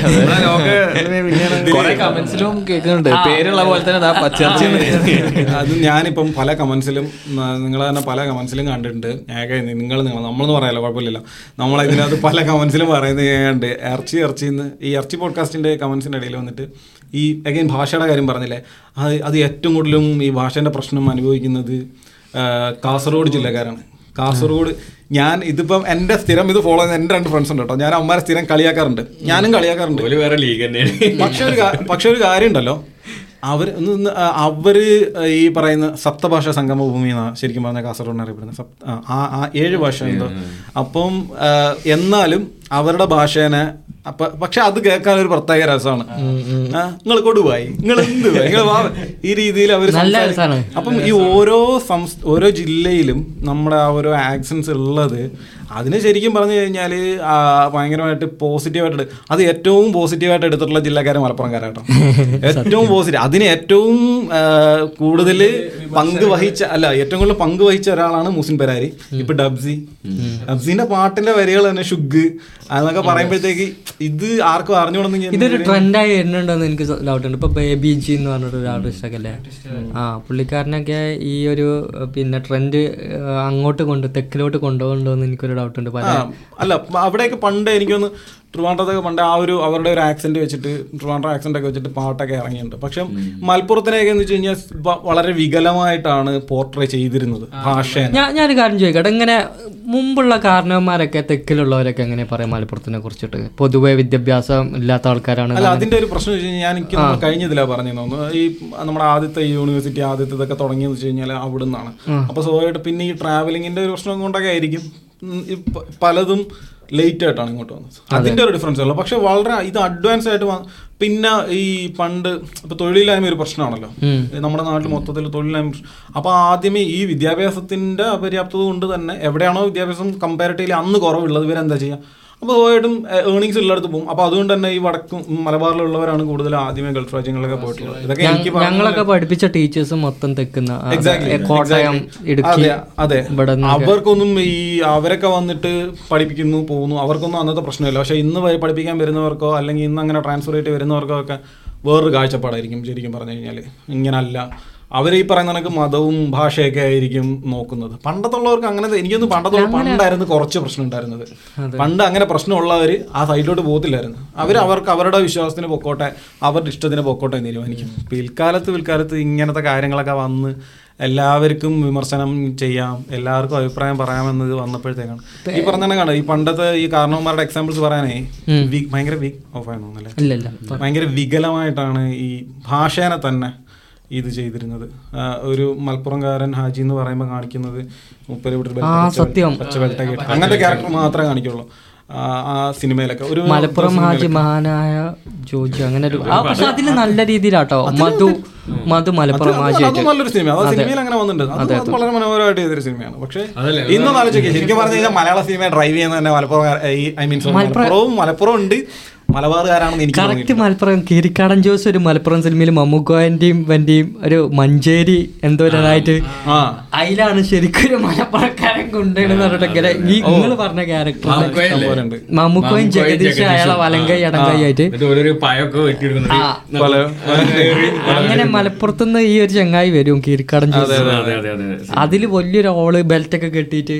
Speaker 4: കുറെ കമന്റ്സിലും കേൾക്കുന്നുണ്ട് പേരുള്ള പോലെ തന്നെ ദാ പച്ചർച്ചി
Speaker 2: അത് ഞാനിപ്പം പല കമന്റ്സിലും നിങ്ങൾ തന്നെ പല കമന്റ്സിലും കണ്ടിട്ടുണ്ട് ഏക നിങ്ങൾ നിങ്ങൾ നമ്മളെന്ന് പറയാലോ കുഴപ്പമില്ലല്ലോ നമ്മൾ ഇതിനകത്ത് പല കമന്റ്സിലും പറയുന്നത് ഞാൻ കണ്ട് ഇറച്ചി ഇറച്ചി എന്ന് ഈ ഇറച്ചി പോഡ്കാസ്റ്റിന്റെ കമന്റ്സിന്റെ ഇടയിൽ വന്നിട്ട് ഈ അഗൈൻ ഭാഷയുടെ കാര്യം പറഞ്ഞില്ലേ അത് അത് ഏറ്റവും കൂടുതലും ഈ ഭാഷേന്റെ പ്രശ്നം അനുഭവിക്കുന്നത് ആ, കാസർഗോഡ് ജില്ലക്കാരാണ് കാസർഗോഡ് ഞാൻ ഇതിപ്പം എൻ്റെ സ്ഥിരം ഇത് ഫോളോ ചെയ്യുന്ന എൻ്റെ രണ്ട് ഫ്രണ്ട്സ് ഉണ്ട് കേട്ടോ ഞാൻ അമ്മമാരെ സ്ഥിരം കളിയാക്കാറുണ്ട് ഞാനും കളിയാക്കാറുണ്ട്
Speaker 3: ഒരു വേറെ ലീഗ് തന്നെയാണ്
Speaker 2: പക്ഷെ ഒരു കാ- പക്ഷെ ഒരു കാര്യം ഉണ്ടല്ലോ അവർ അവര് ഈ പറയുന്ന സപ്തഭാഷ സംഗമ ഭൂമി എന്നാണ് ശരിക്കും പറഞ്ഞ കാസർഗോഡ് അറിയപ്പെടുന്നത് സപ്ത ആ, ആ ആ ഏഴ് ഭാഷ എന്തോ അപ്പം ആ, എന്നാലും അവരുടെ ഭാഷേനെ അപ്പൊ പക്ഷെ അത് കേൾക്കാൻ ഒരു പ്രത്യേക രസമാണ് നിങ്ങൾ കൊടുവായി നിങ്ങൾ എന്ത് നിങ്ങൾ ഈ രീതിയിൽ അവർ
Speaker 1: നല്ല രസാണ്.
Speaker 2: അപ്പം ഈ ഓരോ സംസ് ഓരോ ജില്ലയിലും നമ്മുടെ ആ ഓരോ ആക്സൻസ് ഉള്ളത് അതിന് ശരിക്കും പറഞ്ഞു കഴിഞ്ഞാൽ ഭയങ്കരമായിട്ട് പോസിറ്റീവായിട്ട് അത് ഏറ്റവും പോസിറ്റീവായിട്ട് എടുത്തിട്ടുള്ള ജില്ലക്കാരെ മലപ്പുറംകാരാട്ടോ ഏറ്റവും പോസിറ്റീവ് അതിന് ഏറ്റവും ആ, കൂടുതൽ പങ്ക് വഹിച്ച അല്ല ഏറ്റവും കൂടുതൽ പങ്ക് വഹിച്ച ഒരാളാണ് മുസിൻ പെരാരി ഇപ്പൊ ഡബ്സി ഡബ്സിന്റെ പാട്ടിന്റെ വരികൾ തന്നെ ഷുഗ് എന്നൊക്കെ പറയുമ്പോഴത്തേക്ക് ഇത് ആർക്കും അറിഞ്ഞുകൊണ്ടെങ്കിൽ
Speaker 1: ഇതൊരു ട്രെൻഡായി വരുന്നുണ്ടോന്ന് എനിക്ക് ഡൗട്ട് ഉണ്ട് ഇപ്പൊ ബേബി ജി എന്ന് പറഞ്ഞിട്ട് ഒരു ആർട്ടിസ്റ്റ് ഒക്കെ അല്ലേ ആ പുള്ളിക്കാരനൊക്കെ ഈ ഒരു ഏഹ്, പിന്നെ ട്രെൻഡ് അങ്ങോട്ട് കൊണ്ട് തെക്കിലോട്ട് കൊണ്ടുപോകണ്ടോ എന്ന് എനിക്കൊരു ഡൗട്ട് ഉണ്ട് പല
Speaker 2: ആ, അല്ല പ- അവിടെയൊക്കെ പണ്ട് എനിക്കൊന്ന് ട്രിവാൻഡ്രത്തൊക്കെ പണ്ട് ആ ഒരു അവരുടെ ഒരു ആക്സെന്റ് വെച്ചിട്ട് ട്രിവാൻഡ്ര ആക്സെന്റ് ഒക്കെ വെച്ചിട്ട് പാട്ടൊക്കെ ഇറങ്ങിയിട്ടുണ്ട് പക്ഷെ മലപ്പുറത്തിനെയൊക്കെ എന്ന് വെച്ച് കഴിഞ്ഞാൽ വ- വളരെ വികലമായിട്ടാണ് പോർട്രേ ചെയ്തിരുന്നത് ഭാഷേനെ
Speaker 1: ഞാൻ ഞാനൊരു കാര്യം ചോദിക്കട്ടെ ഇങ്ങനെ മുമ്പുള്ള കാരണവന്മാരൊക്കെ തെക്കിലുള്ളവരൊക്കെ എങ്ങനെ പറയാം മലപ്പുറത്തിനെ കുറിച്ചിട്ട് പൊതുവെ വിദ്യാഭ്യാസം ഇല്ലാത്ത ആൾക്കാരാണ്
Speaker 2: അല്ല അതിന്റെ ഒരു പ്രശ്നം വെച്ച് കഴിഞ്ഞാൽ ഞാൻ എനിക്ക് തോന്നുന്നു കഴിഞ്ഞതിലാ പറഞ്ഞു തോന്നുന്നു ഈ നമ്മുടെ ആദ്യത്തെ യൂണിവേഴ്സിറ്റി ആദ്യത്തെ ഇതൊക്കെ തുടങ്ങിയെന്ന് വെച്ച് കഴിഞ്ഞാൽ അവിടെ നിന്നാണ് അപ്പൊ സ്വാഭാവികമായിട്ട് പിന്നെ ഈ ട്രാവലിങ്ങിന്റെ ഒരു പ്രശ്നം കൊണ്ടൊക്കെ ആയിരിക്കും ഉം, ഈ പ- പലതും ലേറ്റ് ആയിട്ടാണ് ഇങ്ങോട്ട് വന്നത് അതിന്റെ ഒരു ഡിഫറൻസ് ഉള്ളു പക്ഷെ വളരെ ഇത് അഡ്വാൻസ് ആയിട്ട് വ- പിന്നെ ഈ പണ്ട് ഇപ്പൊ തൊഴിലില്ലായ്മ ഒരു പ്രശ്നമാണല്ലോ ഈ നമ്മുടെ നാട്ടിൽ മൊത്തത്തിൽ തൊഴിലില്ലായ്മ പ്രശ്നം. അപ്പൊ ആദ്യമേ ഈ വിദ്യാഭ്യാസത്തിന്റെ അപര്യാപ്തത കൊണ്ട് തന്നെ എവിടെയാണോ വിദ്യാഭ്യാസം കമ്പാരിറ്റീവ്ലി അന്ന് കുറവുള്ളത് ഇവരെന്താ ചെയ്യുക അപ്പോൾ സ്വാഭാവികമായിട്ടും ഏർണിങ്സ് ഉള്ളിടത്ത് പോകും അപ്പോൾ അതുകൊണ്ട് തന്നെ ഈ വടക്കും മലബാറിലുള്ളവരാണ് കൂടുതൽ ആദ്യമേ ഗൾഫ് രാജ്യങ്ങളിലൊക്കെ പോയിട്ടുള്ളത് ഇതൊക്കെ എനിക്ക്
Speaker 1: ഞ- ഞങ്ങളൊക്കെ പഠിപ്പിച്ച ടീച്ചേഴ്സ് മൊത്തം തെക്കുന്ന ആ,
Speaker 2: Exactly,
Speaker 1: കോട്ടയം
Speaker 2: exactly.
Speaker 1: ഇടുക്കി
Speaker 2: അതെ, അതെ
Speaker 1: ഇവിടെ നിന്നൊക്കെ.
Speaker 2: അവർക്കൊന്നും ഈ അവരൊക്കെ വന്നിട്ട് പഠിപ്പിക്കുന്നു പോകുന്നു അവർക്കൊന്നും അന്നത്തെ പ്രശ്നമില്ല പക്ഷെ ഇന്ന് വരെ പഠിപ്പിക്കാൻ വരുന്നവർക്കോ അല്ലെങ്കിൽ ഇന്ന് അങ്ങനെ ട്രാൻസ്ഫർ ആയിട്ട് വരുന്നവർക്കോ ഒക്കെ വേറൊരു കാഴ്ചപ്പാടായിരിക്കും ശരിക്കും പറഞ്ഞു കഴിഞ്ഞാൽ ഇങ്ങനല്ല അവർ ഈ പറയുന്ന കണക്ക് മതവും ഭാഷയൊക്കെ ആയിരിക്കും നോക്കുന്നത് പണ്ടത്തുള്ളവർക്ക് അങ്ങനെ എനിക്കൊന്ന് പണ്ടത്തുള്ള പണ്ടായിരുന്നു കുറച്ച് പ്രശ്നം ഉണ്ടായിരുന്നത് പണ്ട് അങ്ങനെ പ്രശ്നമുള്ളവർ ആ സൈഡിലോട്ട് പോകത്തില്ലായിരുന്നു അവർ അവർക്ക് അവരുടെ വിശ്വാസത്തിന് പൊക്കോട്ടെ അവരുടെ ഇഷ്ടത്തിന് പൊക്കോട്ടെ എന്ന് തീരുമാനിക്കും പിൽക്കാലത്ത് പിൽക്കാലത്ത് ഇങ്ങനത്തെ കാര്യങ്ങളൊക്കെ വന്ന് എല്ലാവർക്കും വിമർശനം ചെയ്യാം എല്ലാവർക്കും അഭിപ്രായം പറയാമെന്നത് വന്നപ്പോഴത്തേക്കാണ് ഈ പറഞ്ഞ കണ്ടോ ഈ പണ്ടത്തെ ഈ കാരണവന്മാരുടെ എക്സാമ്പിൾസ് പറയാനേ വി- ഭയങ്കര വീക്ക് ഓഫ് ആയിരുന്നല്ലേ
Speaker 1: ഇല്ല ഇല്ല
Speaker 2: ഭയങ്കര വികലമായിട്ടാണ് ഈ ഭാഷേനെ തന്നെ ഇത് ചെയ്തിരുന്നത് ആ, ഒരു മലപ്പുറംകാരൻ ഹാജി എന്ന് പറയുമ്പോൾ കാണിക്കുന്നത് മുപ്പത് ഇവിടെ
Speaker 1: ആ, സത്യം.
Speaker 2: പച്ച ബെൽറ്റൊക്കെ ഇട്ട് അങ്ങനത്തെ ക്യാരക്ടർ മാത്രമേ കാണിക്കുള്ളൂ ആ, ആ സിനിമയിലൊക്കെ ഒരു
Speaker 1: മലപ്പുറം ഹാജി മഹാനായ ജോജി അങ്ങനെ ഒരു ആ, പക്ഷെ അതില് നല്ല രീതിയിലാട്ടോ മധു മധു മലപ്പുറം ഹാജി
Speaker 2: അത് നല്ലൊരു സിനിമ അത് സിനിമയിൽ അങ്ങനെ വന്നിട്ടുണ്ട് അത് അത് വളരെ മനോഹരമായിട്ട് ചെയ്തൊരു സിനിമയാണ് പക്ഷേ ഇന്നും ആലോചിക്കുക ശരിക്കും പറഞ്ഞു കഴിഞ്ഞാൽ മലയാള സിനിമ ഡ്രൈവ് ചെയ്യുന്ന തന്നെ മലപ്പുറം ഐ മീൻസ് മലപ്പുറവും മലപ്പുറം ഉണ്ട് മലബാറുകാരാണെന്ന് എനിക്ക്
Speaker 1: കറക്റ്റ് മലപ്പുറം കീരിക്കാടൻ ജോസ് ഒരു മലപ്പുറം സിനിമയിൽ മമ്മൂക്കോന്റെയും വന്റെയും ഒരു മഞ്ചേരി എന്തോ ഒരായിട്ട്
Speaker 2: ആ
Speaker 1: അതിലാണ് ശരിക്കും ഒരു മലപ്പുറക്കാരൻ കൊണ്ടുവരുന്ന പറഞ്ഞിട്ട് ഈ നിങ്ങൾ പറഞ്ഞ ക്യാരക്ടർ
Speaker 2: പോലുണ്ട്
Speaker 1: മമ്മൂക്കോയും ജഗദീഷ് അയാളെ വലങ്കൈ അടങ്കൈ ആയിട്ട്
Speaker 3: എന്നിട്ട് ഓരോരു പയൊക്കെ വെട്ടിയെടുക്കുന്നുണ്ട്
Speaker 2: പല
Speaker 1: അങ്ങനെ മലപ്പുറത്തുനിന്ന് ഈ ഒരു ചങ്ങായി വരും കീരിക്കാടൻ ജോസ്
Speaker 3: അതെ അതെ അതെ അതെ
Speaker 1: അതിൽ വലിയൊരു ഓള് ബെൽറ്റ് ഒക്കെ കെട്ടിയിട്ട്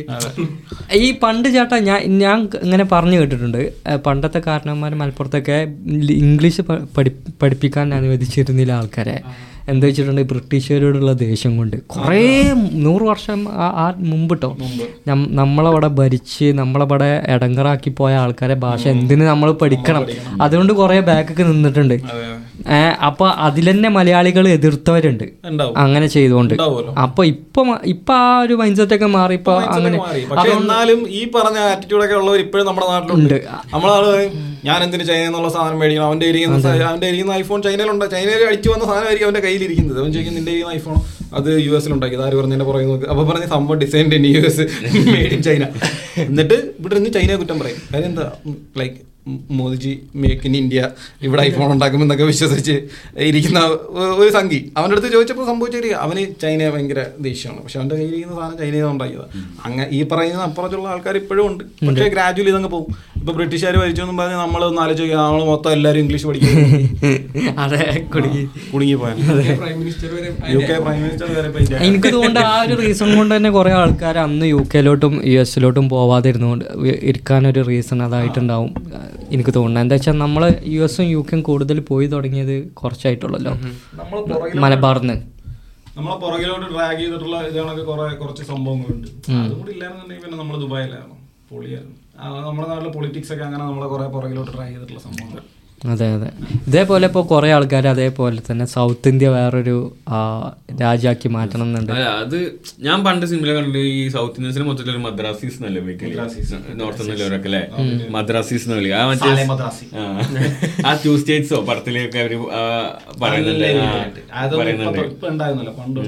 Speaker 1: ഈ പണ്ട് ചേട്ടാ ഞാൻ ഞാൻ ഇങ്ങനെ പറഞ്ഞു കേട്ടിട്ടുണ്ട് ഏ, പണ്ടത്തെ കാരണവന്മാർ മലപ്പുറത്തൊക്കെ ലി- ഇംഗ്ലീഷ് പ- പഠി പഠിപ്പിക്കാൻ അനുവദിച്ചിരുന്നില്ല ആൾക്കാരെ എന്താ വെച്ചിട്ടുണ്ടെങ്കിൽ ബ്രിട്ടീഷുകാരോടുള്ള ദേഷ്യം കൊണ്ട് കുറേ നൂറ് വർഷം ആ- ആ മുമ്പിട്ടോ നം- നമ്മളവിടെ ഭരിച്ച് നമ്മളവിടെ ഇടങ്ങറാക്കി പോയ ആൾക്കാരെ ഭാഷ എന്തിന് നമ്മൾ പഠിക്കണം അതുകൊണ്ട് കുറേ ബാക്കൊക്കെ നിന്നിട്ടുണ്ട് ഏഹ് അപ്പൊ അതിലെന്നെ മലയാളികൾ എതിർത്തവരുണ്ട്
Speaker 2: ഉണ്ടാവും
Speaker 1: അങ്ങനെ ചെയ്തുകൊണ്ട്
Speaker 2: ഉണ്ടാവുമല്ലോ.
Speaker 1: അപ്പൊ ഇപ്പൊ മ- ഇപ്പൊ ആ ഒരു മൈൻഡ് സെറ്റ് ഒക്കെ മാറി ഇപ്പൊ അങ്ങനെ
Speaker 2: മാറി. പക്ഷെ എന്നാലും ഈ പറഞ്ഞ ആറ്റിറ്റ്യൂഡ് ഒക്കെ ഉള്ളവർ ഇപ്പോഴും നമ്മുടെ നാട്ടിലുണ്ട് നമ്മളെ ആള് പറയും, ഞാൻ എന്തിന് ചൈന എന്നുള്ള സാധനം മേടിക്കണം അവന്റെ ഇരിക്കുന്ന സ- അവന്റെ ഇരിക്കുന്ന ഐഫോൺ ചൈനയിലുണ്ട് ചൈനയിൽ അടിച്ചു വന്ന സാധനമായിരിക്കും അവന്റെ കയ്യിലിരിക്കുന്നത് അവൻ ചോദിക്കും നിന്റെ ഈ ഐഫോൺ അത് യു എസിൽ ഉണ്ടാക്കിയത് ആര് പറഞ്ഞതിന്റെ പുറകെ നോക്ക് അപ്പൊ പറഞ്ഞ സംഭവം design in U S made in China എന്നിട്ട് ഇവിടെ നിന്ന് ചൈനയെ കുറ്റം പറയും കാര്യം എന്താ like Modiji make in India ഇവിടെ ഐഫോൺ ഉണ്ടാക്കും എന്നൊക്കെ വിശ്വസിച്ച് ഇരിക്കുന്ന ഒ- ഒരു സംഘി അവൻ്റെ അടുത്ത് ചോദിച്ചപ്പോൾ സംഭവിച്ചിരിക്കുക അവന് ചൈന ഭയങ്കര ദേഷ്യമാണ് പക്ഷെ അവൻ്റെ കയ്യിലിരിക്കുന്ന സാധനം ചൈനയിൽ നിന്ന് ഉണ്ടാക്കിയത് അങ്ങനെ ഈ പറയുന്ന അപ്പുറത്തുള്ള ആൾക്കാർ ഇപ്പോഴും ഉണ്ട് പക്ഷേ ഗ്രാജുവലി ഇതങ്ങ് പോകും ഇപ്പൊ ബ്രിട്ടീഷുകാർ ഭരിച്ചു എന്നും പറഞ്ഞ് നമ്മൾ ഒന്ന് ആലോചിക്കുക നമ്മൾ മൊത്തം എല്ലാവരും ഇംഗ്ലീഷ് പഠിക്കും
Speaker 1: അതെ കുടുങ്ങി
Speaker 2: കുടുങ്ങി പോയാൽ
Speaker 5: പ്രൈം മിനിസ്റ്റർ വരെ
Speaker 2: യു കെ പ്രൈം മിനിസ്റ്റർ വരെ ഇപ്പൊ ഇന്ത്യ
Speaker 1: എനിക്ക് തോന്നുന്നു ആ ഒരു റീസൺ കൊണ്ട് തന്നെ കുറെ ആൾക്കാർ അന്ന് യു കെയിലോട്ടും യു എസിലോട്ടും പോവാതിരുന്നുകൊണ്ട് ഇരിക്കാനൊരു റീസൺ അതായിട്ടുണ്ടാവും എനിക്ക് തോന്നുന്നത് എന്താ വെച്ചാൽ നമ്മൾ യു എസും യു കെയും കൂടുതൽ പോയി തുടങ്ങിയത് കുറച്ചായിട്ടുള്ളല്ലോ
Speaker 2: നമ്മൾ പുറകിൽ
Speaker 1: മലബാറിന്ന്
Speaker 2: നമ്മളെ പുറകിലോട്ട് ഡ്രാഗ് ചെയ്തിട്ടുള്ള ഇതാണൊക്കെ കുറെ കുറച്ച് സംഭവങ്ങളുണ്ട് അതും കൂടി ഇല്ലായിരുന്നുണ്ടെങ്കിൽ പിന്നെ നമ്മൾ ദുബായിലായിരുന്നു പൊളിയായിരുന്നു ആ, നമ്മുടെ നാട്ടിലെ പൊളിറ്റിക്സ് ഒക്കെ അങ്ങനെ നമ്മളെ കുറെ പുറകിലോട്ട് ഡ്രാഗ് ചെയ്തിട്ടുള്ള സംഭവങ്ങൾ
Speaker 1: അതെ അതെ ഇതേപോലെ ഇപ്പോൾ കുറേ ആൾക്കാർ അതേപോലെ തന്നെ സൗത്ത് ഇന്ത്യ വേറൊരു ആ, രാജ്യമാക്കി മാറ്റണം എന്നുണ്ട്
Speaker 3: അല്ല അത് ഞാൻ പണ്ട് സിനിമയിൽ കണ്ടിട്ട് ഈ സൗത്ത് ഇന്ത്യൻസിന് മൊത്തത്തിൽ ഒരു മദ്രാസീസ് എന്നല്ലേ വിളിക്കല് നോർത്ത് നിന്നവരൊക്കെ അല്ലേ മദ്രാസീസ് എന്ന് വിളിക്കുക ആ മറ്റേ
Speaker 2: സാലെ മദ്രാസി.
Speaker 3: ആ. ആ ടു സ്റ്റേറ്റ്സോ പടത്തിലൊക്കെ അവര് ആ, പറയുന്നുണ്ട് ആ,
Speaker 2: അത്
Speaker 3: പറയുന്നുണ്ട്
Speaker 2: ഇപ്പൊ ഉണ്ടായിരുന്നല്ലോ പണ്ട്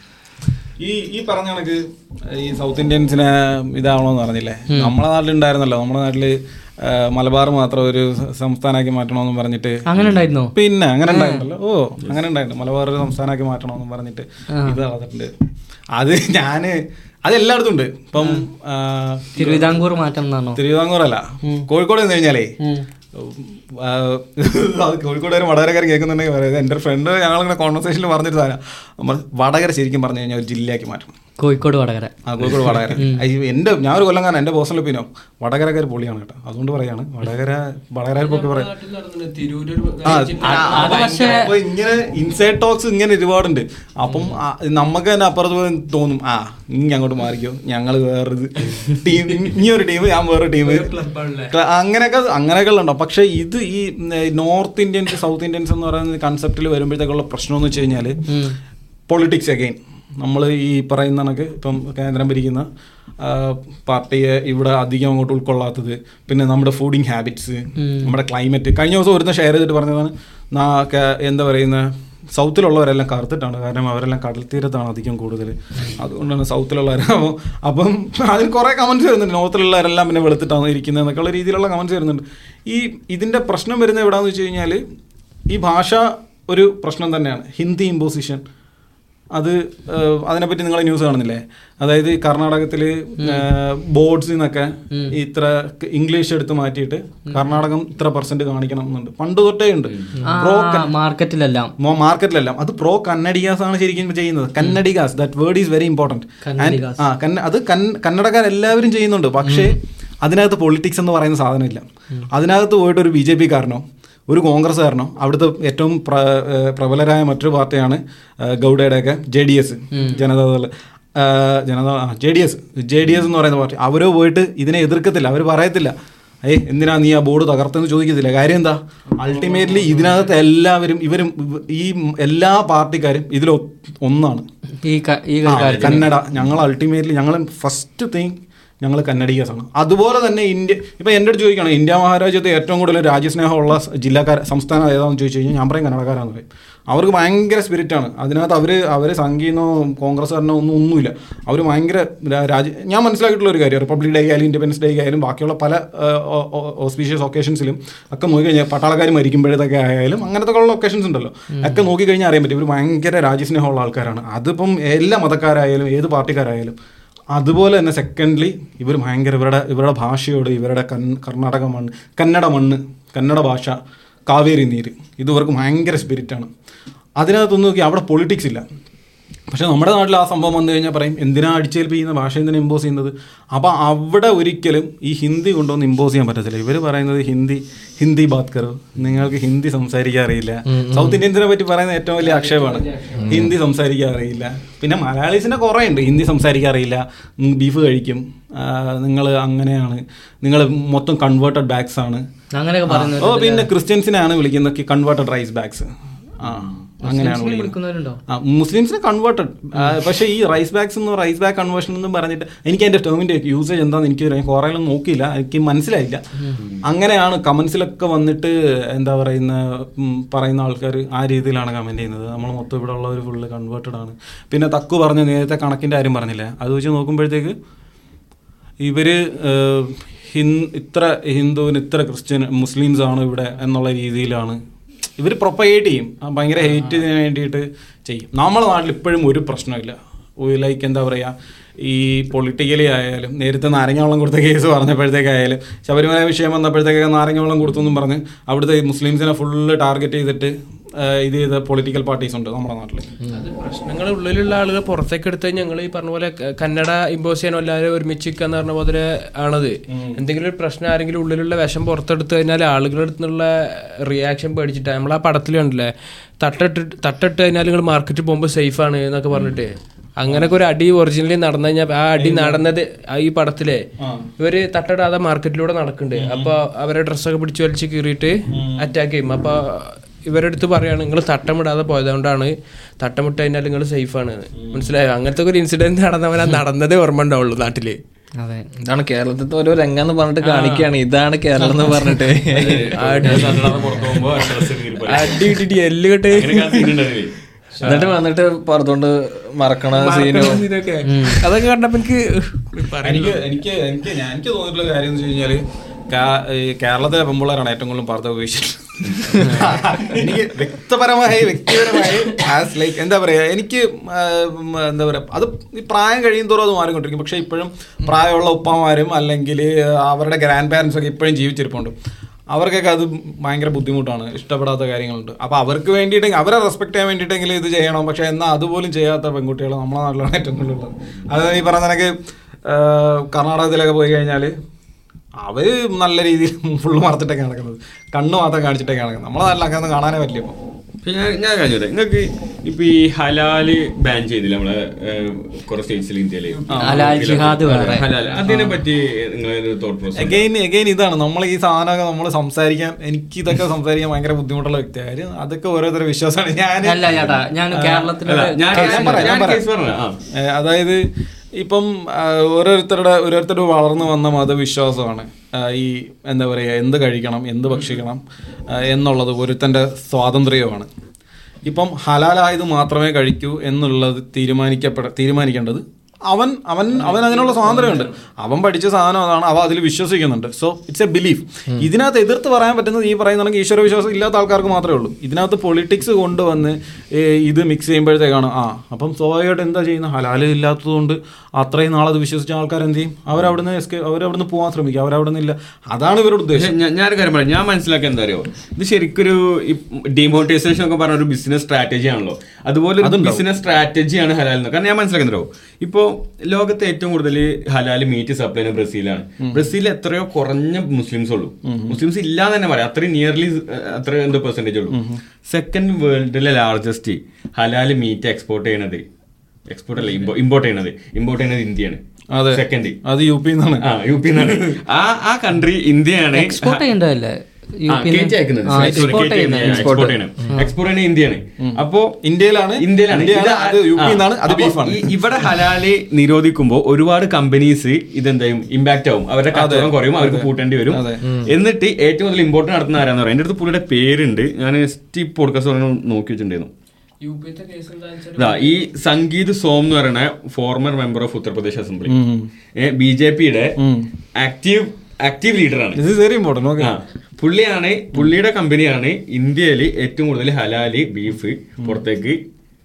Speaker 2: ഈ ഈ പറഞ്ഞ കണക്ക് ഈ സൗത്ത് ഇന്ത്യൻസിനെ ഇതാവണമെന്ന് പറഞ്ഞില്ലേ നമ്മളെ നാട്ടിലുണ്ടായിരുന്നല്ലോ നമ്മുടെ നാട്ടില് ആ, മലബാർ മാത്രം ഒരു സംസ്ഥാനമാക്കി മാറ്റണമെന്ന് പറഞ്ഞിട്ട്
Speaker 1: അങ്ങനെ ഉണ്ടായിരുന്നോ
Speaker 2: പിന്നെ അങ്ങനെ ഉണ്ടായിട്ടുണ്ടല്ലോ ഓ അങ്ങനെ ഉണ്ടായിട്ടുണ്ട് മലബാർ ഒരു സംസ്ഥാനമാക്കി മാറ്റണമെന്ന് പറഞ്ഞിട്ട് ഇത് നടന്നിട്ടുണ്ട് അത് ഞാന് അത് എല്ലായിടത്തും ഉണ്ട് ഇപ്പം ആ,
Speaker 1: തിരുവിതാംകൂർ മാറ്റം എന്നാണോ
Speaker 2: തിരുവിതാംകൂറല്ല കോഴിക്കോട് എന്ന് കഴിഞ്ഞാലേ ആ, അത് കോഴിക്കോട് വടകരക്കാരൻ കേൾക്കുന്നുണ്ടെങ്കിൽ പറയുന്നത് എൻ്റെ ഫ്രണ്ട് ഞങ്ങളിങ്ങനെ കോൺവെർസേഷനിൽ പറഞ്ഞിട്ട് സാധനം നമ്മൾ വടകര ശരിക്കും പറഞ്ഞു കഴിഞ്ഞാൽ ഒരു ജില്ലയാക്കി മാറ്റണം
Speaker 1: കോഴിക്കോട് വടകര
Speaker 2: ആ കോഴിക്കോട് വടകര അയ്യോ, എൻ്റെ ഞാൻ ഒരു കൊല്ലം കാരണം എൻ്റെ പേഴ്സണൽ ഒപ്പീനിയോ വടകരക്കാർ പൊളിയാണ് കേട്ടോ അതുകൊണ്ട് പറയാണ് വടകര വടകര പൊക്കെ പറയാം
Speaker 5: തിരൂരൊരു
Speaker 2: ആ,
Speaker 1: അത് പക്ഷേ
Speaker 2: അപ്പൊ ഇങ്ങനെ ഇൻസൈഡ് ടോക്സ് ഇങ്ങനെ ഒരുപാടുണ്ട് അപ്പം ആ, നമുക്ക് തന്നെ അപ്പുറത്ത് പോയി തോന്നും ആ ഇനി അങ്ങോട്ട് മാറിക്കോ ഞങ്ങൾ വേറൊരു ടീം ഇനി ഒരു ടീം ഞാൻ വേറെ ടീം അങ്ങനെയൊക്കെ അങ്ങനെയൊക്കെ ഉണ്ടോ പക്ഷെ ഇത് ഈ നോർത്ത് ഇന്ത്യൻസ് സൗത്ത് ഇന്ത്യൻസ് എന്ന് പറയുന്ന കൺസെപ്റ്റിൽ വരുമ്പോഴത്തേക്കുള്ള പ്രശ്നം എന്ന് വെച്ച് കഴിഞ്ഞാൽ പൊളിറ്റിക്സ് അഗെയിൻ നമ്മൾ ഈ പറയുന്ന കണക്ക് ഇപ്പം കേന്ദ്രം ഭരിക്കുന്ന ആ, പാർട്ടിയെ ഇവിടെ അധികം അങ്ങോട്ട് ഉൾക്കൊള്ളാത്തത് പിന്നെ നമ്മുടെ ഫുഡിങ് ഹാബിറ്റ്സ് നമ്മുടെ ക്ലൈമറ്റ് കഴിഞ്ഞ ദിവസം ഒരുന്ന ഷെയർ ചെയ്തിട്ട് പറഞ്ഞതാണ് നാ കേ- എന്താ പറയുന്ന സൗത്തിലുള്ളവരെല്ലാം കറുത്തിട്ടാണ് കാരണം അവരെല്ലാം കടൽ തീരത്താണ് അധികം കൂടുതൽ അതുകൊണ്ടാണ് സൗത്തിലുള്ളവർ അപ്പോൾ അപ്പം അതിന് കുറേ കമൻറ്റ്സ് വരുന്നുണ്ട് നോർത്തിലുള്ളവരെല്ലാം പിന്നെ വെളുത്തിട്ടാണ് ഇരിക്കുന്നത് എന്നൊക്കെയുള്ള രീതിയിലുള്ള കമൻറ്റ്സ് വരുന്നുണ്ട് ഈ ഇതിൻ്റെ പ്രശ്നം വരുന്നത് എവിടെയാണെന്ന് വെച്ച് കഴിഞ്ഞാൽ ഈ ഭാഷ ഒരു പ്രശ്നം തന്നെയാണ് ഹിന്ദി ഇമ്പോസിഷൻ അത് ഏഹ്, അതിനെപ്പറ്റി നിങ്ങൾ ന്യൂസ് കാണുന്നില്ലേ അതായത് ഈ കർണാടകത്തിൽ ബോർഡ്സിൽ നിന്നൊക്കെ ഇത്ര ഇംഗ്ലീഷ് എടുത്ത് മാറ്റിയിട്ട് കർണാടകം ഇത്ര പെർസെന്റ് കാണിക്കണം എന്നുണ്ട് പണ്ട് തൊട്ടേ ഉണ്ട് പ്രോ
Speaker 1: മാർക്കറ്റിലെല്ലാം
Speaker 2: മാർക്കറ്റിലെല്ലാം അത് പ്രോ കന്നഡിഗാസ് ആണ് ശരിക്കും ചെയ്യുന്നത് Kannadigas that word is very important
Speaker 1: Kannadigas.
Speaker 2: ആ കന്ന അത് കൻ- കന്നഡക്കാർ എല്ലാവരും ചെയ്യുന്നുണ്ട് പക്ഷേ അതിനകത്ത് പൊളിറ്റിക്സ് എന്ന് പറയുന്ന സാധനമില്ല അതിനകത്ത് പോയിട്ട് ഒരു ബി ജെ പി കാരനോ ഒരു കോൺഗ്രസ്സുകാരനോ അവിടുത്തെ ഏറ്റവും പ്ര ഏഹ് പ്രബലരായ മറ്റൊരു പാർട്ടിയാണ് ഏഹ് ഗൗഡയുടെയൊക്കെ J D S Janata Dal Janata J D S J D S എന്ന് പറയുന്ന പാർട്ടി അവരോ പോയിട്ട് ഇതിനെ എതിർക്കത്തില്ല അവർ പറയത്തില്ല ഏയ് എന്തിനാ നീ ആ ബോർഡ് തകർത്തെന്ന് ചോദിക്കത്തില്ല കാര്യം എന്താ അൾട്ടിമേറ്റ്ലി ഇതിനകത്ത് എല്ലാവരും ഇവരും ഇവ- ഈ എല്ലാ പാർട്ടിക്കാരും ഇതിൽ ഒ- ഒന്നാണ്
Speaker 1: ഈ ക- ഈ
Speaker 2: ആ,
Speaker 1: കാര്യത്തിൽ
Speaker 2: കന്നഡ ഞങ്ങൾ അൾട്ടിമേറ്റ്ലി ഞങ്ങൾ ഫസ്റ്റ് തിങ് ഞങ്ങൾ കന്നഡിഗസ് ആണ് അതുപോലെ തന്നെ ഇന്ത്യ ഇപ്പൊ എൻ്റെ അടുത്ത് ചോദിക്കണം ഇന്ത്യ മഹാരാജ്യത്ത് ഏറ്റവും കൂടുതൽ രാജ്യസ്നേഹമുള്ള സ് ജില്ലക്കാർ സംസ്ഥാനം ഏതാണെന്ന് ചോദിച്ചു കഴിഞ്ഞാൽ ഞാൻ പറയും കന്നഡക്കാരാന്ന് പറയും അവർക്ക് ഭയങ്കര സ്പിരിറ്റ് ആണ് അതിനകത്ത് അവർ അവർ സംഘീന്നോ കോൺഗ്രസ്സുകാരനോ ഒന്നും ഒന്നുമില്ല അവർ ഭയങ്കര രാ- രാജ്യ ഞാൻ മനസ്സിലാക്കിയിട്ടുള്ള ഒരു കാര്യം റിപ്പബ്ലിക് ഡേ ആയാലും ഇൻഡിപെൻഡൻസ് ഡേ ആയാലും ബാക്കിയുള്ള പല ഓസ്പീഷ്യസ് ഒക്കേഷൻസിലും ഒക്കെ നോക്കിക്കഴിഞ്ഞാൽ പട്ടാളക്കാർ മരിക്കുമ്പോഴത്തൊക്കെ ആയാലും അങ്ങനത്തെ ഉള്ള ഒക്കേഷൻസ് ഉണ്ടല്ലോ ഒക്കെ നോക്കിക്കഴിഞ്ഞാൽ അറിയാൻ പറ്റും ഇവർ ഭയങ്കര രാജ്യസ്നേഹമുള്ള ആൾക്കാരാണ് അതിപ്പം എല്ലാ മതക്കാരായാലും ഏത് പാർട്ടിക്കാരായാലും അതുപോലെ തന്നെ സെക്കൻഡ്ലി ഇവർ ഭയങ്കര ഇവരുടെ ഇവരുടെ ഭാഷയോട് ഇവരുടെ കൻ കർണാടക മണ്ണ് കന്നഡ മണ്ണ് കന്നഡ ഭാഷ കാവേരി നീര് ഇത് ഇവർക്ക് ഭയങ്കര സ്പിരിറ്റാണ് അതിനകത്തൊന്നും നോക്കി അവിടെ പൊളിറ്റിക്സ് ഇല്ല പക്ഷെ നമ്മുടെ നാട്ടിൽ ആ സംഭവം വന്നു കഴിഞ്ഞാൽ പറയും എന്തിനാ അടിച്ചേൽപ്പിക്കുന്ന ഭാഷ എന്തിനാ ഇമ്പോസ് ചെയ്യുന്നത് അപ്പോൾ അവിടെ ഒരിക്കലും ഈ ഹിന്ദി കൊണ്ടുവന്ന് ഇമ്പോസ് ചെയ്യാൻ പറ്റത്തില്ല ഇവർ പറയുന്നത് ഹിന്ദി ഹിന്ദി ബാത് കറോ നിങ്ങൾക്ക് ഹിന്ദി സംസാരിക്കാൻ അറിയില്ല സൗത്ത് ഇന്ത്യൻസിനെ പറ്റി പറയുന്ന ഏറ്റവും വലിയ ആക്ഷേപമാണ് ഹിന്ദി സംസാരിക്കാൻ അറിയില്ല പിന്നെ മലയാളീസിനെ കുറേ ഉണ്ട് ഹിന്ദി സംസാരിക്കാൻ അറിയില്ല ബീഫ് കഴിക്കും നിങ്ങൾ അങ്ങനെയാണ് നിങ്ങൾ മൊത്തം കൺവേർട്ടഡ് ബാഗ്സ് ആണ്
Speaker 1: അങ്ങനെയൊക്കെ പറയുന്നത്
Speaker 2: ഓ പിന്നെ ക്രിസ്ത്യൻസിനെയാണ് വിളിക്കുന്നത് കൺവേർട്ടഡ് റൈസ് ബാഗ്സ് ആ അങ്ങനെയാണ് വിളിക്കുന്നത്
Speaker 1: വിളിക്കുന്നവരുണ്ടോ
Speaker 2: ആ മുസ്ലിംസിനെ കൺവേർട്ടഡ് പക്ഷേ ഈ റൈസ് ബാഗ്സ് എന്ന് റൈസ് ബാഗ് കൺവേർഷൻ എന്ന് പറഞ്ഞിട്ട് എനിക്ക് അതിൻ്റെ ടേമിൻ്റെ യൂസേജ് എന്താണെന്ന് എനിക്ക് അറിയാം കുറേയൊന്നും നോക്കിയില്ല എനിക്ക് മനസ്സിലായില്ല അങ്ങനെയാണ് കമൻസിലൊക്കെ വന്നിട്ട് എന്താ പറയുന്ന ഉം, പറയുന്ന ആൾക്കാർ ആ രീതിയിലാണ് കമൻറ്റ് ചെയ്യുന്നത് നമ്മൾ മൊത്തം ഇവിടെ ഉള്ളവർ ഫുള്ള് കൺവേർട്ടഡ് ആണ് പിന്നെ തക്കു പറഞ്ഞ നേരത്തെ കണക്കിൻ്റെ കാര്യം പറഞ്ഞില്ലേ അത് വെച്ച് നോക്കുമ്പോഴത്തേക്ക് ഇവര് ഏഹ്, ഹിൻ- ഇത്ര ഹിന്ദുവിന് ഇത്ര ക്രിസ്ത്യൻ മുസ്ലിംസ് ആണ് ഇവിടെ എന്നുള്ള രീതിയിലാണ് ഇവർ പ്രൊപ്പഗേറ്റ് ചെയ്യും ആ ഭയങ്കര ഹേറ്റ് ചെയ്യാൻ വേണ്ടിയിട്ട് ചെയ്യും നമ്മുടെ നാട്ടിൽ ഇപ്പോഴും ഒരു പ്രശ്നമില്ല ലൈക്ക് എന്താ പറയുക ഈ പൊളിറ്റിക്കലി ആയാലും നേരത്തെ നാരങ്ങാവെള്ളം കൊടുത്ത കേസ് പറഞ്ഞപ്പോഴത്തേക്കായാലും ശബരിമല വിഷയം വന്നപ്പോഴത്തേക്ക് നാരങ്ങാവെള്ളം കൊടുത്തു എന്നും പറഞ്ഞ് അവിടുത്തെ മുസ്ലിംസിനെ ഫുള്ള് ടാർഗറ്റ് ചെയ്തിട്ട് ഏഹ്, ഇത് ചെയ്ത പൊളിറ്റിക്കൽ പാർട്ടീസ് ഉണ്ട് നമ്മുടെ നാട്ടിൽ
Speaker 5: അത് പ്രശ്നങ്ങൾ ഉള്ളിലുള്ള ആളുകൾ പുറത്തേക്ക് എടുത്ത് ഞങ്ങൾ ഈ പറഞ്ഞ പോലെ ക- കന്നഡ ഇമ്പോസ് ചെയ്യാനോ എല്ലാവരും ഒരുമിച്ച് നിൽക്കുക എന്ന് പറഞ്ഞ പോലെ ആണത് എന്തെങ്കിലും ഒരു പ്രശ്നം ആരെങ്കിലും ഉള്ളിലുള്ള വിഷം പുറത്തെടുത്ത് കഴിഞ്ഞാൽ ആളുകളുടെ അടുത്ത് നിന്നുള്ള റിയാക്ഷൻ പേടിച്ചിട്ടാണ് നമ്മൾ ആ പടത്തിൽ കണ്ടില്ലേ തട്ടിട്ട് തട്ടിട്ട് കഴിഞ്ഞാൽ നിങ്ങൾ മാർക്കറ്റിൽ പോകുമ്പോൾ സേഫ് ആണ് എന്നൊക്കെ പറഞ്ഞിട്ട് അങ്ങനൊക്കെ ഒരു അടി ഒറിജിനലി നടന്നു കഴിഞ്ഞാൽ ആ അടി നടന്നത് ആ ഈ പടത്തിലെ ഇവര് തട്ടിടാതെ മാർക്കറ്റിലൂടെ നടക്കുന്നുണ്ട് അപ്പൊ അവരെ ഡ്രസ്സൊക്കെ പിടിച്ചു വലിച്ച് കീറിയിട്ട് അറ്റാക്ക് ചെയ്യും അപ്പൊ ഇവരുടെ അടുത്ത് പറയാണ് നിങ്ങൾ തട്ടമിടാതെ പോയതുകൊണ്ടാണ് തട്ടമിട്ട് കഴിഞ്ഞാൽ നിങ്ങൾ സേഫ് ആണ് മനസ്സിലായോ അങ്ങനത്തെ ഒരു ഇൻസിഡന്റ് നടന്നവനാ നടന്നതേ ഓർമ്മ ഉണ്ടാവുള്ളൂ നാട്ടില്
Speaker 1: അതെ
Speaker 4: ഇതാണ് കേരളത്തിലത്തെ ഓരോ രംഗം എന്ന് പറഞ്ഞിട്ട് കാണിക്കുകയാണ് ഇതാണ് കേരളം എന്ന് പറഞ്ഞിട്ട്
Speaker 3: പുറത്തു പോകുമ്പോ ഡ്രസ്സ് കീറി പറയും.
Speaker 5: അടി ഇട്ടിട്ട് എല്ല് കെട്ട്
Speaker 3: അങ്ങനെയൊക്കെ ആ scene ഉണ്ട് അതില്.
Speaker 4: എന്നിട്ട് വന്നിട്ട് പുറത്തോണ്ട് മറക്കണ സീനും
Speaker 5: ഇതൊക്കെ അതൊക്കെ കണ്ടപ്പോ എനിക്ക് പറയാൻ
Speaker 2: എനിക്ക് എനിക്ക് എനിക്ക് ഞാൻ എനിക്ക് തോന്നിയിട്ടുള്ള കാര്യം എന്ന് വെച്ച് കഴിഞ്ഞാല് കാ- ഈ കേരളത്തിലെ പെമ്പിള്ളേരാണ് ഏറ്റവും കൂടുതൽ പർദ്ദ ഉപയോഗിച്ചിട്ട് എനിക്ക് വ്യക്തിപരമായി വ്യക്തിപരമായി ആസ് ലൈക്ക് എന്താ പറയാ എനിക്ക് ആ, ഉം, എന്താ പറയാ അത് ഈ പ്രായം കഴിയും തോറും അത് മാറിക്കൊണ്ടിരിക്കും പക്ഷെ ഇപ്പോഴും പ്രായമുള്ള ഉപ്പമാരും അല്ലെങ്കിൽ അവരുടെ ഗ്രാൻഡ് പാരൻസ് ഒക്കെ ഇപ്പോഴും ജീവിച്ചിരിപ്പുണ്ട് അവർക്കൊക്കെ അത് ഭയങ്കര ബുദ്ധിമുട്ടാണ് ഇഷ്ടപ്പെടാത്ത കാര്യങ്ങളുണ്ട് അപ്പോൾ അവർക്ക് വേണ്ടിയിട്ട് അവരെ റെസ്പെക്ട് ചെയ്യാൻ വേണ്ടിയിട്ടെങ്കിലും ഇത് ചെയ്യണം പക്ഷേ എന്നാൽ അതുപോലും ചെയ്യാത്ത പെൺകുട്ടികൾ നമ്മുടെ നാട്ടിലാണ് ഏറ്റവും കൂടുതൽ ഉള്ളത് അത് ഈ പറഞ്ഞ നിനക്ക് കർണാടകത്തിലൊക്കെ പോയി കഴിഞ്ഞാൽ അവർ നല്ല രീതിയിൽ ഫുള്ള് മറച്ചിട്ടൊക്കെ നടക്കുന്നത് കണ്ണ് മാത്രം കാണിച്ചിട്ടൊക്കെ നടക്കുന്നത് നമ്മളെ നാട്ടിലൊക്കെ ഒന്നും കാണാനേ പറ്റില്ല ഇപ്പോൾ
Speaker 3: പക്ഷെ ഞാൻ ഞാൻ കഴിഞ്ഞത് നിങ്ങൾക്ക് ഇപ്പൊ ഈ ഹലാല് ബാൻ ചെയ്തില്ല നമ്മളെ കുറെ സ്റ്റേറ്റ്സിൽ ഇന്ത്യയില്
Speaker 1: ഹലാൽ ജിഹാദ് വേറെ.
Speaker 3: ഹലാൽ അതിനെ പറ്റി നിങ്ങളൊരു തോട്ട് പ്രോസസ്
Speaker 2: അഗൈൻ അഗൈൻ ഇതാണ് നമ്മൾ ഈ സാധനമൊക്കെ നമ്മൾ സംസാരിക്കാൻ എനിക്ക് ഇതൊക്കെ സംസാരിക്കാൻ ഭയങ്കര ബുദ്ധിമുട്ടുള്ള വ്യക്തിയാണ് കാര്യം അതൊക്കെ ഓരോരുത്തരുടെ വിശ്വാസമാണ് ഞാൻ
Speaker 1: അല്ല ചേട്ടാ ഞാൻ കേരളത്തിലെ
Speaker 3: ഞാൻ
Speaker 2: ഞാൻ പറയാം, ഞാൻ പറയാം.
Speaker 3: കേസ് പറഞ്ഞ ആ
Speaker 2: ഏ, അതായത് ഇപ്പം ആ, ഓരോരുത്തരുടെ ഓരോരുത്തരുടെ വളർന്നു വന്ന മതവിശ്വാസമാണ് ആ, ഈ എന്താ പറയുക എന്ത് കഴിക്കണം എന്ത് ഭക്ഷിക്കണം ആ, എന്നുള്ളത് ഒരുത്തൻ്റെ സ്വാതന്ത്ര്യമാണ് ഇപ്പം ഹലാലായത് മാത്രമേ കഴിക്കൂ എന്നുള്ളത് തീരുമാനിക്കപ്പെട തീരുമാനിക്കേണ്ടത് അവൻ അവൻ അവൻ അതിനുള്ള സ്വാതന്ത്ര്യമുണ്ട് അവൻ പഠിച്ച സാധനം അതാണ് അവ അതിൽ വിശ്വസിക്കുന്നുണ്ട് സോ ഇറ്റ്സ് എ ബിലീഫ് ഇതിനകത്ത് എതിർത്ത് പറയാൻ പറ്റുന്നത് ഈ പറയുന്ന ഈശ്വര വിശ്വാസം ഇല്ലാത്ത ആൾക്കാർക്ക് മാത്രമേ ഉള്ളൂ ഇതിനകത്ത് പൊളിറ്റിക്സ് കൊണ്ടുവന്ന് ഏ, ഇത് മിക്സ് ചെയ്യുമ്പോഴത്തേക്കാണ് ആ അപ്പം സ്വാഭാവികമായിട്ട് എന്താ ചെയ്യുന്നത് ഹലാല് ഇല്ലാത്തതുകൊണ്ട് അത്രയും നാളത് വിശ്വസിച്ച ആൾക്കാർ എന്ത് ചെയ്യും അവരവിടുന്ന് എസ്കേ അവരവിടുന്ന് പോകാൻ ശ്രമിക്കും അവരവിടുന്ന് ഇല്ല അതാണ് ഇവരുടെ ഉദ്ദേശം
Speaker 3: പക്ഷെ ഞാൻ ഞാനൊരു കാര്യം പറയാം ഞാൻ മനസ്സിലാക്കുക എന്താ അറിയോ ഇത് ശരിക്കൊരു ഡിമോണിറ്റൈസേഷൻ ഒക്കെ പറഞ്ഞ ഒരു ബിസിനസ് സ്ട്രാറ്റജി ആണല്ലോ അതുപോലെ ഒരു ബിസിനസ് സ്ട്രാറ്റജിയാണ് ഹലാൽ എന്ന് കാരണം ഞാൻ മനസ്സിലാക്കുന്നോ ഇപ്പോ ലോകത്തെ ഏറ്റവും കൂടുതൽ ഹലാൽ മീറ്റ് സപ്ലൈ ചെയ്യുന്ന ബ്രസീലാണ് ബ്രസീലിൽ എത്രയോ കുറഞ്ഞ മുസ്ലിംസ് ഉള്ളൂ മുസ്ലിംസ് ഇല്ലാന്ന് തന്നെ പറയാം അത്രയും നിയർലി അത്ര എന്തോ പെർസെന്റേജ് ഉള്ളൂ സെക്കൻഡ് വേൾഡിലെ ലാർജസ്റ്റ് ഹലാൽ മീറ്റ് എക്സ്പോർട്ട് ചെയ്യണത് എക്സ്പോർട്ട് അല്ല ഇമ്പോർട്ട് ചെയ്യണത് ഇമ്പോർട്ട് ചെയ്യുന്നത് ഇന്ത്യയാണ്
Speaker 2: അതെ.
Speaker 3: സെക്കൻഡ്
Speaker 2: അത് യു പി നിന്നാണ്
Speaker 3: ആ യു പി ആ ആ കൺട്രി ഇന്ത്യയാണ്
Speaker 1: എക്സ്പോർട്ട് ചെയ്യേണ്ടതല്ലേ യു
Speaker 3: ആ,
Speaker 1: പിന്ന്?
Speaker 3: കയറ്റി അയക്കുന്നത്.
Speaker 1: ആ,
Speaker 3: Sorry,
Speaker 1: export
Speaker 3: കയറ്റി
Speaker 1: ചെയ്യുന്നത്.
Speaker 3: അയക്കുന്നത്. export ചെയ്യണം. export ചെയ്യണത് ഇന്ത്യയാണ് അപ്പോ
Speaker 2: ഇന്ത്യയിലാണ്
Speaker 3: ഇന്ത്യയിലാണ്
Speaker 2: ഇന്ത്യയാണ്,
Speaker 3: ഇത്
Speaker 2: അത് യു പി
Speaker 3: ആ,
Speaker 2: നിന്നാണ് അത്
Speaker 3: അപ്പോ
Speaker 2: ബീഫാണ്
Speaker 3: ഈ- ഇവിടെ ഹലാല് നിരോധിക്കുമ്പോൾ ഒരുപാട് കമ്പനീസ് ഇതെന്തായും ഇമ്പാക്ട് ആവും അവരുടെ കച്ചവടം കുറയും അവർക്ക് കൂട്ടേണ്ടി വരും
Speaker 2: അതെ.
Speaker 3: എന്നിട്ട് ഏറ്റവും കൂടുതൽ ഇമ്പോർട്ടന്റ് നടത്തുന്ന ആരാന്ന് പറയാം എന്റെ അടുത്ത് പുള്ളിയുടെ പേരുണ്ട് ഞാൻ സ്റ്റീ പോഡ്കാസ്റ്റ് നോക്കി വെച്ചിട്ടുണ്ടായിരുന്നു
Speaker 5: യു പിത്തെ കേസ് എന്താ വെച്ചാൽ
Speaker 3: ഇതാ ഈ സംഗീത് സോം എന്ന് പറയുന്ന former member of Uttar Pradesh assembly B J പിയുടെ ആക്റ്റീവ് ആക്റ്റീവ് ലീഡറാണ്
Speaker 2: ഇത് വെരി ഇമ്പോർട്ടൻറ്റ് ഓക്കെ
Speaker 3: ആ. പുള്ളിയാണ് പുള്ളിയുടെ കമ്പനിയാണ് ഇന്ത്യയിൽ ഏറ്റവും കൂടുതൽ ഹലാല് ബീഫ് പുറത്തേക്ക്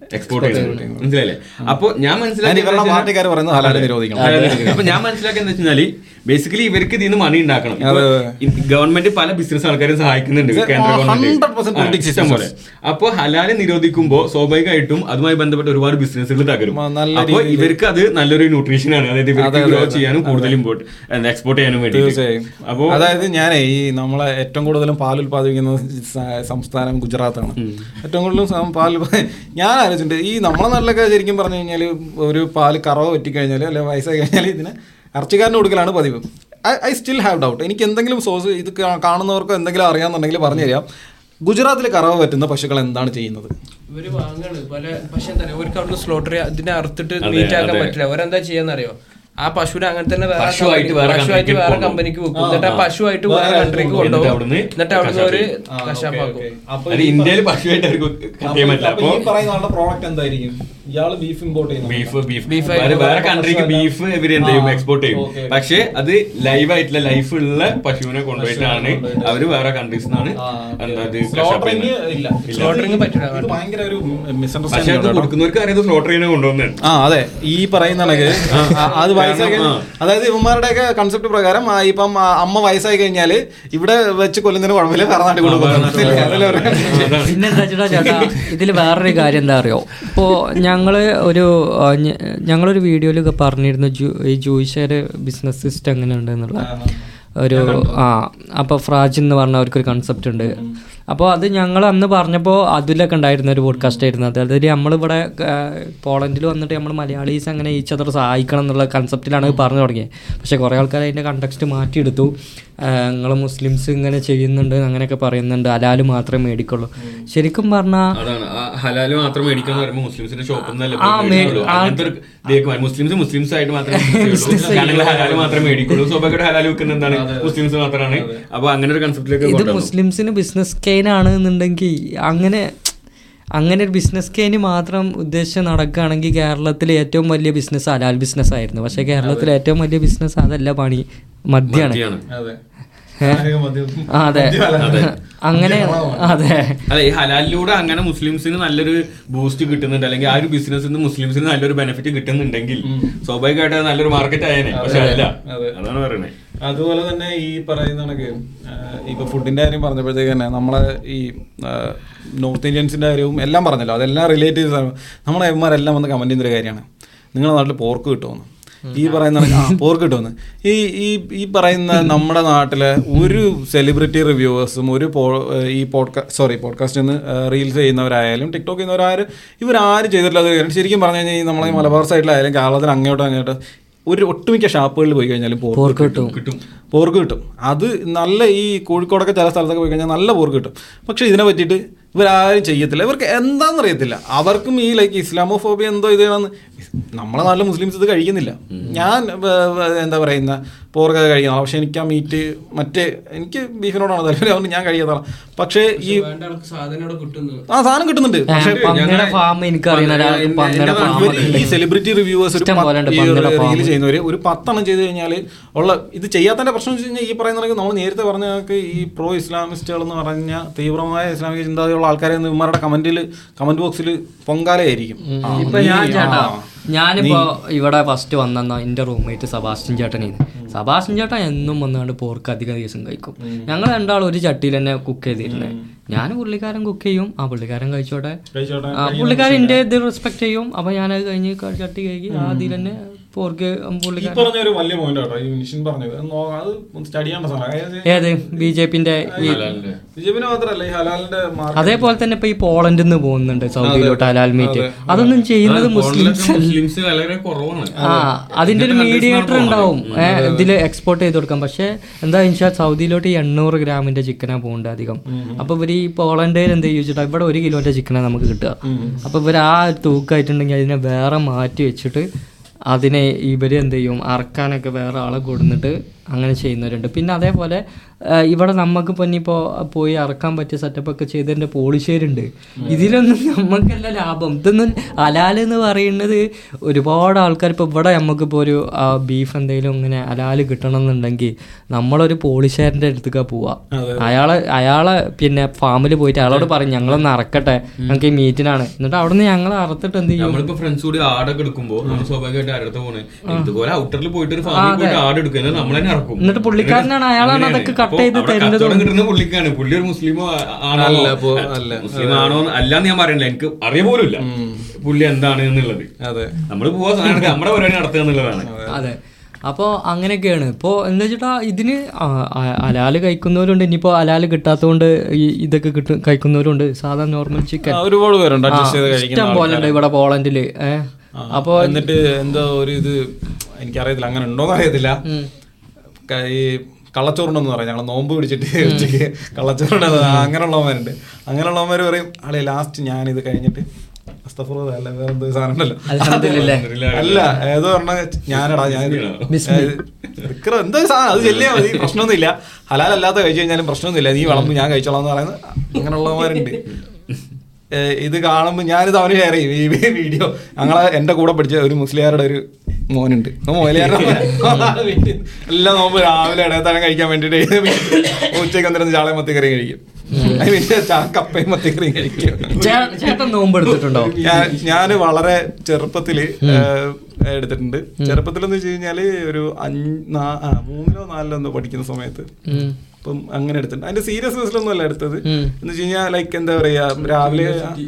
Speaker 3: എക്സ്പോർട്ട് ചെയ്യുന്നത് മനസ്സിലായില്ലേ അപ്പൊ ഞാൻ
Speaker 2: ഞാൻ ഇവരുടെ
Speaker 3: മനസ്സിലാക്കി
Speaker 2: പാർട്ടിക്കാർ പറയുന്നത് ഹലാൽ നിരോധിക്കണം
Speaker 3: അപ്പൊ ഞാൻ മനസ്സിലാക്കിയെന്ന് വെച്ചാല് ബേസിക്കലി ഇവർക്ക് ഇതിന് മണി ഉണ്ടാക്കണം ഗവൺമെന്റ് പല ബിസിനസ് ആൾക്കാരും സഹായിക്കുന്നുണ്ട് കേന്ദ്ര
Speaker 2: 100% politics
Speaker 3: ഇഷ്ടം പോലെ അപ്പൊ ഹലാല് നിരോധിക്കുമ്പോൾ സ്വാഭാവികമായിട്ടും അതുമായി ബന്ധപ്പെട്ട ഒരുപാട് ബിസിനസ്സുകൾ തകരും
Speaker 2: മ- നല്ല
Speaker 3: അപ്പൊ ഇവർക്ക് അത് നല്ലൊരു ന്യൂട്രീഷൻ ആണ് അതായത് ഇവർക്ക് ഗ്രോ ചെയ്യാനും കൂടുതൽ ഇമ്പോർട്ട് എക്സ്പോർട്ട് ചെയ്യാനും വേണ്ടി
Speaker 2: തീർച്ചയായും
Speaker 3: അപ്പൊ
Speaker 2: അതായത് ഞാനേ ഈ നമ്മളെ ഏറ്റവും കൂടുതലും പാൽ ഉൽപ്പാദിപ്പിക്കുന്ന സ- സംസ്ഥാനം ഗുജറാത്താണ് ഏറ്റവും കൂടുതലും സം- പാൽ ഉൽപ്പാ- ഞാൻ ആലോചിച്ചിട്ടുണ്ട് ഈ നമ്മളെ നാട്ടിലൊക്കെ ശരിക്കും പറഞ്ഞു കഴിഞ്ഞാൽ ഒരു പാല് കറവ പറ്റിക്കഴിഞ്ഞാൽ അല്ലെങ്കിൽ വയസ്സായി കഴിഞ്ഞാൽ ഇതിന് ഇറച്ചിക്കാരന് കൊടുക്കലാണ് പതിവ് ഐ സ്റ്റിൽ ഹാവ് ഡൗട്ട് എനിക്ക് എന്തെങ്കിലും സോഴ്സ് ഇത് കാ- കാണുന്നവർക്കോ എന്തെങ്കിലും അറിയാമെന്നുണ്ടെങ്കിൽ പറഞ്ഞു തരാം ഗുജറാത്തിൽ കറവ പറ്റുന്ന പശുക്കൾ എന്താണ് ചെയ്യുന്നത്
Speaker 5: ഇവര് വാങ്ങാണ് പല പക്ഷെ എന്താ പറയാ അവർക്ക് അവിടുന്ന് സ്ലോട്ടർ ഇതിനെ അറുത്തിട്ട് മീറ്റ് ആക്കാൻ പറ്റില്ല അവരെന്താ ചെയ്യാന്നറിയോ ആ പശുവിനെ അങ്ങനെ തന്നെ വേറെ
Speaker 3: പശുവായിട്ട്
Speaker 5: company-
Speaker 3: വേറെ
Speaker 5: പശുവായിട്ട്
Speaker 3: countryക്ക്
Speaker 5: വേറെ
Speaker 3: കൊണ്ടുപോകും.
Speaker 5: കമ്പനിക്ക് വെക്കും എന്നിട്ട് ആ പശുവായിട്ട് വേറെ കൺട്രിക്ക്
Speaker 3: എന്നിട്ട്
Speaker 5: കൊണ്ടുപോകും
Speaker 3: അവിടുന്ന്
Speaker 5: എന്നിട്ട് അവിടുന്ന് ഒരു
Speaker 3: കശാപ്പ്
Speaker 5: കശാപ്പാക്കും
Speaker 3: അത് ഇന്ത്യയിൽ പശുവായിട്ട് അവർക്ക് കട്ട് ചെയ്യാൻ പറ്റില്ല അപ്പൊ
Speaker 2: ഈ പറയുന്ന ആളുടെ പ്രോഡക്റ്റ് എന്തായിരിക്കും ഇയാള് ബീഫ് ഇമ്പോർട്ട് ചെയ്യുന്നത്
Speaker 3: ബീഫ് ബീഫ്
Speaker 5: Beef
Speaker 3: വേറെ
Speaker 5: ആയിട്ട്
Speaker 3: വേറെ കൺട്രിക്ക് ബീഫ് ഇവർ എന്ത് ചെയ്യും
Speaker 2: ആ,
Speaker 3: എക്സ്പോർട്ട് ചെയ്യും
Speaker 2: okay.
Speaker 3: പക്ഷെ അത് ലൈവ് ആയിട്ടുള്ള ലൈഫ് ഉള്ള പശുവിനെ കൊണ്ടുപോയിട്ടാണ് അവര് വേറെ കൺട്രീസ് നിന്നാണ് എന്താ ഇത് കശാപ്പ്
Speaker 2: സ്ലോട്ടറിങ്
Speaker 3: ചെയ്യുന്നത്.
Speaker 2: ഇല്ല
Speaker 5: സ്ലോട്ടറിങ് പറ്റില്ല
Speaker 2: ഇത് ഭയങ്കര ഒരു
Speaker 3: പക്ഷെ അത്
Speaker 2: മിസ്അണ്ടർസ്റ്റാൻഡിംഗ്
Speaker 3: കൊടുക്കുന്നവർക്ക് അറിയാതെ സ്ലോട്ടർ ചെയ്യുന്ന കൊണ്ടുവന്നാണ്
Speaker 2: ആ അതെ ഈ പറയുന്ന കണക്ക് ആ, അത് വയസ്സായി കഴിഞ്ഞ- അതായത് ഇവന്മാരുടെയൊക്കെ കൺസെപ്റ്റ് പ്രകാരം ആ, ഇപ്പം ആ, അമ്മ വയസ്സായി കഴിഞ്ഞാല് ഇവിടെ വെച്ച് കൊല്ലുന്നതിന് കുഴപ്പമില്ല വേറെ നാട്ടിൽ കൊടുക്കുന്നു അതല്ലേ പറയുന്നത്?
Speaker 1: പിന്നെന്താ വെച്ചാ ചേട്ടാ ഇതിൽ വേറൊരു കാര്യം എന്താ അറിയോ ഇപ്പോൾ ഞങ്ങൾ ഒരു ആ, ഞ- ഞങ്ങളൊരു വീഡിയോയിൽ പറഞ്ഞിരുന്നു ജൂ ഈ ജൂയിഷേര് ബിസിനസ് സിസ്റ്റം എങ്ങനെ ഉണ്ട് എന്നുള്ള ഒരു ആ അപ്പോൾ ഫ്രാജ് എന്ന് പറഞ്ഞ അവർക്കൊരു കൺസെപ്റ്റ് ഉണ്ട് അപ്പോൾ അത് ഞങ്ങൾ അന്ന് പറഞ്ഞപ്പോൾ അതിലൊക്കെ ഉണ്ടായിരുന്ന ഒരു പോഡ്കാസ്റ്റ് ആയിരുന്നു അതായത് നമ്മളിവിടെ പോളണ്ടിൽ വന്നിട്ട് നമ്മൾ മലയാളീസ് അങ്ങനെ ഈച്ച് അതർ സഹായിക്കണം എന്നുള്ള കൺസെപ്റ്റിലാണ് ഇത് പറഞ്ഞു തുടങ്ങിയത് പക്ഷേ കുറേ ആൾക്കാർ അതിൻ്റെ കണ്ടക്സ്റ്റ് മാറ്റിയെടുത്തു നിങ്ങൾ മുസ്ലിംസ് ഇങ്ങനെ ചെയ്യുന്നുണ്ട് അങ്ങനെയൊക്കെ പറയുന്നുണ്ട് ഹലാല് മാത്രമേ മേടിക്കുള്ളൂ ശരിക്കും പറഞ്ഞാൽ
Speaker 3: അതാണ് ആ ഹലാല് മാത്രം മേടിക്കാന്ന് പറയുമ്പോൾ മുസ്ലിംസിന്റെ ഷോപ്പിൽ നിന്നല്ല
Speaker 1: ആ, മേ- ആ-
Speaker 3: അങ്ങനത്തെ ഒരു ഇതേക്ക് വരും. മുസ്ലിംസ് മുസ്ലിംസ് ആയിട്ട് മാത്രമേ ബിസിനസ് ചെയ്യുള്ളൂ. കാരണം ഹലാല് മാത്രമേ മേടിക്കുള്ളൂ സ്വാഭാവികമായിട്ട് ഹലാല് വെക്കുന്ന എന്താണ് മുസ്ലിംസ് മാത്രമാണ് അപ്പൊ അങ്ങനെ ഒരു കൺസെപ്റ്റിലേക്ക്
Speaker 1: ഇത്
Speaker 3: കൊണ്ടുവന്നു
Speaker 1: മുസ്ലിംസിന് ബിസിനസ് കെയിനാണ് എന്നുണ്ടെങ്കിൽ അങ്ങനെ അങ്ങനെ ഒരു ബിസിനസ് കെയിന് മാത്രം ഉദ്ദേശിച്ച് നടക്കുകയാണെങ്കിൽ കേരളത്തിലെ ഏറ്റവും വലിയ ബിസിനസ് ഹലാൽ ബിസിനസ് ആയിരുന്നു പക്ഷേ കേരളത്തിലെ ഏറ്റവും വലിയ ബിസിനസ് അതല്ല പണി മദ്യമാണ്
Speaker 3: മദ്യമാണ്.
Speaker 2: അതെ
Speaker 1: ഏ? ആ, അതെ അങ്ങനെ അതെ
Speaker 3: അല്ല ഈ ഹലാലിലൂടെ അങ്ങനെ മുസ്ലിംസിന് നല്ലൊരു ബൂസ്റ്റ് കിട്ടുന്നുണ്ട് അല്ലെങ്കിൽ ആ ഒരു ബിസിനസ്സിൽ നിന്ന് മുസ്ലിംസിന് നല്ലൊരു ബെനിഫിറ്റ് കിട്ടുന്നുണ്ടെങ്കിൽ സ്വാഭാവികമായിട്ട് അത് നല്ലൊരു മാർക്കറ്റ് ആയേനെ പക്ഷെ അല്ല
Speaker 2: അതെ.
Speaker 3: അതാണ് പറയുന്നത്
Speaker 2: അതുപോലെ തന്നെ ഈ പറയുന്ന കണക്ക് ആഹ് ഇപ്പൊ ഫുഡിന്റെ കാര്യം പറഞ്ഞപ്പോഴത്തേക്ക് തന്നെ നമ്മളെ ഈ ആഹ് നോർത്ത് ഇന്ത്യൻസിന്റെ കാര്യവും എല്ലാം പറഞ്ഞല്ലോ അതെല്ലാം റിലേറ്റ് ചെയ്ത സാധനം. നമ്മുടെ എമ്മാരെല്ലാം വന്ന് കമന്റ് ചെയ്യുന്ന ഒരു കാര്യമാണ് നിങ്ങളുടെ നാട്ടിൽ പോർക്ക് കിട്ടുമെന്ന് ഈ പറയുന്ന കണക്ക്, ആ പോർക്ക് കിട്ടുമെന്ന് ഈ ഈ ഈ പറയുന്ന നമ്മുടെ നാട്ടിലെ ഒരു സെലിബ്രിറ്റി റിവ്യൂവേഴ്സും ഒരു പോ ഈ പോഡ്കാസ്റ്റ് സോറി പോഡ്കാസ്റ്റ് നിന്ന് റീൽസ് ചെയ്യുന്നവരായാലും ടിക്ടോക്ക് ചെയ്യുന്നവരാരും ഇവരാരും ചെയ്തിട്ടില്ല അത് കാര്യം ശരിക്കും പറഞ്ഞു കഴിഞ്ഞാൽ ഈ നമ്മളെ ഈ മലബാർ സൈഡിലായാലും കേരളത്തിൽ അങ്ങോട്ടും അങ്ങോട്ട് ഒരു ഒട്ടുമിക്ക ഷാപ്പുകളിൽ പോയി കഴിഞ്ഞാലും പോർക്ക് കിട്ടും
Speaker 3: കിട്ടും
Speaker 2: പോർക്ക് കിട്ടും അത് നല്ല ഈ കോഴിക്കോടൊക്കെ ചില സ്ഥലത്തൊക്കെ പോയി കഴിഞ്ഞാൽ നല്ല പോർക്ക് കിട്ടും പക്ഷെ ഇതിനെ പറ്റിയിട്ട് ഇവരാരും ചെയ്യത്തില്ല ഇവർക്ക് എന്താണെന്ന് അറിയത്തില്ല അവർക്കും ഈ ലൈക്ക് ഇസ്ലാമോഫോബിയ എന്തോ ഇതാണെന്ന് നമ്മളെ നാട്ടിലെ മുസ്ലിംസ് ഇത് കഴിക്കുന്നില്ല ഞാൻ വ- വ- എന്താ പറയുന്ന പോർക്കൊക്കെ കഴിക്കുന്ന പക്ഷെ എനിക്ക് ആ മീറ്റ് മറ്റേ എനിക്ക് ബീഫിനോടാണ് താല്പര്യം അതുകൊണ്ട് ഞാൻ കഴിക്കാത്തതാണ് പക്ഷേ ഈ
Speaker 5: വേണ്ട ആൾക്ക് സാധനം അവിടെ കിട്ടുന്നു
Speaker 2: ആ സാധനം കിട്ടുന്നുണ്ട് പക്ഷേ
Speaker 1: പന്നിയുടെ ഫാം എനിക്കറിയുന്ന ഒരാൾക്ക് പന്നിയുടെ ഫാം
Speaker 2: ഇവര് ഈ സെലിബ്രിറ്റി റിവ്യൂവേഴ്സ് ഒരു
Speaker 1: ഇഷ്ടം പോലെ ഉണ്ട്
Speaker 2: പത്ത്
Speaker 1: പന്നിയുടെ
Speaker 2: റീൽ
Speaker 1: farm.
Speaker 2: ചെയ്യുന്നവര് ഒരു പത്തെണ്ണം ചെയ്ത് കഴിഞ്ഞാൽ ഉള്ള ഇത് ചെയ്യാത്തതിന്റെ പ്രശ്നം വെച്ച് കഴിഞ്ഞാൽ ഈ പറയുന്ന കണക്ക് നമ്മൾ നേരത്തെ പറഞ്ഞ കണക്ക് ഈ പ്രോ ഇസ്ലാമിസ്റ്റുകൾ എന്ന് പറഞ്ഞ തീവ്രമായ ഇസ്ലാമിക ചിന്താഗതിയുള്ള ആൾക്കാരെ ഒന്നും ഇവന്മാരുടെ കമന്റിൽ കമന്റ് ബോക്സിൽ പൊങ്കാലയായിരിക്കും ആ,
Speaker 1: ഇപ്പൊ
Speaker 2: നീ-
Speaker 1: ഞാൻ ചേട്ടാ
Speaker 2: ആ.
Speaker 1: ഞാനിപ്പോ ഇവിടെ ഫസ്റ്റ് വന്നെന്ന എന്റെ റൂംമേറ്റ് സബാസ്റ്റ്യൻ ചേട്ടനാണ് സബാസ്റ്റ്യൻ ചേട്ടൻ എന്നും വന്നുകൊണ്ട് പോർക്ക് അധികം ദിവസം കഴിക്കും ഞങ്ങൾ രണ്ടാളും ഒരു ചട്ടിയിൽ തന്നെ കുക്ക് ചെയ്തിരുന്നത് ഞാൻ പുള്ളിക്കാരൻ കുക്ക് ചെയ്യും ആ പുള്ളിക്കാരൻ കഴിച്ചോട്ടെ
Speaker 2: കഴിച്ചോട്ടെ,
Speaker 1: ആ പുള്ളിക്കാരൻ എന്റെ ഇത് റെസ്പെക്ട് ചെയ്യും അപ്പൊ ഞാനത് കഴിഞ്ഞ് ക- ചട്ടി കഴുകി ആ അതിൽ തന്നെ പോർക്ക്
Speaker 2: ഈ
Speaker 1: പുള്ളിക്കാരൻ
Speaker 2: പറഞ്ഞ ഒരു വലിയ പോയിന്റ് കേട്ടോ ഈ നിഷിൻ പറഞ്ഞത് അത് നോ- അത് സ്റ്റഡി ചെയ്യേണ്ട സാധനം അതായത്
Speaker 1: ഏത് ബി ജെ പിന്റെ ഈ
Speaker 3: ഹലാലിന്റെ
Speaker 2: ബിജെപിന് മാത്രമല്ല ഈ ഹലാലിന്റെ മാർക്കറ്റ്
Speaker 1: അതേപോലെ തന്നെ ഇപ്പൊ ഈ പോളണ്ടിൽ നിന്ന് പോകുന്നുണ്ട് സൗദിയിലോട്ട് ഹലാൽ മീറ്റ് അതൊന്നും ചെയ്യുന്നത് മുസ്ലിംസ് അല്ല.
Speaker 3: മുസ്ലിംസ് വളരെ കുറവാണ്
Speaker 1: ആ അതിന്റെ ഒരു മീഡിയേറ്റർ ഉണ്ടാവും ഏഹ് ഇതില് എക്സ്പോർട്ട് ചെയ്ത് കൊടുക്കാം പക്ഷെ എന്താ വെച്ചാൽ സൗദിയിലോട്ട് ഈ എണ്ണൂറ് ഗ്രാമിന്റെ ചിക്കനാ പോകേണ്ടത് അധികം അപ്പൊ ഇവർ ഈ പോളണ്ടിൽ എന്ത് ചോദിച്ചിട്ടാ ഇവിടെ ഒരു കിലോന്റെ ചിക്കനാ നമുക്ക് കിട്ടുക അപ്പൊ ഇവർ ആ തൂക്കായിട്ടുണ്ടെങ്കിൽ അതിനെ വേറെ മാറ്റി വെച്ചിട്ട് അതിനെ ഇവര് എന്ത് ചെയ്യും അറക്കാനൊക്കെ വേറെ ആളെ കൊടുന്നിട്ട് അങ്ങനെ ചെയ്യുന്നവരുണ്ട് പിന്നെ അതേപോലെ ആ, ഇവിടെ നമുക്ക് ഇപ്പം ഇനിയിപ്പോൾ പോയി ഇറക്കാൻ പറ്റിയ സെറ്റപ്പ് ഒക്കെ ചെയ്തതിൻ്റെ പോളിഷേരുണ്ട് ഇതിലൊന്നും നമുക്കല്ല ലാഭം ഇതൊന്നും അലാൽ എന്ന് പറയുന്നത് ഒരുപാട് ആൾക്കാർ ഇപ്പോൾ ഇവിടെ നമുക്കിപ്പോൾ ഒരു ബീഫ് എന്തെങ്കിലും ഇങ്ങനെ അലാൽ കിട്ടണം എന്നുണ്ടെങ്കിൽ നമ്മളൊരു പോളിഷേറിൻ്റെ അടുത്തേക്ക് പോവുക അയാളെ അയാളെ പിന്നെ ഫാമിൽ പോയിട്ട് അയാളോട് പറയും ഞങ്ങളൊന്ന് അറക്കട്ടെ ഞങ്ങൾക്ക് ഈ മീറ്റിനാണ് എന്നിട്ട് അവിടുന്ന് ഞങ്ങൾ അറുത്തിട്ട് എന്ത് ചെയ്യും
Speaker 3: നമ്മളിപ്പോ ഫ്രണ്ട്സ് കൂടി ആടൊക്കെ എടുക്കുമ്പോ നമ്മൾ സ്വാഭാവികമായിട്ട് ആരുടെ പോണ് ഇതുപോലെ ഔട്ടറിൽ പോയിട്ട് ഒരു ഫാമിൽ പോയിട്ട് ആട് എടുക്കുക എന്നിട്ട് നമ്മൾ തന്നെ ഇറക്കും
Speaker 1: എന്നിട്ട് പുള്ളിക്കാരനാണ് അയാളാണ് അതൊക്കെ cut ചെയ്ത് തരുന്നത്
Speaker 3: കച്ചവടം കിട്ടുന്ന പുള്ളിക്കാണ് പുള്ളി ഒരു മുസ്ലിമോ ആണോ
Speaker 2: അല്ല, പോ- അല്ല.
Speaker 3: മുസ്ലിം ആണോ അല്ലാന്ന് ഞാൻ പറയണില്ല എനിക്ക് അറിയ പോലും ഇല്ല പുള്ളി എന്താണ് എന്നുള്ളത്
Speaker 2: അതെ
Speaker 3: നമ്മൾ പോവാ സാധനം എടുക്കുക, നമ്മുടെ പരിപാടി നടത്തുക എന്നുള്ളതാണ്
Speaker 1: അതെ അപ്പോൾ അങ്ങനെയൊക്കെയാണ് ഇപ്പോൾ എന്താ വെച്ചിട്ടാ ഇതിന് ആ- ആ- അലാല് കഴിക്കുന്നവരുണ്ട് ഇനിയിപ്പോൾ അലാല് കിട്ടാത്തതുകൊണ്ട് ഈ ഇതൊക്കെ കിട്ടും കഴിക്കുന്നവരുണ്ട് സാധാരണ നോർമൽ ചിക്കൻ
Speaker 2: ആ, ഒരുപാട് പേരുണ്ട് അഡ്ജസ്റ്റ് ചെയ്ത് കഴിക്കുന്ന
Speaker 1: ഇഷ്ടം പോലെ ഉണ്ട് ഇവിടെ പോളണ്ടിൽ ഏഹ്
Speaker 2: ആ,
Speaker 1: അപ്പോൾ
Speaker 2: എന്നിട്ട് എന്തോ ഒരു ഇത് എനിക്കറിയത്തില്ല അങ്ങനെ ഉണ്ടോന്ന് അറിയത്തില്ല ക- ഈ കള്ളച്ചോറുണ്ടെന്ന് പറയാം ഞങ്ങൾ നോമ്പ് പിടിച്ചിട്ട് ഉച്ചയ്ക്ക് കള്ളച്ചോറുണ്ട് അങ്ങനെയുള്ളവന്മാരുണ്ട് അങ്ങനെയുള്ളവന്മാർ പറയും അളേ ലാസ്റ്റ് ഞാനിത് കഴിഞ്ഞിട്ട് അസ്തഫുറുല്ലാ, അല്ല വേറെ എന്തോ സാധനം ഉണ്ടല്ലോ
Speaker 1: അൽഹംദുലില്ലാ.
Speaker 2: അല്ല ഏതോ പറഞ്ഞ ഞാനടാ ഞാൻ ദിക്റ് എന്തോ ഒരു സാധനം അത് ചെല്ലിയാ മതി പ്രശ്നമൊന്നുമില്ല ഹലാലല്ലാത്ത കഴിച്ചു കഴിഞ്ഞാലും പ്രശ്നമൊന്നുമില്ല നീ വിളമ്പ് ഞാൻ കഴിച്ചോളാം എന്ന് പറയുന്നത് അങ്ങനെയുള്ളവന്മാരുണ്ട് ഏ, ഇത് കാണുമ്പോൾ ഞാനിത് അവന് ഷെയർ ചെയ്യും ഈ വീഡിയോ ഞങ്ങളെ എൻ്റെ കൂടെ പഠിച്ച ഒരു മുസ്ലിയാരുടെ ഒരു മോനുണ്ട് ആ മോലിയാരുടെ മോൻ വീട്ടിൽ എല്ലാം നോമ്പ് രാവിലെ ഇടയത്താഴം കഴിക്കാൻ വേണ്ടിയിട്ട് ഉച്ചയ്ക്ക് വന്നിരുന്ന് ചാളയും മത്തിക്കറിയും കഴിക്കും അത് പിന്നെ ചാ- കപ്പയും മത്തിക്കറിയും കഴിക്കും
Speaker 1: ചേ- ചേട്ടൻ നോമ്പ് എടുത്തിട്ടുണ്ടോ
Speaker 2: ഞാൻ ഞാൻ വളരെ ചെറുപ്പത്തില് ഏഹ്, എടുത്തിട്ടുണ്ട് ചെറുപ്പത്തിലെന്ന് വെച്ച് കഴിഞ്ഞാല് ഒരു അഞ്ച് നാ- ആ, മൂന്നിലോ നാലിലോ എന്തോ പഠിക്കുന്ന സമയത്ത്
Speaker 1: ഉം.
Speaker 2: അപ്പം അങ്ങനെ എടുത്തിട്ടുണ്ട് അതിന്റെ സീരിയസ്നെസ്സിലൊന്നും അല്ല എടുത്തത് എന്ന് വെച്ച് കഴിഞ്ഞാൽ ലൈക്ക് എന്താ പറയാ രാവിലെ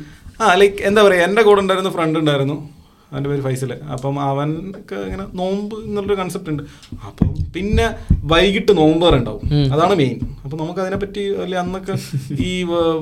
Speaker 2: ആ ലൈക്ക് എന്താ പറയാ എന്റെ കൂടെ ഉണ്ടായിരുന്ന ഫ്രണ്ട് ഉണ്ടായിരുന്നു അവന്റെ പേര് ഫൈസൽ അപ്പം അവൻക്ക് ഇങ്ങനെ നോമ്പ് എന്നുള്ളൊരു കൺസെപ്റ്റ് ഉണ്ട് അപ്പം പിന്നെ വൈകിട്ട് നോമ്പ് ഉണ്ടാവും അതാണ് മെയിൻ അപ്പൊ നമുക്ക് അതിനെപ്പറ്റി വലിയ അന്നൊക്കെ ഈ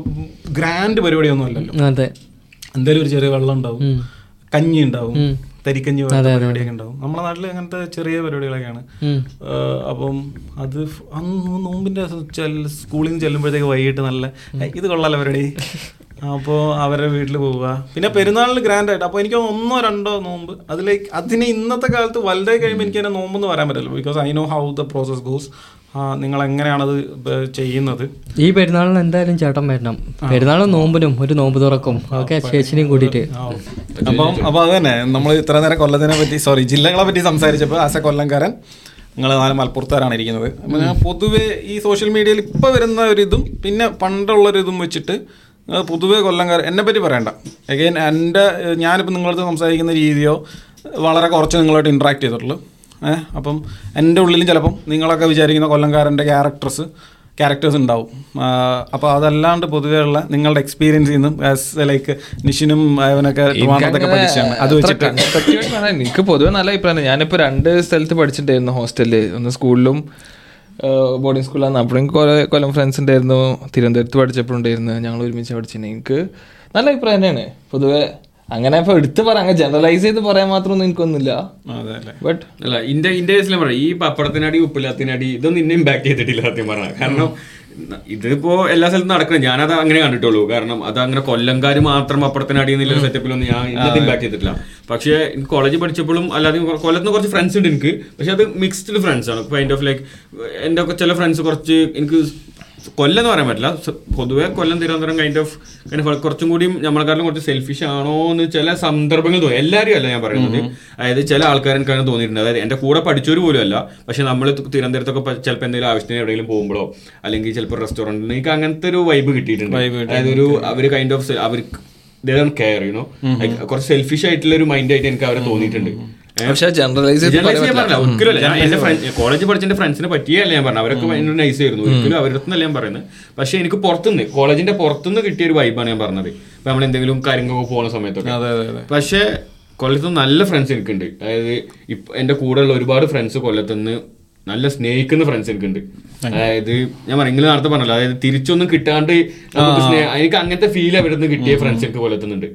Speaker 2: ഗ്രാൻഡ് പരിപാടിയൊന്നും അല്ലല്ലോ
Speaker 1: അതെ
Speaker 2: എന്തായാലും ഒരു ചെറിയ വെള്ളം ഉണ്ടാവും
Speaker 1: ഉം.
Speaker 2: കഞ്ഞി ഉണ്ടാവും
Speaker 1: ഉം.
Speaker 2: തരിക്കഞ്ഞി പോലത്തെ പരിപാടിയൊക്കെ ഉണ്ടാവും നമ്മുടെ നാട്ടിൽ അങ്ങനത്തെ ചെറിയ പരിപാടികളൊക്കെയാണ്
Speaker 1: ഉം.
Speaker 2: ഏഹ് അപ്പം അത് ഫ് അന്ന് നോമ്പിന്റെ ചെൽ- സ്കൂളിൽ നിന്ന് ചെല്ലുമ്പോഴത്തേക്ക് വൈകിട്ട് നല്ല "ഏയ് ഇത് കൊള്ളാലോ പരിപാടി അപ്പോൾ അവരുടെ വീട്ടിൽ പോവുക പിന്നെ പെരുന്നാളിന് ഗ്രാൻഡ് ആയിട്ട് അപ്പോൾ എനിക്ക് ഒന്നോ രണ്ടോ നോമ്പ് അതിലേക്ക് അതിനെ ഇന്നത്തെ കാലത്ത് വലുതായി കഴിയുമ്പോൾ എനിക്ക് അതിനെ നോമ്പെന്ന് പറയാൻ പറ്റില്ല because I know how the process goes നിങ്ങൾ എങ്ങനെയാണത് ബ- ചെയ്യുന്നത്
Speaker 1: ഈ പെരുന്നാളിന് എന്തായാലും ചേട്ടൻ വരണം പെരുന്നാളും നോമ്പിനും ഒരു നോമ്പ് തുറക്കും ഓക്കെ ചേച്ചിനെയും കൂട്ടിയിട്ട്
Speaker 2: അപ്പം അപ്പോൾ അത് തന്നെ നമ്മൾ ഇത്ര നേരം കൊല്ലത്തിനെ പറ്റി സോറി ജില്ലകളെ പറ്റി സംസാരിച്ചപ്പോൾ ആസ് എ കൊല്ലംകാരൻ നിങ്ങൾ നാല് മലപ്പുറത്തുകാരാണ് ഇരിക്കുന്നത് അപ്പോൾ ഞാൻ പൊതുവെ ഈ സോഷ്യൽ മീഡിയയിൽ ഇപ്പോൾ വരുന്ന ഒരു ഇതും പിന്നെ പണ്ടുള്ളൊരു ഇതും വെച്ചിട്ട് ഏഹ് പൊതുവെ കൊല്ലംകാരൻ എന്നെ പറ്റി പറയണ്ട അഗൈൻ എൻ്റെ ഏഹ് ഞാനിപ്പോൾ നിങ്ങളടുത്ത് സംസാരിക്കുന്ന രീതിയോ വളരെ കുറച്ച് നിങ്ങളായിട്ട് ഇൻട്രാക്ട് ചെയ്തിട്ടുള്ളൂ ഏഹ് അപ്പം എൻ്റെ ഉള്ളിലും ചിലപ്പം നിങ്ങളൊക്കെ വിചാരിക്കുന്ന കൊല്ലംകാരൻ്റെ ക്യാരക്ടേഴ്സ് ക്യാരക്ടേഴ്സ് ഉണ്ടാവും അപ്പോൾ അതല്ലാണ്ട് പൊതുവെയുള്ള നിങ്ങളുടെ എക്സ്പീരിയൻസിൽ നിന്നും ലൈക്ക് നിഷിനും അവനൊക്കെ ട്രിവാൻഡ്രത്തൊക്കെ പഠിച്ചാണ് അത് വെച്ചിട്ട്
Speaker 4: constructive ആയിട്ട് പറയാൻ എനിക്ക് പൊതുവെ നല്ല അഭിപ്രായം ഞാനിപ്പോ രണ്ട് സ്ഥലത്ത് പഠിച്ചിട്ടുണ്ടായിരുന്നു ഹോസ്റ്റലില് ഒന്ന് സ്കൂളിലും ബോർഡിംഗ് സ്കൂളിലാണ് അപ്പോഴും കുറെ കൊല്ലം ഫ്രണ്ട്സ് ഉണ്ടായിരുന്നു തിരുവനന്തപുരത്ത് പഠിച്ചപ്പോഴുണ്ടായിരുന്നു ഞങ്ങൾ ഒരുമിച്ച് പഠിച്ചിട്ടുണ്ട് എനിക്ക് നല്ല അഭിപ്രായം തന്നെയാണ് പൊതുവെ അങ്ങനെ ഇപ്പൊ എടുത്ത് പറയാം അങ്ങനെ ജനറലൈസ് ചെയ്ത് പറയാൻ മാത്രമൊന്നും എനിക്കൊന്നുമില്ല
Speaker 2: അതെ അല്ലേ
Speaker 4: ബട്ട്
Speaker 3: അല്ല ഇന്റെ ഇന്റെ കേസിലും പറയാം ഈ പപ്പടത്തിനടി ഉപ്പില്ലാത്തിനടി ഇതൊന്നും ഇന്നെ ഇമ്പാക്ട് ചെയ്തിട്ടില്ല സത്യം പറഞ്ഞാൽ കാരണം ഇതിപ്പോ എല്ലാ സ്ഥലത്തും നടക്കണം ഞാനത് അങ്ങനെ കണ്ടിട്ടുള്ളൂ കാരണം അത് അങ്ങനെ കൊല്ലംകാർ മാത്രം പപ്പടത്തിനടി എന്നുള്ള സെറ്റപ്പിലൊന്നും ഞാൻ ഇന്നത്തെ ഇമ്പാക്ട് ചെയ്തിട്ടില്ല പക്ഷേ എനിക്ക് കോളേജിൽ പഠിച്ചപ്പോഴും അല്ലാതെ കൊല്ലത്ത് കുറച്ച് ഫ്രണ്ട്സ് ഉണ്ട് എനിക്ക് പക്ഷെ അത് മിക്സ്ഡ് ഫ്രണ്ട്സ് ആണ് കൈൻഡ് ഓഫ് ലൈക്ക് എൻ്റെ ഒക്കെ ചില ഫ്രണ്ട്സ് കുറച്ച് എനിക്ക് കൊല്ലം എന്ന് പറയാൻ പറ്റില്ല സ- പൊതുവെ Kollam Thiruvananthapuram kind of kind കുറച്ചും കൂടി നമ്മളെക്കാളും കുറച്ച് സെൽഫിഷ് ആണോ എന്ന് ചില സന്ദർഭങ്ങൾ തോന്നി എല്ലാവരും അല്ല ഞാൻ പറയുന്നത് അതായത് ചില ആൾക്കാർ എനിക്ക് അങ്ങനെ തോന്നിയിട്ടുണ്ട് അതായത് എൻ്റെ കൂടെ പഠിച്ചവർ പോലും അല്ല പക്ഷെ നമ്മൾ തിരുവനന്തപുരത്തൊക്കെ പ- ചിലപ്പോൾ എന്തെങ്കിലും ആവശ്യത്തിന് എവിടെയെങ്കിലും പോകുമ്പോഴോ അല്ലെങ്കിൽ ചിലപ്പോൾ റെസ്റ്റോറൻറ്റിൽ എനിക്ക് അങ്ങനത്തെ ഒരു വൈബ് കിട്ടിയിട്ടുണ്ട് അതായത് ഒരു അവർ കൈൻഡ് ഓഫ് അവർക്ക് കെയർ യുനോ കുറച്ച് സെൽഫിഷ് ആയിട്ടുള്ള ഒരു മൈൻഡ് ആയിട്ട് എനിക്ക് അവരെ തോന്നിയിട്ടുണ്ട് ഏ?
Speaker 4: പക്ഷെ ജനറലൈസ് ചെയ്ത്
Speaker 3: Generalize
Speaker 4: പറയാൻ
Speaker 3: ചെയ്യാൻ
Speaker 4: പറ്റില്ല.
Speaker 3: പറഞ്ഞില്ല. ഒരിക്കലും അല്ല. ഞാൻ എന്റെ ഫ്രണ്ട് കോളേജ് പഠിച്ച എന്റെ ഫ്രണ്ട്സിനെ പറ്റിയല്ല ഞാൻ പറഞ്ഞു അവരൊക്കെ ഭയങ്കര നൈസ് ആയിരുന്നു ഒരിക്കലും അവരുടെ അടുത്തുനിന്നല്ല ഞാൻ പറയുന്നത് പക്ഷെ എനിക്ക് പുറത്തുനിന്ന് കോളേജിന്റെ പുറത്തുനിന്ന് കിട്ടിയ ഒരു വൈബാണ് ഞാൻ പറഞ്ഞത് ഇപ്പൊ നമ്മൾ എന്തെങ്കിലും കാര്യങ്ങളൊക്കെ പോകുന്ന സമയത്തൊക്കെ
Speaker 2: അതെ അതെ അതെ
Speaker 3: പക്ഷെ കൊല്ലത്ത് നല്ല ഫ്രണ്ട്സ് എനിക്കുണ്ട് അതായത് ഇപ്പൊ എന്റെ കൂടെയുള്ള ഒരുപാട് ഫ്രണ്ട്സ് കൊല്ലത്തുനിന്ന് നല്ല സ്നേഹിക്കുന്ന ഫ്രണ്ട്സ് എനിക്കുണ്ട് അതായത് ഞാൻ പറഞ്ഞു നിങ്ങൾ നേരത്തെ പറഞ്ഞല്ലോ അതായത് തിരിച്ചൊന്നും കിട്ടാണ്ട് നമുക്ക് സ്നേഹം എനിക്ക് അങ്ങനത്തെ ഫീൽ അവിടെ നിന്ന് കിട്ടിയ ഫ്രണ്ട്സ് എനിക്ക് കൊല്ലത്തുന്നുണ്ട്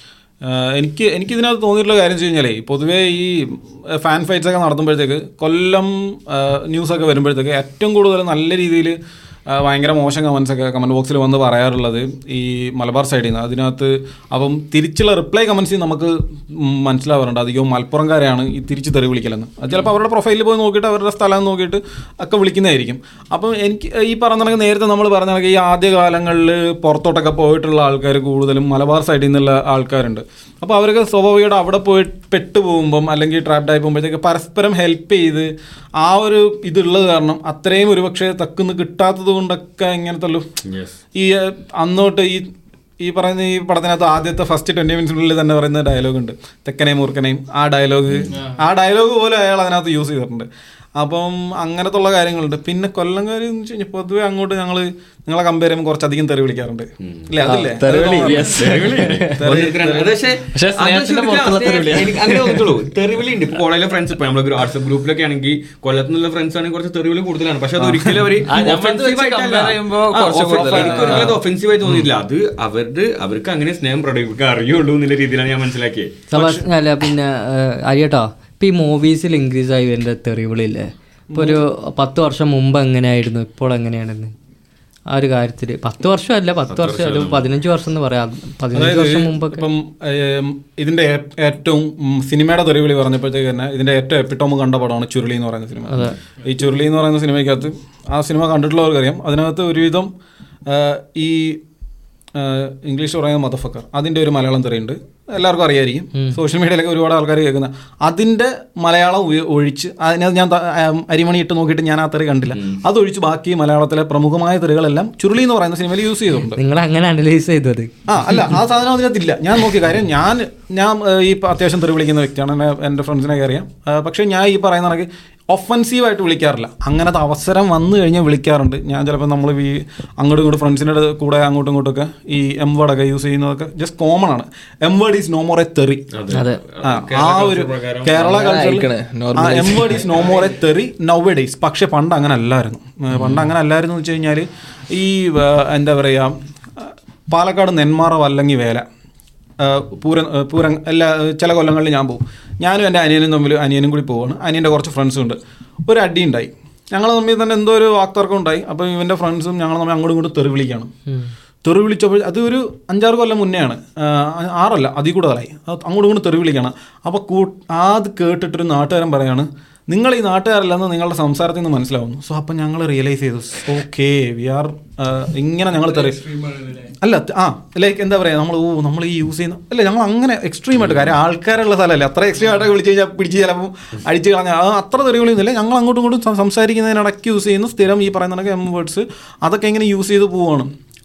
Speaker 2: ആഹ് എനിക്ക് എനിക്ക് ഇതിനകത്ത് തോന്നിയിട്ടുള്ള കാര്യം വെച്ച് കഴിഞ്ഞാലേ പൊതുവേ ഈ ഫാൻ ഫൈറ്റ്സ് ഒക്കെ നടത്തുമ്പോഴത്തേക്ക് കൊല്ലം ന്യൂസൊക്കെ വരുമ്പോഴത്തേക്ക് ഏറ്റവും കൂടുതൽ നല്ല രീതിയിൽ ആ, ഭയങ്കര മോശം കമൻസ് ഒക്കെ കമൻറ്റ് ബോക്സിൽ വന്ന് പറയാറുള്ളത് ഈ മലബാർ സൈഡിൽ നിന്ന് അതിനകത്ത് അപ്പം തിരിച്ചുള്ള റിപ്ലൈ കമൻസ് നമുക്ക് ഉം മനസ്സിലാവാറുണ്ട് അധികവും മലപ്പുറംകാരെയാണ് ഈ തിരിച്ച് തെറി വിളിക്കലെന്ന് അത് ചിലപ്പോൾ അവരുടെ പ്രൊഫൈലിൽ പോയി നോക്കിയിട്ട് അവരുടെ സ്ഥലം നോക്കിയിട്ട് ഒക്കെ വിളിക്കുന്നതായിരിക്കും അപ്പം എനിക്ക് ഈ പറഞ്ഞ കണക്ക് നേരത്തെ നമ്മൾ പറഞ്ഞ കണക്ക് ഈ ആദ്യ കാലങ്ങളിൽ പുറത്തോട്ടൊക്കെ പോയിട്ടുള്ള ആൾക്കാർ കൂടുതലും മലബാർ സൈഡിൽ നിന്നുള്ള ആൾക്കാരുണ്ട് അപ്പോൾ അവർക്ക് സ്വാഭാവികമായിട്ട് അവിടെ പോയി പെട്ടു പോകുമ്പം അല്ലെങ്കിൽ ട്രാപ്ഡായി പോകുമ്പോഴത്തേക്ക് പരസ്പരം ഹെൽപ്പ് ചെയ്ത് ആ ഒരു ഇതുള്ളത് കാരണം അത്രയും ഒരുപക്ഷെ തക്കുന്ന് കിട്ടാത്തത് കൊണ്ടൊക്കെ ഇങ്ങനത്തെ ഉള്ളു ഈ ഏഹ്, അന്നോട്ട് ഈ ഈ പറയുന്ന ഈ പടത്തിനകത്ത് ആദ്യത്തെ ഫസ്റ്റ് ട്വന്റി മിനിറ്റ്സിനുള്ളിൽ തന്നെ പറയുന്ന ഡയലോഗ് ഉണ്ട് തെക്കനെയും മൂർക്കനെയും ആ ഡയലോഗ് ആ ഡയലോഗ് പോലും അയാൾ അതിനകത്ത് യൂസ് ചെയ്തിട്ടുണ്ട് അപ്പം അങ്ങനത്തുള്ള കാര്യങ്ങളുണ്ട് പിന്നെ കൊല്ലംകാർ എന്ന് വെച്ച് കഴിഞ്ഞാൽ പൊതുവെ അങ്ങോട്ട് ഞങ്ങൾ നിങ്ങളെ കമ്പയർ ചെയ്യുമ്പോൾ കുറച്ചധികം തെറി വിളിക്കാറുണ്ട് ഇല്ലേ അതില്ലേ
Speaker 4: തെറിവിളി, yes.
Speaker 3: പക്ഷേ
Speaker 4: പക്ഷേ സ്നേഹത്തിന്റെ പുറത്തുള്ള തെറിവിളിയാ.
Speaker 3: എനിക്ക് അങ്ങനെ തോന്നിട്ടുള്ളൂ തെറിവിളി ഉണ്ട് കോളേജിലെ ഫ്രണ്ട്സ് ഇപ്പൊ നമ്മളൊരു വാട്സ്ആപ്പ് ഗ്രൂപ്പിലൊക്കെ ആണെങ്കിൽ കൊല്ലത്ത് നിന്നുള്ള ഫ്രണ്ട്സ് ആണെങ്കിൽ കുറച്ച് തെറിവിളി കൂടുതലാണ് പക്ഷെ അത് ഒരിക്കലും അവര്
Speaker 4: ആ, ഞമ്മളത്
Speaker 3: offensive
Speaker 4: വെച്ച്
Speaker 3: ആയിട്ടല്ല.
Speaker 4: compare ചെയ്യുമ്പോ
Speaker 3: ആ,
Speaker 4: കുറച്ച്
Speaker 3: offen-
Speaker 4: കൂടുതലാണ്.
Speaker 3: എനിക്ക് ഒരിക്കലും അത് ഒഫൻസീവ് ആയി തോന്നിയിട്ടില്ല അത് അവരുടെ അവർക്ക് അങ്ങനെ സ്നേഹം പ്രകടിപ്പിക്കാൻ അറിയുള്ളൂ എന്നുള്ള രീതിയിലാണ് ഞാൻ മനസ്സിലാക്കിയത്
Speaker 1: സബാസ് അല്ല പിന്നെ അറിയട്ടോ ഇപ്പം ഈ മൂവീസിൽ ഇൻക്രീസ് ആയി വരുന്ന തെറിവിളില്ലേ ഇപ്പോൾ ഒരു പത്ത് വർഷം മുമ്പ് എങ്ങനെയായിരുന്നു ഇപ്പോൾ എങ്ങനെയാണെന്ന് ആ ഒരു കാര്യത്തിൽ പത്ത് വർഷമല്ല പത്ത് വർഷം അല്ല പതിനഞ്ച് വർഷം എന്ന് പറയാം പതിനഞ്ച് വർഷം മുമ്പൊക്കെ
Speaker 2: ഇപ്പം ഏം, ഇതിന്റെ ഏ- ഏറ്റവും ഉം, സിനിമയുടെ തെറിവിളി പറഞ്ഞപ്പോഴത്തേക്ക് തന്നെ ഇതിന്റെ ഏറ്റവും എപ്പിട്ടോമ് കണ്ട പടമാണ് ചുരുളി എന്ന് പറയുന്ന സിനിമ ഈ ചുരുളി എന്ന് പറയുന്ന സിനിമയ്ക്കകത്ത് ആ സിനിമ കണ്ടിട്ടുള്ളവർക്കറിയാം അതിനകത്ത് ഒരുവിധം ആ, ഈ ആ, ഇംഗ്ലീഷ് പറയുന്ന മതഫക്കർ അതിന്റെ ഒരു മലയാളം തെറിയുണ്ട് എല്ലാവർക്കും അറിയായിരിക്കും സോഷ്യൽ മീഡിയയിലൊക്കെ ഒരുപാട് ആൾക്കാർ കേൾക്കുന്ന അതിന്റെ മലയാളം ഉപയോ- ഒഴിച്ച് അതിനകത്ത് ഞാൻ ത- ആ, അരിമണി ഇട്ട് നോക്കിയിട്ട് ഞാൻ ആ തെറി കണ്ടില്ല അതൊഴിച്ച് ബാക്കി മലയാളത്തിലെ പ്രമുഖമായ തെറികളെല്ലാം ചുരുളി എന്ന് പറയുന്ന സിനിമയിൽ യൂസ് ചെയ്തിട്ടുണ്ട്
Speaker 1: നിങ്ങൾ അങ്ങനെ അനലൈസ് ചെയ്തു അത്
Speaker 2: ആ അല്ല ആ സാധനം അതിനകത്തില്ല ഞാൻ നോക്കിയ കാര്യം ഞാൻ ഞാൻ ഏഹ്, ഈ പ- അത്യാവശ്യം തെറി വിളിക്കുന്ന വ്യക്തിയാണ് എന്നെ എൻ്റെ ഫ്രണ്ട്സിനൊക്കെ അറിയാം ഏഹ്, പക്ഷേ ഞാൻ ഈ പറയുന്ന കണക്ക് ഒഫൻസീവായിട്ട് വിളിക്കാറില്ല അങ്ങനത്തെ അവസരം വന്നു കഴിഞ്ഞാൽ വിളിക്കാറുണ്ട് ഞാൻ ചിലപ്പോൾ നമ്മൾ ഈ അങ്ങോട്ടും ഇങ്ങോട്ടും ഫ്രണ്ട്സിൻ്റെ കൂടെ അങ്ങോട്ടും ഇങ്ങോട്ടൊക്കെ ഈ എം വേർഡൊക്കെ യൂസ് ചെയ്യുന്നതൊക്കെ ജസ്റ്റ് കോമൺ ആണ് M word is no more a തെറി
Speaker 1: അതെ
Speaker 2: ആ, ആ ഒരു കേരള
Speaker 4: ആയിരിക്കണേ,
Speaker 2: കൾച്ചറിൽ M word is no more a തെറി നൗ ഡേയ്സ് പക്ഷെ പണ്ട് അങ്ങനെ അല്ലായിരുന്നു ഏഹ്, പണ്ട് അങ്ങനെ അല്ലായിരുന്നു എന്ന് വെച്ച് കഴിഞ്ഞാൽ ഈ ഏഹ്, എന്താ പറയുക പാലക്കാട് നെന്മാറ വല്ലങ്ങി വേല ഏഹ്, പൂരം ഏഹ്, പൂരം എല്ലാ ചില കൊല്ലങ്ങളിൽ ഞാൻ പോകും ഞാനും എൻ്റെ അനിയനും തമ്മിൽ അനിയനും കൂടി പോവാണ് അനിയൻ്റെ കുറച്ച് ഫ്രണ്ട്സും ഉണ്ട് ഒരു അടി ഉണ്ടായി ഞങ്ങൾ തമ്മിൽ തന്നെ എന്തോ ഒരു വാക്തർക്കം ഉണ്ടായി അപ്പോൾ ഇവൻ്റെ ഫ്രണ്ട്സും ഞങ്ങൾ തമ്മിൽ അങ്ങോട്ടും ഇങ്ങോട്ടും തെറി വിളിക്കുകയാണ് തെറി വിളിച്ചപ്പോൾ അത് ഒരു അഞ്ചാറ് കൊല്ലം മുന്നെയാണ് ആഹ് ആറല്ല അതിൽ കൂടുതലായി അത് അങ്ങോട്ടും ഇങ്ങോട്ടും തെറി വിളിക്കണം അപ്പോൾ കൂ അത് കേട്ടിട്ടൊരു നാട്ടുകാരൻ പറയാണ് നിങ്ങൾ ഈ നാട്ടുകാരല്ലെന്ന് നിങ്ങളുടെ സംസാരത്തിൽ നിന്ന് മനസ്സിലാവുന്നു സോ അപ്പം ഞങ്ങൾ റിയലൈസ് ചെയ്തു ഓക്കെ വി ആർ ഇങ്ങനെ ഞങ്ങൾ തെറി അല്ല ത- ആ ലൈക്ക് എന്താ പറയുക നമ്മൾ ഓ നമ്മൾ ഈ യൂസ് ചെയ്യുന്ന അല്ല ഞങ്ങൾ അങ്ങനെ എക്സ്ട്രീം ആയിട്ട് കാര്യം ആൾക്കാരുള്ള സ്ഥലമല്ലേ അത്ര എക്സ്ട്രീം ആയിട്ട് വിളിച്ച് കഴിഞ്ഞാൽ പിടിച്ച് ചിലപ്പോൾ അടിച്ച് കളഞ്ഞാൽ അത് അത്ര തെറി വിളിയൊന്നുമില്ല ഞങ്ങൾ അങ്ങോട്ടും ഇങ്ങോട്ടും സം- സംസാരിക്കുന്നതിനിടയ്ക്ക് യൂസ് ചെയ്യുന്ന സ്ഥിരം ഈ പറയുന്ന കണക്ക് എം വേർഡ്സ് അതൊക്കെ ഇങ്ങനെ യൂസ് ചെയ്ത് പോവുകയാണ്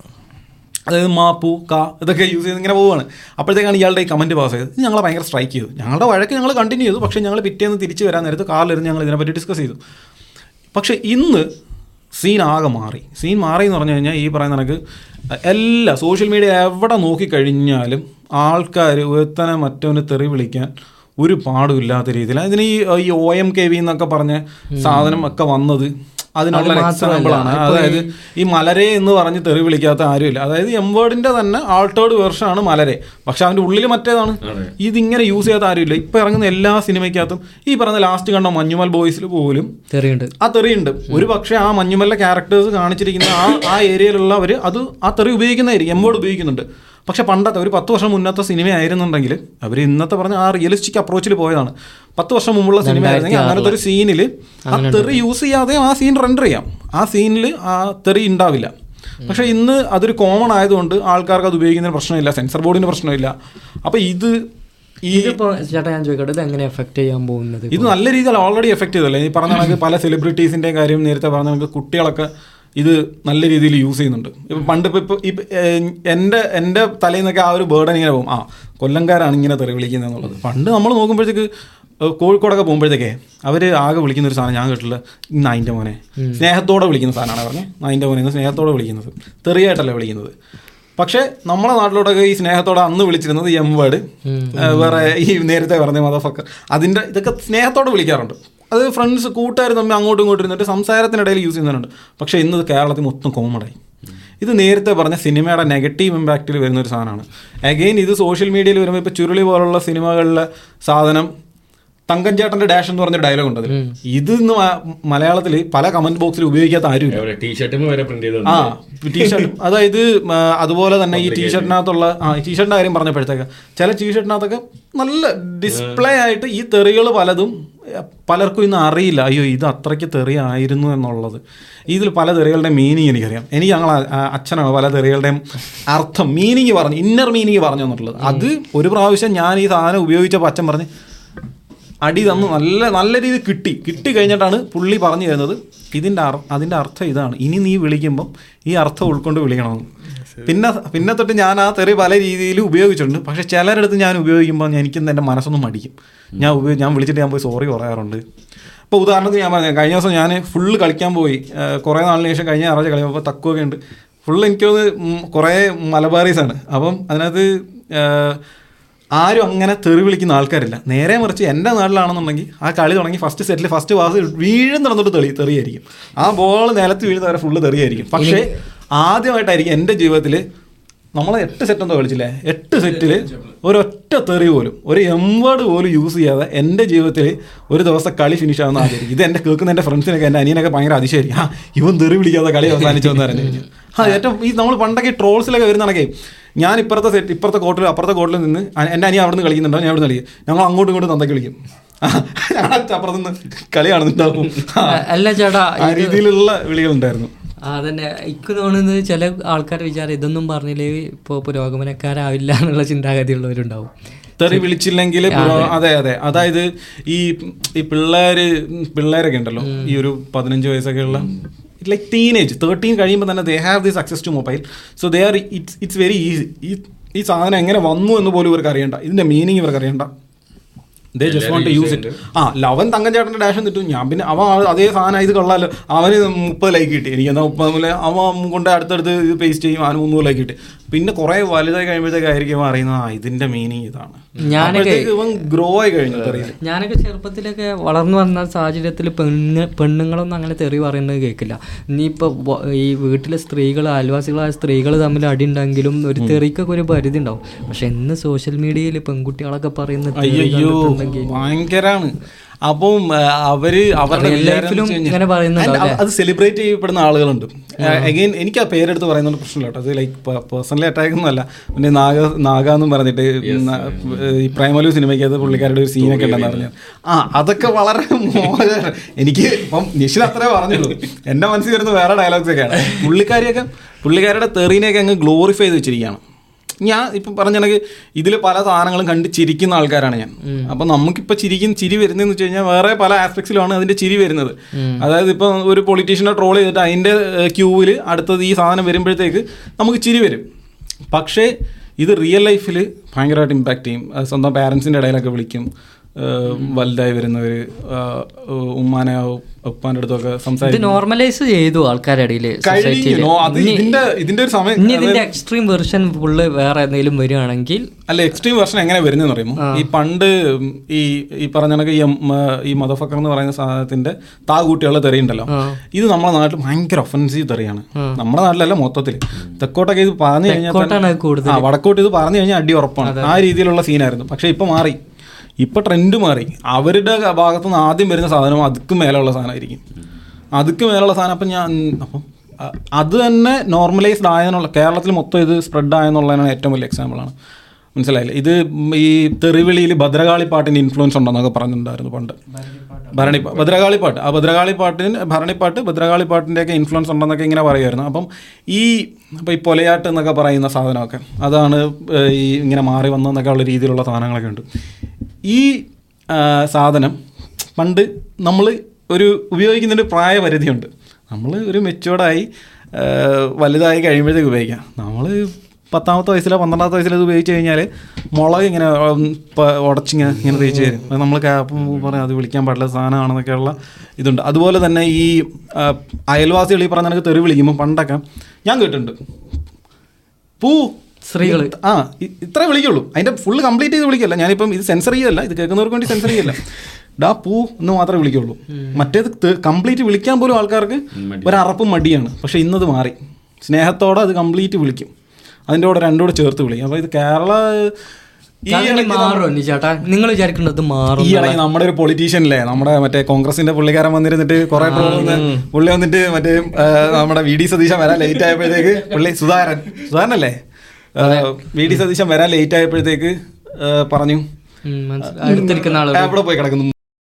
Speaker 2: അതായത് മാപ്പു കാ ഇതൊക്കെ യൂസ് ചെയ്ത് ഇങ്ങനെ പോവുകയാണ് അപ്പോഴത്തേക്കാണ് ഇയാളുടെ ഈ കമൻറ്റ് പാസ് ചെയ്തത് ഇത് ഞങ്ങളെ ഭയങ്കര സ്ട്രൈക്ക് ചെയ്തു ഞങ്ങളുടെ വഴക്ക് ഞങ്ങൾ കണ്ടിന്യൂ ചെയ്തു പക്ഷേ ഞങ്ങൾ പിറ്റേന്ന് തിരിച്ച് വരാൻ നേരത്ത് കാറിലിരുന്ന് ഞങ്ങൾ ഇതിനെപ്പറ്റി ഡിസ്കസ് ചെയ്തു പക്ഷേ ഇന്ന് സീൻ ആകെ മാറി സീൻ മാറി എന്ന് പറഞ്ഞു കഴിഞ്ഞാൽ ഈ പറയുന്ന കണക്ക് എല്ലാ സോഷ്യൽ മീഡിയ എവിടെ നോക്കിക്കഴിഞ്ഞാലും ആൾക്കാർ ഒരുത്തനെ മറ്റവന് തെറി വിളിക്കാൻ ഒരു പാടും ഇല്ലാത്ത രീതിയിൽ അതിന് ഈ ഈ ഒ എം കെ വി എന്നൊക്കെ പറഞ്ഞ സാധനം ഒക്കെ വന്നത് അതിനുള്ള
Speaker 1: അത് മാത്രമല്ല,
Speaker 2: എക്സാമ്പിൾ ആണ്
Speaker 1: ഇപ്പൊ
Speaker 2: അതായത് ഈ മലരെ എന്ന് പറഞ്ഞ് തെറി വിളിക്കാത്ത ആരുമില്ല അതായത് എം വേർഡിന്റെ തന്നെ ആൾട്ടേർഡ് വേർഷൻ ആണ് മലരെ പക്ഷെ അവന്റെ ഉള്ളിൽ മറ്റേതാണ് ഇതിങ്ങനെ യൂസ് ചെയ്യാത്ത ആരുമില്ല ഇപ്പൊ ഇറങ്ങുന്ന എല്ലാ സിനിമയ്ക്കകത്തും ഈ പറഞ്ഞ ലാസ്റ്റ് കണ്ട മഞ്ഞുമൽ ബോയ്സിൽ പോലും
Speaker 1: തെറിയുണ്ട്
Speaker 2: ആ തെറിയുണ്ട് ഒരു പക്ഷേ ആ മഞ്ഞുമലിലെ ക്യാരക്ടേഴ്സ് കാണിച്ചിരിക്കുന്ന ആ ആ ഏരിയയിലുള്ളവർ അത് ആ തെറി ഉപയോഗിക്കുന്നതായിരിക്കും എമ്മോട് ഉപയോഗിക്കുന്നുണ്ട് പക്ഷെ പണ്ടത്തെ ഒരു പത്ത് വർഷം മുന്നത്തെ സിനിമ ആയിരുന്നുണ്ടെങ്കിൽ അവർ ഇന്നത്തെ പറഞ്ഞ ആ റിയലിസ്റ്റിക് അപ്രോച്ചിൽ പോയതാണ് പത്ത് വർഷം മുമ്പുള്ള സിനിമ ആയിരുന്നെങ്കിൽ അങ്ങനത്തെ ഒരു സീനിൽ ആ തെറി യൂസ് ചെയ്യാതെ ആ സീൻ റെൻഡർ ചെയ്യാം ആ സീനിൽ ആ തെറി ഉണ്ടാവില്ല പക്ഷെ ഇന്ന് അതൊരു കോമൺ ആയതുകൊണ്ട് ആൾക്കാർക്ക് അത് ഉപയോഗിക്കുന്നതിന് പ്രശ്നമില്ല സെൻസർ ബോർഡിന് പ്രശ്നമില്ല അപ്പോൾ ഇത് ഈ
Speaker 1: ഇതിപ്പോ ചേട്ടാ ഞാൻ ചോദിക്കട്ടെ ഇത് എങ്ങനെ എഫക്ട് ചെയ്യാൻ പോകുന്നത്
Speaker 2: ഇത് നല്ല രീതിയിൽ ഓൾറെഡി എഫക്ട് ചെയ്തല്ലേ ഈ പറഞ്ഞ കണക്ക് പല സെലിബ്രിറ്റീസിന്റെ കാര്യം നേരത്തെ പറഞ്ഞ കണക്ക് കുട്ടികളൊക്കെ ഇത് നല്ല രീതിയിൽ യൂസ് ചെയ്യുന്നുണ്ട് ഇപ്പം പണ്ട് ഇപ്പം ഇപ്പം ഇപ്പം എൻ്റെ എൻ്റെ തലയിൽ നിന്നൊക്കെ ആ ഒരു ബേർഡൻ ഇങ്ങനെ പോകും ആ കൊല്ലംകാരാണ് ഇങ്ങനെ തെറി വിളിക്കുന്നത് എന്നുള്ളത് പണ്ട് നമ്മൾ നോക്കുമ്പോഴത്തേക്ക് ഏഹ്, കോഴിക്കോടൊക്കെ പോകുമ്പോഴത്തേക്കേ അവർ ആകെ വിളിക്കുന്ന ഒരു സാധനം ഞാൻ കേട്ടില്ല നായിൻ്റെ മോനെ സ്നേഹത്തോടെ വിളിക്കുന്ന സാധനമാണ് പറഞ്ഞത് നായിൻ്റെ മോനെ എന്ന് സ്നേഹത്തോടെ വിളിക്കുന്നത് തെറിയായിട്ടല്ല വിളിക്കുന്നത് പക്ഷേ നമ്മളെ നാട്ടിലോട്ടൊക്കെ ഈ സ്നേഹത്തോടെ അന്ന് വിളിച്ചിരുന്നത് എം വേർഡ് വേറെ ഈ നേരത്തെ പറഞ്ഞ മതഫക്കർ അതിൻ്റെ ഇതൊക്കെ സ്നേഹത്തോടെ വിളിക്കാറുണ്ട് അത് ഫ്രണ്ട്സ് കൂട്ടുകാർ തമ്മിൽ അങ്ങോട്ടും ഇങ്ങോട്ടും ഇരുന്നിട്ട് സംസാരത്തിനിടയിൽ യൂസ് ചെയ്യുന്നുണ്ട് പക്ഷേ ഇന്ന് ഇത് കേരളത്തിൽ മൊത്തം കോമഡായി ഇത് നേരത്തെ പറഞ്ഞ സിനിമയുടെ നെഗറ്റീവ് ഇമ്പാക്റ്റിൽ വരുന്ന ഒരു സാധനമാണ് അഗെയിൻ ഇത് സോഷ്യൽ മീഡിയയിൽ വരുമ്പോൾ ഇപ്പോൾ ചുരുളി പോലുള്ള സിനിമകളിലെ സാധനം തങ്കൻ ചേട്ടന്റെ ഡാഷ് എന്ന് പറഞ്ഞ ഡയലോഗ് ഉണ്ട് അതിൽ ഇത് ഇന്ന് മ- മലയാളത്തിൽ പല കമന്റ് ബോക്സിൽ ഉപയോഗിക്കാത്ത ആരുമില്ല
Speaker 3: ടീഷർട്ടിന് വരെ പ്രിന്റ് ചെയ്ത്
Speaker 2: ആ ടീഷർട്ട് അതായത് മ, അതുപോലെ തന്നെ ഈ ടീഷർട്ടിനകത്തുള്ള ആ ടീഷർട്ടിന്റെ കാര്യം പറഞ്ഞപ്പോഴത്തേക്ക് ചില ടീഷർട്ടിനകത്തൊക്കെ നല്ല ഡിസ്പ്ലേ ആയിട്ട് ഈ തെറികൾ പലതും എ, പലർക്കും ഇന്ന് അറിയില്ല അയ്യോ ഇത് അത്രയ്ക്ക് തെറി ആയിരുന്നു എന്നുള്ളത് ഇതിൽ പല തെറികളുടെ മീനിങ് എനിക്കറിയാം എനിക്ക് ഞങ്ങൾ അച്ഛനാണ് പല തെറികളുടെയും അർത്ഥം മീനിങ് പറഞ്ഞു ഇന്നർ മീനിങ് പറഞ്ഞു എന്നുള്ളത് അത് ഒരു പ്രാവശ്യം ഞാൻ ഈ സാധനം ഉപയോഗിച്ചപ്പോൾ അച്ഛൻ പറഞ്ഞ് അടി തന്നു നല്ല നല്ല രീതിയിൽ കിട്ടി കിട്ടി കഴിഞ്ഞിട്ടാണ് പുള്ളി പറഞ്ഞു തരുന്നത് ഇതിൻ്റെ അർ അതിൻ്റെ അർത്ഥം ഇതാണ് ഇനി നീ വിളിക്കുമ്പം ഈ അർത്ഥം ഉൾക്കൊണ്ട് വിളിക്കണമെന്ന് പിന്നെ പിന്നെ തൊട്ട് ഞാൻ ആ തെറി പല രീതിയിൽ ഉപയോഗിച്ചിട്ടുണ്ട് പക്ഷേ ചിലരിടത്ത് ഞാൻ ഉപയോഗിക്കുമ്പോൾ എനിക്ക് എൻ്റെ മനസ്സൊന്നും മടിക്കും ഞാൻ ഉപയോഗി ഞാൻ വിളിച്ചിട്ട് ഞാൻ പോയി സോറി പറയാറുണ്ട് ഇപ്പോൾ ഉദാഹരണത്തിന് ഞാൻ പറഞ്ഞു കഴിഞ്ഞ ദിവസം ഞാൻ ഫുള്ള് കളിക്കാൻ പോയി ഏഹ് കുറേ നാളിന് ശേഷം കഴിഞ്ഞ ഞായറാഴ്ച കളിക്കുമ്പോൾ തക്കുവൊക്കെ ഉണ്ട് ഫുള്ള് എനിക്കത് കുറേ മലബാറീസാണ് അപ്പം അതിനകത്ത് ഏഹ് ആരും അങ്ങനെ തെറി വിളിക്കുന്ന ആൾക്കാരില്ല നേരെ മറിച്ച് എൻ്റെ നാട്ടിലാണെന്നുണ്ടെങ്കിൽ ആ കളി തുടങ്ങി ഫസ്റ്റ് സെറ്റിൽ ഫസ്റ്റ് പാസ് വീഴും നടന്നിട്ട് തെളി തെറിയായിരിക്കും ആ ബോൾ നിലത്ത് വീഴുന്ന വരെ ഫുള്ള് തെറിയായിരിക്കും പക്ഷേ ആദ്യമായിട്ടായിരിക്കും എൻ്റെ ജീവിതത്തിൽ നമ്മൾ എട്ട് സെറ്റ് എന്തോ കളിച്ചില്ലേ എട്ട് സെറ്റിൽ ഒരൊറ്റ തെറി പോലും ഒരു എംവേർഡ് പോലും യൂസ് ചെയ്യാതെ എൻ്റെ ജീവിതത്തിൽ ഒരു ദിവസത്തെ കളി ഫിനിഷ് ആവുന്ന ആദ്യമായിരിക്കും ഇത് എൻ്റെ കേൾക്കുന്ന എൻ്റെ ഫ്രണ്ട്സിനൊക്കെ എൻ്റെ അനിയനൊക്കെ ഭയങ്കര അതിശയമായിരിക്കും ആ ഇവൻ തെറി വിളിക്കാതെ കളി അവസാനിച്ചു എന്ന് പറഞ്ഞു കഴിഞ്ഞു ആ ഏറ്റവും ഈ നമ്മൾ പണ്ടൊക്കെ ട്രോൾസിലൊക്കെ വരുന്നതാണൊക്കെ ഞാൻ ഇപ്പുറത്തെ സെറ്റ് ഇപ്പുറത്തെ കോർട്ടിൽ അപ്പുറത്തെ കോർട്ടിൽ നിന്ന് അ- എൻ്റെ അനിയ അവിടെ നിന്ന് കളിക്കുന്നുണ്ടോ ഞാൻ അവിടെ നിന്ന് കളിക്കും ഞങ്ങൾ അങ്ങോട്ടും ഇങ്ങോട്ടും തന്തയ്ക്ക് വിളിക്കും ആ, ഞാൻ അപ്പുറത്ത് നിന്ന് കളി കാണുന്നുണ്ടാവും ആ,
Speaker 1: അല്ല ചേട്ടാ
Speaker 2: ആ രീതിയിലുള്ള വിളികളുണ്ടായിരുന്നു
Speaker 1: ആ, അതന്നെ എനിക്ക് തോന്നുന്നത് ചില ആൾക്കാർ വിചാരം ഇതൊന്നും പറഞ്ഞില്ലേ ഇപ്പോൾ പുരോഗമനക്കാരാവില്ല എന്നുള്ള ചിന്താഗതിയുള്ളവരുണ്ടാവും
Speaker 2: തെറി വിളിച്ചില്ലെങ്കിൽ അതെ അതെ അതായത് ഈ ഈ പിള്ളേര് പിള്ളേരൊക്കെ ഉണ്ടല്ലോ ഈ ഒരു പതിനഞ്ച് വയസ്സൊക്കെ ഉള്ള ലൈക്ക് ടീനേജ് തേർട്ടീൻ കഴിയുമ്പോൾ തന്നെ they have this access to mobile so they are it's it's very easy ഈ ഈ സാധനം എങ്ങനെ വന്നു എന്ന് പോലും ഇവർക്ക് അറിയണ്ട ഇതിന്റെ മീനിങ് ഇവർക്ക് അറിയണ്ട they just want to use it ആ ലവൻ തങ്കൻ ചേട്ടൻ്റെ ഡാഷൻ കിട്ടും ഞാൻ പിന്നെ അവൻ ആ- അതേ സാധനം ഇത് കൊള്ളാലോ അവന് മുപ്പത് ലൈക്ക് കിട്ടി എനിക്ക് എന്നാ മുപ്പത് മുതലേ അവൻ കൊണ്ട് അടുത്തടുത്ത് ഇത് പേസ്റ്റ് ചെയ്യും അവന് മുന്നൂറ് ലൈക്ക് കിട്ടി പിന്നെ കുറേ വലുതായി കഴിയുമ്പോഴത്തേക്കായിരിക്കും അവൻ അറിയുന്നത് ആ ഇതിന്റെ മീനിങ് ഇതാണ്
Speaker 1: ഞാനൊക്കെ-
Speaker 2: അപ്പോഴത്തേക്ക് ഇവൻ ഗ്രോ ആയി കഴിഞ്ഞു തെറിയിൽ
Speaker 1: ഞാനൊക്കെ ചെറുപ്പത്തിലൊക്കെ വളർന്നു വന്ന സാഹചര്യത്തിൽ പെണ്ണ് പെണ്ണുങ്ങളൊന്നും അങ്ങനെ തെറി പറയുന്നത് കേൾക്കില്ല ഇനിയിപ്പോൾ ഈ വീട്ടിലെ സ്ത്രീകൾ അയൽവാസികളായ സ്ത്രീകൾ തമ്മിൽ അടിയുണ്ടെങ്കിലും ഒരു തെറിക്കൊക്കെ ഒരു പരിധി ഉണ്ടാവും പക്ഷെ ഇന്ന് സോഷ്യൽ മീഡിയയിൽ പെൺകുട്ടികളൊക്കെ പറയുന്ന തെറി
Speaker 2: അയ്യോ
Speaker 1: കണ്ടിട്ടുണ്ടെങ്കിൽ
Speaker 2: ഭയങ്കരാണ് അപ്പം ആ, അവര് അവരുടെ
Speaker 1: Real
Speaker 2: വിചാരം
Speaker 1: life ലും
Speaker 2: എന്ന് വെച്ച് കഴിഞ്ഞാൽ-
Speaker 1: ഇങ്ങനെ പറയുന്നുണ്ടാവും
Speaker 2: And അത് സെലിബ്രേറ്റ് ചെയ്യപ്പെടുന്ന ആളുകളുണ്ട് അഗൈൻ എനിക്ക് ആ പേരെടുത്ത് പറയുന്നത് പ്രശ്നമില്ല കേട്ടോ അത് ലൈക്ക് പേഴ്സണലി അറ്റാക്ക് ഒന്നുമല്ല പിന്നെ നാഗ നാഗ എന്നും പറഞ്ഞിട്ട് ന- ഈ പ്രൈമലു സിനിമയ്ക്ക് അത് പുള്ളിക്കാരുടെ ഒരു സീനൊക്കെ ഉണ്ടെന്ന് പറഞ്ഞു ആ അതൊക്കെ വളരെ മോശം എനിക്ക് ഇപ്പം നിഷിൽ അത്രേ പറഞ്ഞുള്ളൂ എൻ്റെ മനസ്സിൽ വരുന്ന വേറെ ഡയലോഗ്സ് ഒക്കെയാണ് പുള്ളിക്കാരിയൊക്കെ പുള്ളിക്കാരുടെ തെറീനെയൊക്കെ അങ്ങ് ഗ്ലോറിഫൈ ചെയ്ത് വെച്ചിരിക്കുകയാണ് ഞാൻ ഇപ്പം പറഞ്ഞിട്ടുണ്ടെങ്കിൽ ഇതിൽ പല സാധനങ്ങളും കണ്ട് ചിരിക്കുന്ന ആൾക്കാരാണ് ഞാൻ അപ്പം നമുക്കിപ്പോൾ ചിരിക്കുന്ന ചിരി വരുന്നതെന്ന് വെച്ച് കഴിഞ്ഞാൽ വേറെ പല ആസ്പെക്ട്സിലാണ് അതിൻ്റെ ചിരി വരുന്നത് അതായത് ഇപ്പം ഒരു പൊളിറ്റീഷ്യനെ ട്രോൾ ചെയ്തിട്ട് അതിൻ്റെ ക്യൂവിൽ അടുത്തത് ഈ സാധനം വരുമ്പോഴത്തേക്ക് നമുക്ക് ചിരി വരും പക്ഷേ ഇത് റിയൽ ലൈഫിൽ ഭയങ്കരമായിട്ട് ഇമ്പാക്റ്റ് ചെയ്യും അത് സ്വന്തം പാരൻസിൻ്റെ ഇടയിലൊക്കെ വിളിക്കും ഏഹ് വലുതായി വരുന്നവർ ഉമ്മാനെ ഉപ്പാൻ്റെ അടുത്തൊക്കെ
Speaker 1: ഇത്
Speaker 2: സംസാരിക്കും
Speaker 1: നോർമലൈസ് ചെയ്തു ആൾക്കാരുടെ ഇടയിൽ സൊസൈറ്റിയിൽ
Speaker 2: കഴിഞ്ഞു അത് ഇതിന്റെ ഇതിന്റെ ഒരു സമയം
Speaker 1: ഇനി ഇതിന്റെ എക്സ്ട്രീം വെർഷൻ ഫുള്ള് വേറെ എന്തെങ്കിലും വരികയാണെങ്കിൽ
Speaker 2: അല്ല എക്സ്ട്രീം വെർഷൻ എങ്ങനെ വരുന്നതെന്ന് അറിയുമോ ഈ പണ്ട് ഈ ഈ പറഞ്ഞ കണക്ക് ഈ എം- ഈ മദഫക്കർ എന്ന് പറയുന്ന സാധനത്തിന്റെ താകൂട്ടിയുള്ള തെറിയുണ്ടല്ലോ ഇത് നമ്മുടെ നാട്ടിൽ ഭയങ്കര ഒഫൻസീവ് തെറിയാണ് നമ്മുടെ നാട്ടിലല്ല മൊത്തത്തിൽ തെക്കോട്ടൊക്കെ ഇത് പറഞ്ഞു കഴിഞ്ഞാൽ
Speaker 1: തെക്കോട്ടാണ്
Speaker 2: തന്നെ-
Speaker 1: അത് കൂടുതൽ.
Speaker 2: ആ വടക്കോട്ട് ഇത് പറഞ്ഞു കഴിഞ്ഞാൽ അടി ഉറപ്പാണ് ആ രീതിയിലുള്ള സീനായിരുന്നു പക്ഷെ ഇപ്പൊ മാറി ഇപ്പൊ ട്രെൻഡ് മാറി അവരുടെ ഭാഗത്തു നിന്ന് ആദ്യം വരുന്ന സാധനം അതുക്ക് മേലുള്ള സാധനമായിരിക്കും അതുക്ക് മേലുള്ള സാധനം അപ്പം ഞാൻ അപ്പം അ- അത് തന്നെ നോർമലൈസ്ഡ് ആയെന്നുള്ള കേരളത്തിൽ മൊത്തം ഇത് സ്പ്രെഡ് ആയെന്നുള്ളതിനാണ് ഏറ്റവും വലിയ എക്സാമ്പിളാണ് മനസ്സിലായില്ലേ ഇത് ഈ തെറിവിളിയിൽ ഭദ്രകാളി പാട്ടിന് ഇൻഫ്ലുവൻസ് ഉണ്ടെന്നൊക്കെ പറഞ്ഞിട്ടുണ്ടായിരുന്നു പണ്ട് ഭരണി ഭദ്രകാളി പാട്ട് ആ ഭദ്രകാളി പാട്ടിന് ഭരണിപ്പാട്ട് ഭദ്രകാളി പാട്ടിൻ്റെയൊക്കെ ഇൻഫ്ലുവൻസ് ഉണ്ടെന്നൊക്കെ ഇങ്ങനെ പറയുമായിരുന്നു അപ്പം ഈ ഇപ്പോൾ ഈ പൊലയാട്ട് എന്നൊക്കെ പറയുന്ന സാധനമൊക്കെ അതാണ് ഏഹ്, ഈ ഇങ്ങനെ മാറി വന്നതെന്നൊക്കെ ഉള്ള രീതിയിലുള്ള സാധനങ്ങളൊക്കെ ഉണ്ട് ഈ ആ, സാധനം പണ്ട് നമ്മൾ ഒരു ഉപയോഗിക്കുന്നതിന് പ്രായപരിധിയുണ്ട് നമ്മൾ ഒരു മെച്ചുവേർഡായി വലുതായി കഴിയുമ്പോഴത്തേക്ക് ഉപയോഗിക്കാം നമ്മൾ പത്താമത്തെ വയസ്സിലോ പന്ത്രണ്ടാമത്തെ വയസ്സിലോ ഇത് ഉപയോഗിച്ച് കഴിഞ്ഞാൽ മുളക് ഇങ്ങനെ ഉം, പ- ഉടച്ചിങ്ങനെ ഇങ്ങനെ തേച്ച് തരും അത് നമ്മൾ ക്യാപ്പ് പറയാം അത് വിളിക്കാൻ പാടില്ല സാധനമാണെന്നൊക്കെയുള്ള ഇതുണ്ട് അതുപോലെ തന്നെ ഈ ആ, അയൽവാസികൾ ഈ പറഞ്ഞ കണക്ക് തെറി വിളിക്കുമ്പോൾ പണ്ടൊക്കെ ഞാൻ കേട്ടിട്ടുണ്ട് പൂ
Speaker 1: സ്ത്രീകള്.
Speaker 2: ആ ഇ- ഇത്രേ വിളിക്കുള്ളൂ അതിന്റെ ഫുള്ള് കംപ്ലീറ്റ് ചെയ്ത് വിളിക്കല്ല ഞാനിപ്പം ഇത് സെൻസർ ചെയ്യല്ല ഇത് കേൾക്കുന്നവർക്ക് വേണ്ടി സെൻസർ ചെയ്യല്ല ഡാ പൂ എന്ന് മാത്രമേ വിളിക്കുള്ളൂ മറ്റേത് കംപ്ലീറ്റ് വിളിക്കാൻ പോലും ആൾക്കാർക്ക് ഒരു അറപ്പും മടിയാണ് പക്ഷെ ഇന്നത് മാറി സ്നേഹത്തോടെ അത് കംപ്ലീറ്റ് വിളിക്കും അതിൻ്റെ കൂടെ രണ്ടും കൂടെ ചേർത്ത് വിളിക്കും അപ്പോൾ ഇത് കേരള ഈ
Speaker 1: കളി
Speaker 2: ഇടയ്ക്ക്
Speaker 1: മാറുമോ നീ ചേട്ടാ നിങ്ങൾ വിചാരിക്കുന്നത് മാറും
Speaker 2: ഈ ഇടയ്ക്ക് നമ്മുടെ ഒരു പൊളിറ്റീഷ്യനില്ലേ നമ്മുടെ മറ്റേ കോൺഗ്രസിന്റെ പുള്ളിക്കാരൻ വന്നിരുന്നിട്ട് കുറെ ട്രോൾ വന്ന് പുള്ളി വന്നിട്ട് മറ്റേ ആ, നമ്മുടെ വി ഡി സതീശൻ വരാൻ ലേറ്റ് ആയപ്പോഴത്തേക്ക് പുള്ളി സുധാകരൻ സുധാകരനല്ലേ വി ഡി സതീശൻ വരാൻ ലേറ്റ് ആയപ്പോഴത്തേക്ക് ആ, പറഞ്ഞു
Speaker 1: ഉം, മനസ്സിലായി. അടുത്തിരിക്കുന്ന ആളുകൾ
Speaker 2: അവിടെ പോയി കിടക്കുന്നു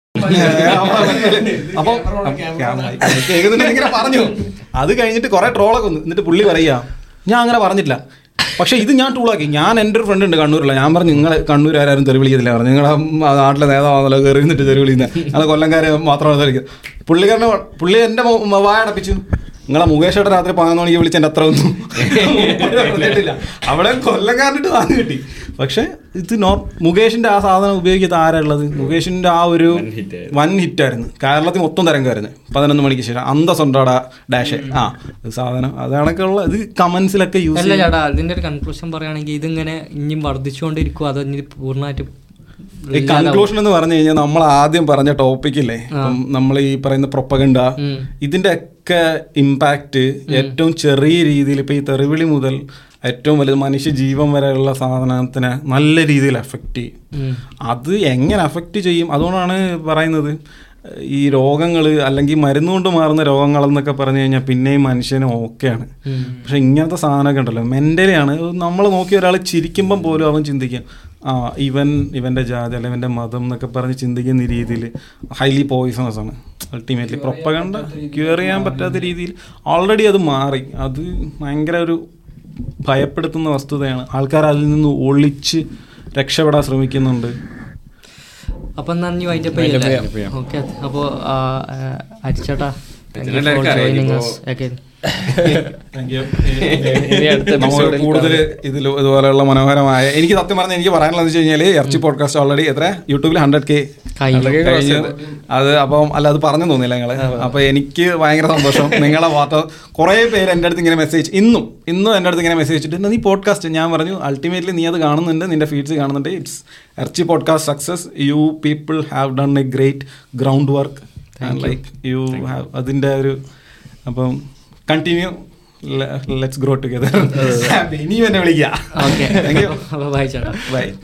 Speaker 2: അപ്പൊ കേൾക്കുന്നുണ്ട് ഇങ്ങനെ പറഞ്ഞു അത് കഴിഞ്ഞിട്ട് കുറെ ട്രോളൊക്കെ വന്നു എന്നിട്ട് പുള്ളി പറയാ ഞാൻ അങ്ങനെ പറഞ്ഞില്ല പക്ഷെ ഇത് ഞാൻ ടൂളാക്കി ഞാൻ എൻ്റെ ഒരു ഫ്രണ്ട് ഉണ്ട് കണ്ണൂരില്ല ഞാൻ പറഞ്ഞു നിങ്ങൾ കണ്ണൂർ ആരും തെറി വിളിക്കത്തില്ല പറഞ്ഞു നിങ്ങളെ നാട്ടിലെ നേതാവാണല്ലോ കയറി നിന്നിട്ട് തെറി വിളിക്കുന്നത് അത് കൊല്ലംകാരെ മാത്രമാണ് തെറിക്കുക പുള്ളിക്കാരനെ പുള്ളി എൻ്റെ വായടപ്പിച്ചു നിങ്ങളെ മുകേഷ് ഏട്ടൻ രാത്രി പതിനൊന്ന് മണിക്ക് വിളിച്ച് എൻ്റെ അത്ര ഒന്നും പറഞ്ഞിട്ടില്ല അവിടെ കൊല്ലംകാരനിട്ട് വാങ്ങി കിട്ടി പക്ഷെ ഇത് നോ മുകേഷിന്റെ ആ സാധനം ഉപയോഗിക്കാത്ത ആരാ ഉള്ളത് മുകേഷിന്റെ ആ ഒരു വൻ ഹിറ്റായിരുന്നു കേരളത്തിൽ മൊത്തം തരംഗമായിരുന്നു പതിനൊന്ന് മണിക്ക് ശേഷം അന്തസ്സുണ്ടാടാ ഡാഷ് ആ ഇത് സാധനം അതാണൊക്കെ ഉള്ള ഇത് കമന്റ്സിലൊക്കെ യൂസ്
Speaker 1: അല്ല ചേട്ടാ അതിന്റെ ഒരു കൺക്ലൂഷൻ പറയുകയാണെങ്കിൽ ഇതിങ്ങനെ ഇനിയും വർദ്ധിച്ചുകൊണ്ടിരിക്കും അതോ ഇനി പൂർണ്ണമായിട്ട്
Speaker 2: ഈ കൺക്ലൂഷൻ എന്ന് പറഞ്ഞു കഴിഞ്ഞാൽ നമ്മൾ ആദ്യം പറഞ്ഞ ടോപ്പിക്കില്ലേ ഇപ്പം നമ്മൾ ഈ പറയുന്ന പ്രൊപ്പഗണ്ട ഇതിന്റെ ഒക്കെ ഇമ്പാക്റ്റ് ഏറ്റവും ചെറിയ രീതിയിൽ ഇപ്പൊ ഈ തെറിവിളി മുതൽ ഏറ്റവും വലുത് മനുഷ്യ ജീവൻ വരെയുള്ള സാധനത്തിനെ നല്ല രീതിയിൽ എഫക്റ്റ് ചെയ്യും അത് എങ്ങനെ എഫക്റ്റ് ചെയ്യും അതുകൊണ്ടാണ് പറയുന്നത് ഈ രോഗങ്ങൾ അല്ലെങ്കിൽ മരുന്ന് കൊണ്ട് മാറുന്ന രോഗങ്ങൾ എന്നൊക്കെ പറഞ്ഞു കഴിഞ്ഞാൽ പിന്നെയും മനുഷ്യന് ഓക്കെയാണ് പക്ഷെ ഇങ്ങനത്തെ സാധനമൊക്കെ ഉണ്ടല്ലോ മെന്റലിയാണ് നമ്മൾ നോക്കി ഒരാൾ ചിരിക്കുമ്പം പോലും അവൻ ചിന്തിക്കും ആ ഇവൻ ഇവന്റെ ജാതി അല്ലെങ്കിൽ ഇവന്റെ മതം എന്നൊക്കെ പറഞ്ഞ് ചിന്തിക്കുന്ന രീതിയിൽ ഹൈലി പോയിസണസ് ആണ് അൾട്ടിമേറ്റ്ലി പ്രൊപ്പകണ്ട ക്യൂർ ചെയ്യാൻ പറ്റാത്ത രീതിയിൽ ഓൾറെഡി അത് മാറി അത് ഭയങ്കര ഒരു ഭയപ്പെടുത്തുന്ന വസ്തുതയാണ് ആൾക്കാർ അതിൽ നിന്ന് ഒളിച്ച് രക്ഷപ്പെടാൻ ശ്രമിക്കുന്നുണ്ട്
Speaker 1: അപ്പൊ നന്ദി വൈൻഡപ്പ് ചെയ്യാം ഓക്കെ അപ്പോ അരിച്ചേട്ടാ
Speaker 3: ഇതിനെല്ലാവർക്കും അറിയാം.
Speaker 2: നമുക്ക് കൂടുതൽ ഇതിൽ ഇതുപോലെയുള്ള മനോഹരമായ എനിക്ക് സത്യം പറഞ്ഞാൽ എനിക്ക് പറയാനുള്ളത് വെച്ച് കഴിഞ്ഞാൽ ഇറച്ചി പോഡ്കാസ്റ്റ് ഓൾറെഡി എത്ര യൂട്യൂബിൽ ഹൺഡ്രഡ് കെ കഴിഞ്ഞു അത് അപ്പം അല്ല അത് പറഞ്ഞു തോന്നില്ല നിങ്ങള് അപ്പൊ എനിക്ക് ഭയങ്കര സന്തോഷം നിങ്ങളെ വാർത്ത കുറെ പേര് എൻ്റെ അടുത്ത് ഇങ്ങനെ മെസ്സേജ് ഇന്നും ഇന്നും എൻ്റെ അടുത്ത് ഇങ്ങനെ മെസ്സേജ് ഇട്ടിട്ട് നീ പോഡ്കാസ്റ്റ് ഞാൻ പറഞ്ഞു അൾട്ടിമേറ്റ്ലി നീ അത് കാണുന്നുണ്ട് നിന്റെ ഫീഡ്സ് കാണുന്നുണ്ട് ഇറ്റ്സ് ഇറച്ചി podcast success you people have done a great ground work like you have അതിൻ്റെ ഒരു അപ്പം കണ്ടിന്യൂ ലെറ്റ്സ് ഗ്രോ ടുഗദർ ഇനിയും എന്നെ വിളിക്കുക
Speaker 1: ഓക്കെ
Speaker 2: താങ്ക് യു
Speaker 1: അപ്പൊ ബൈ ചേട്ടാ
Speaker 2: ബൈ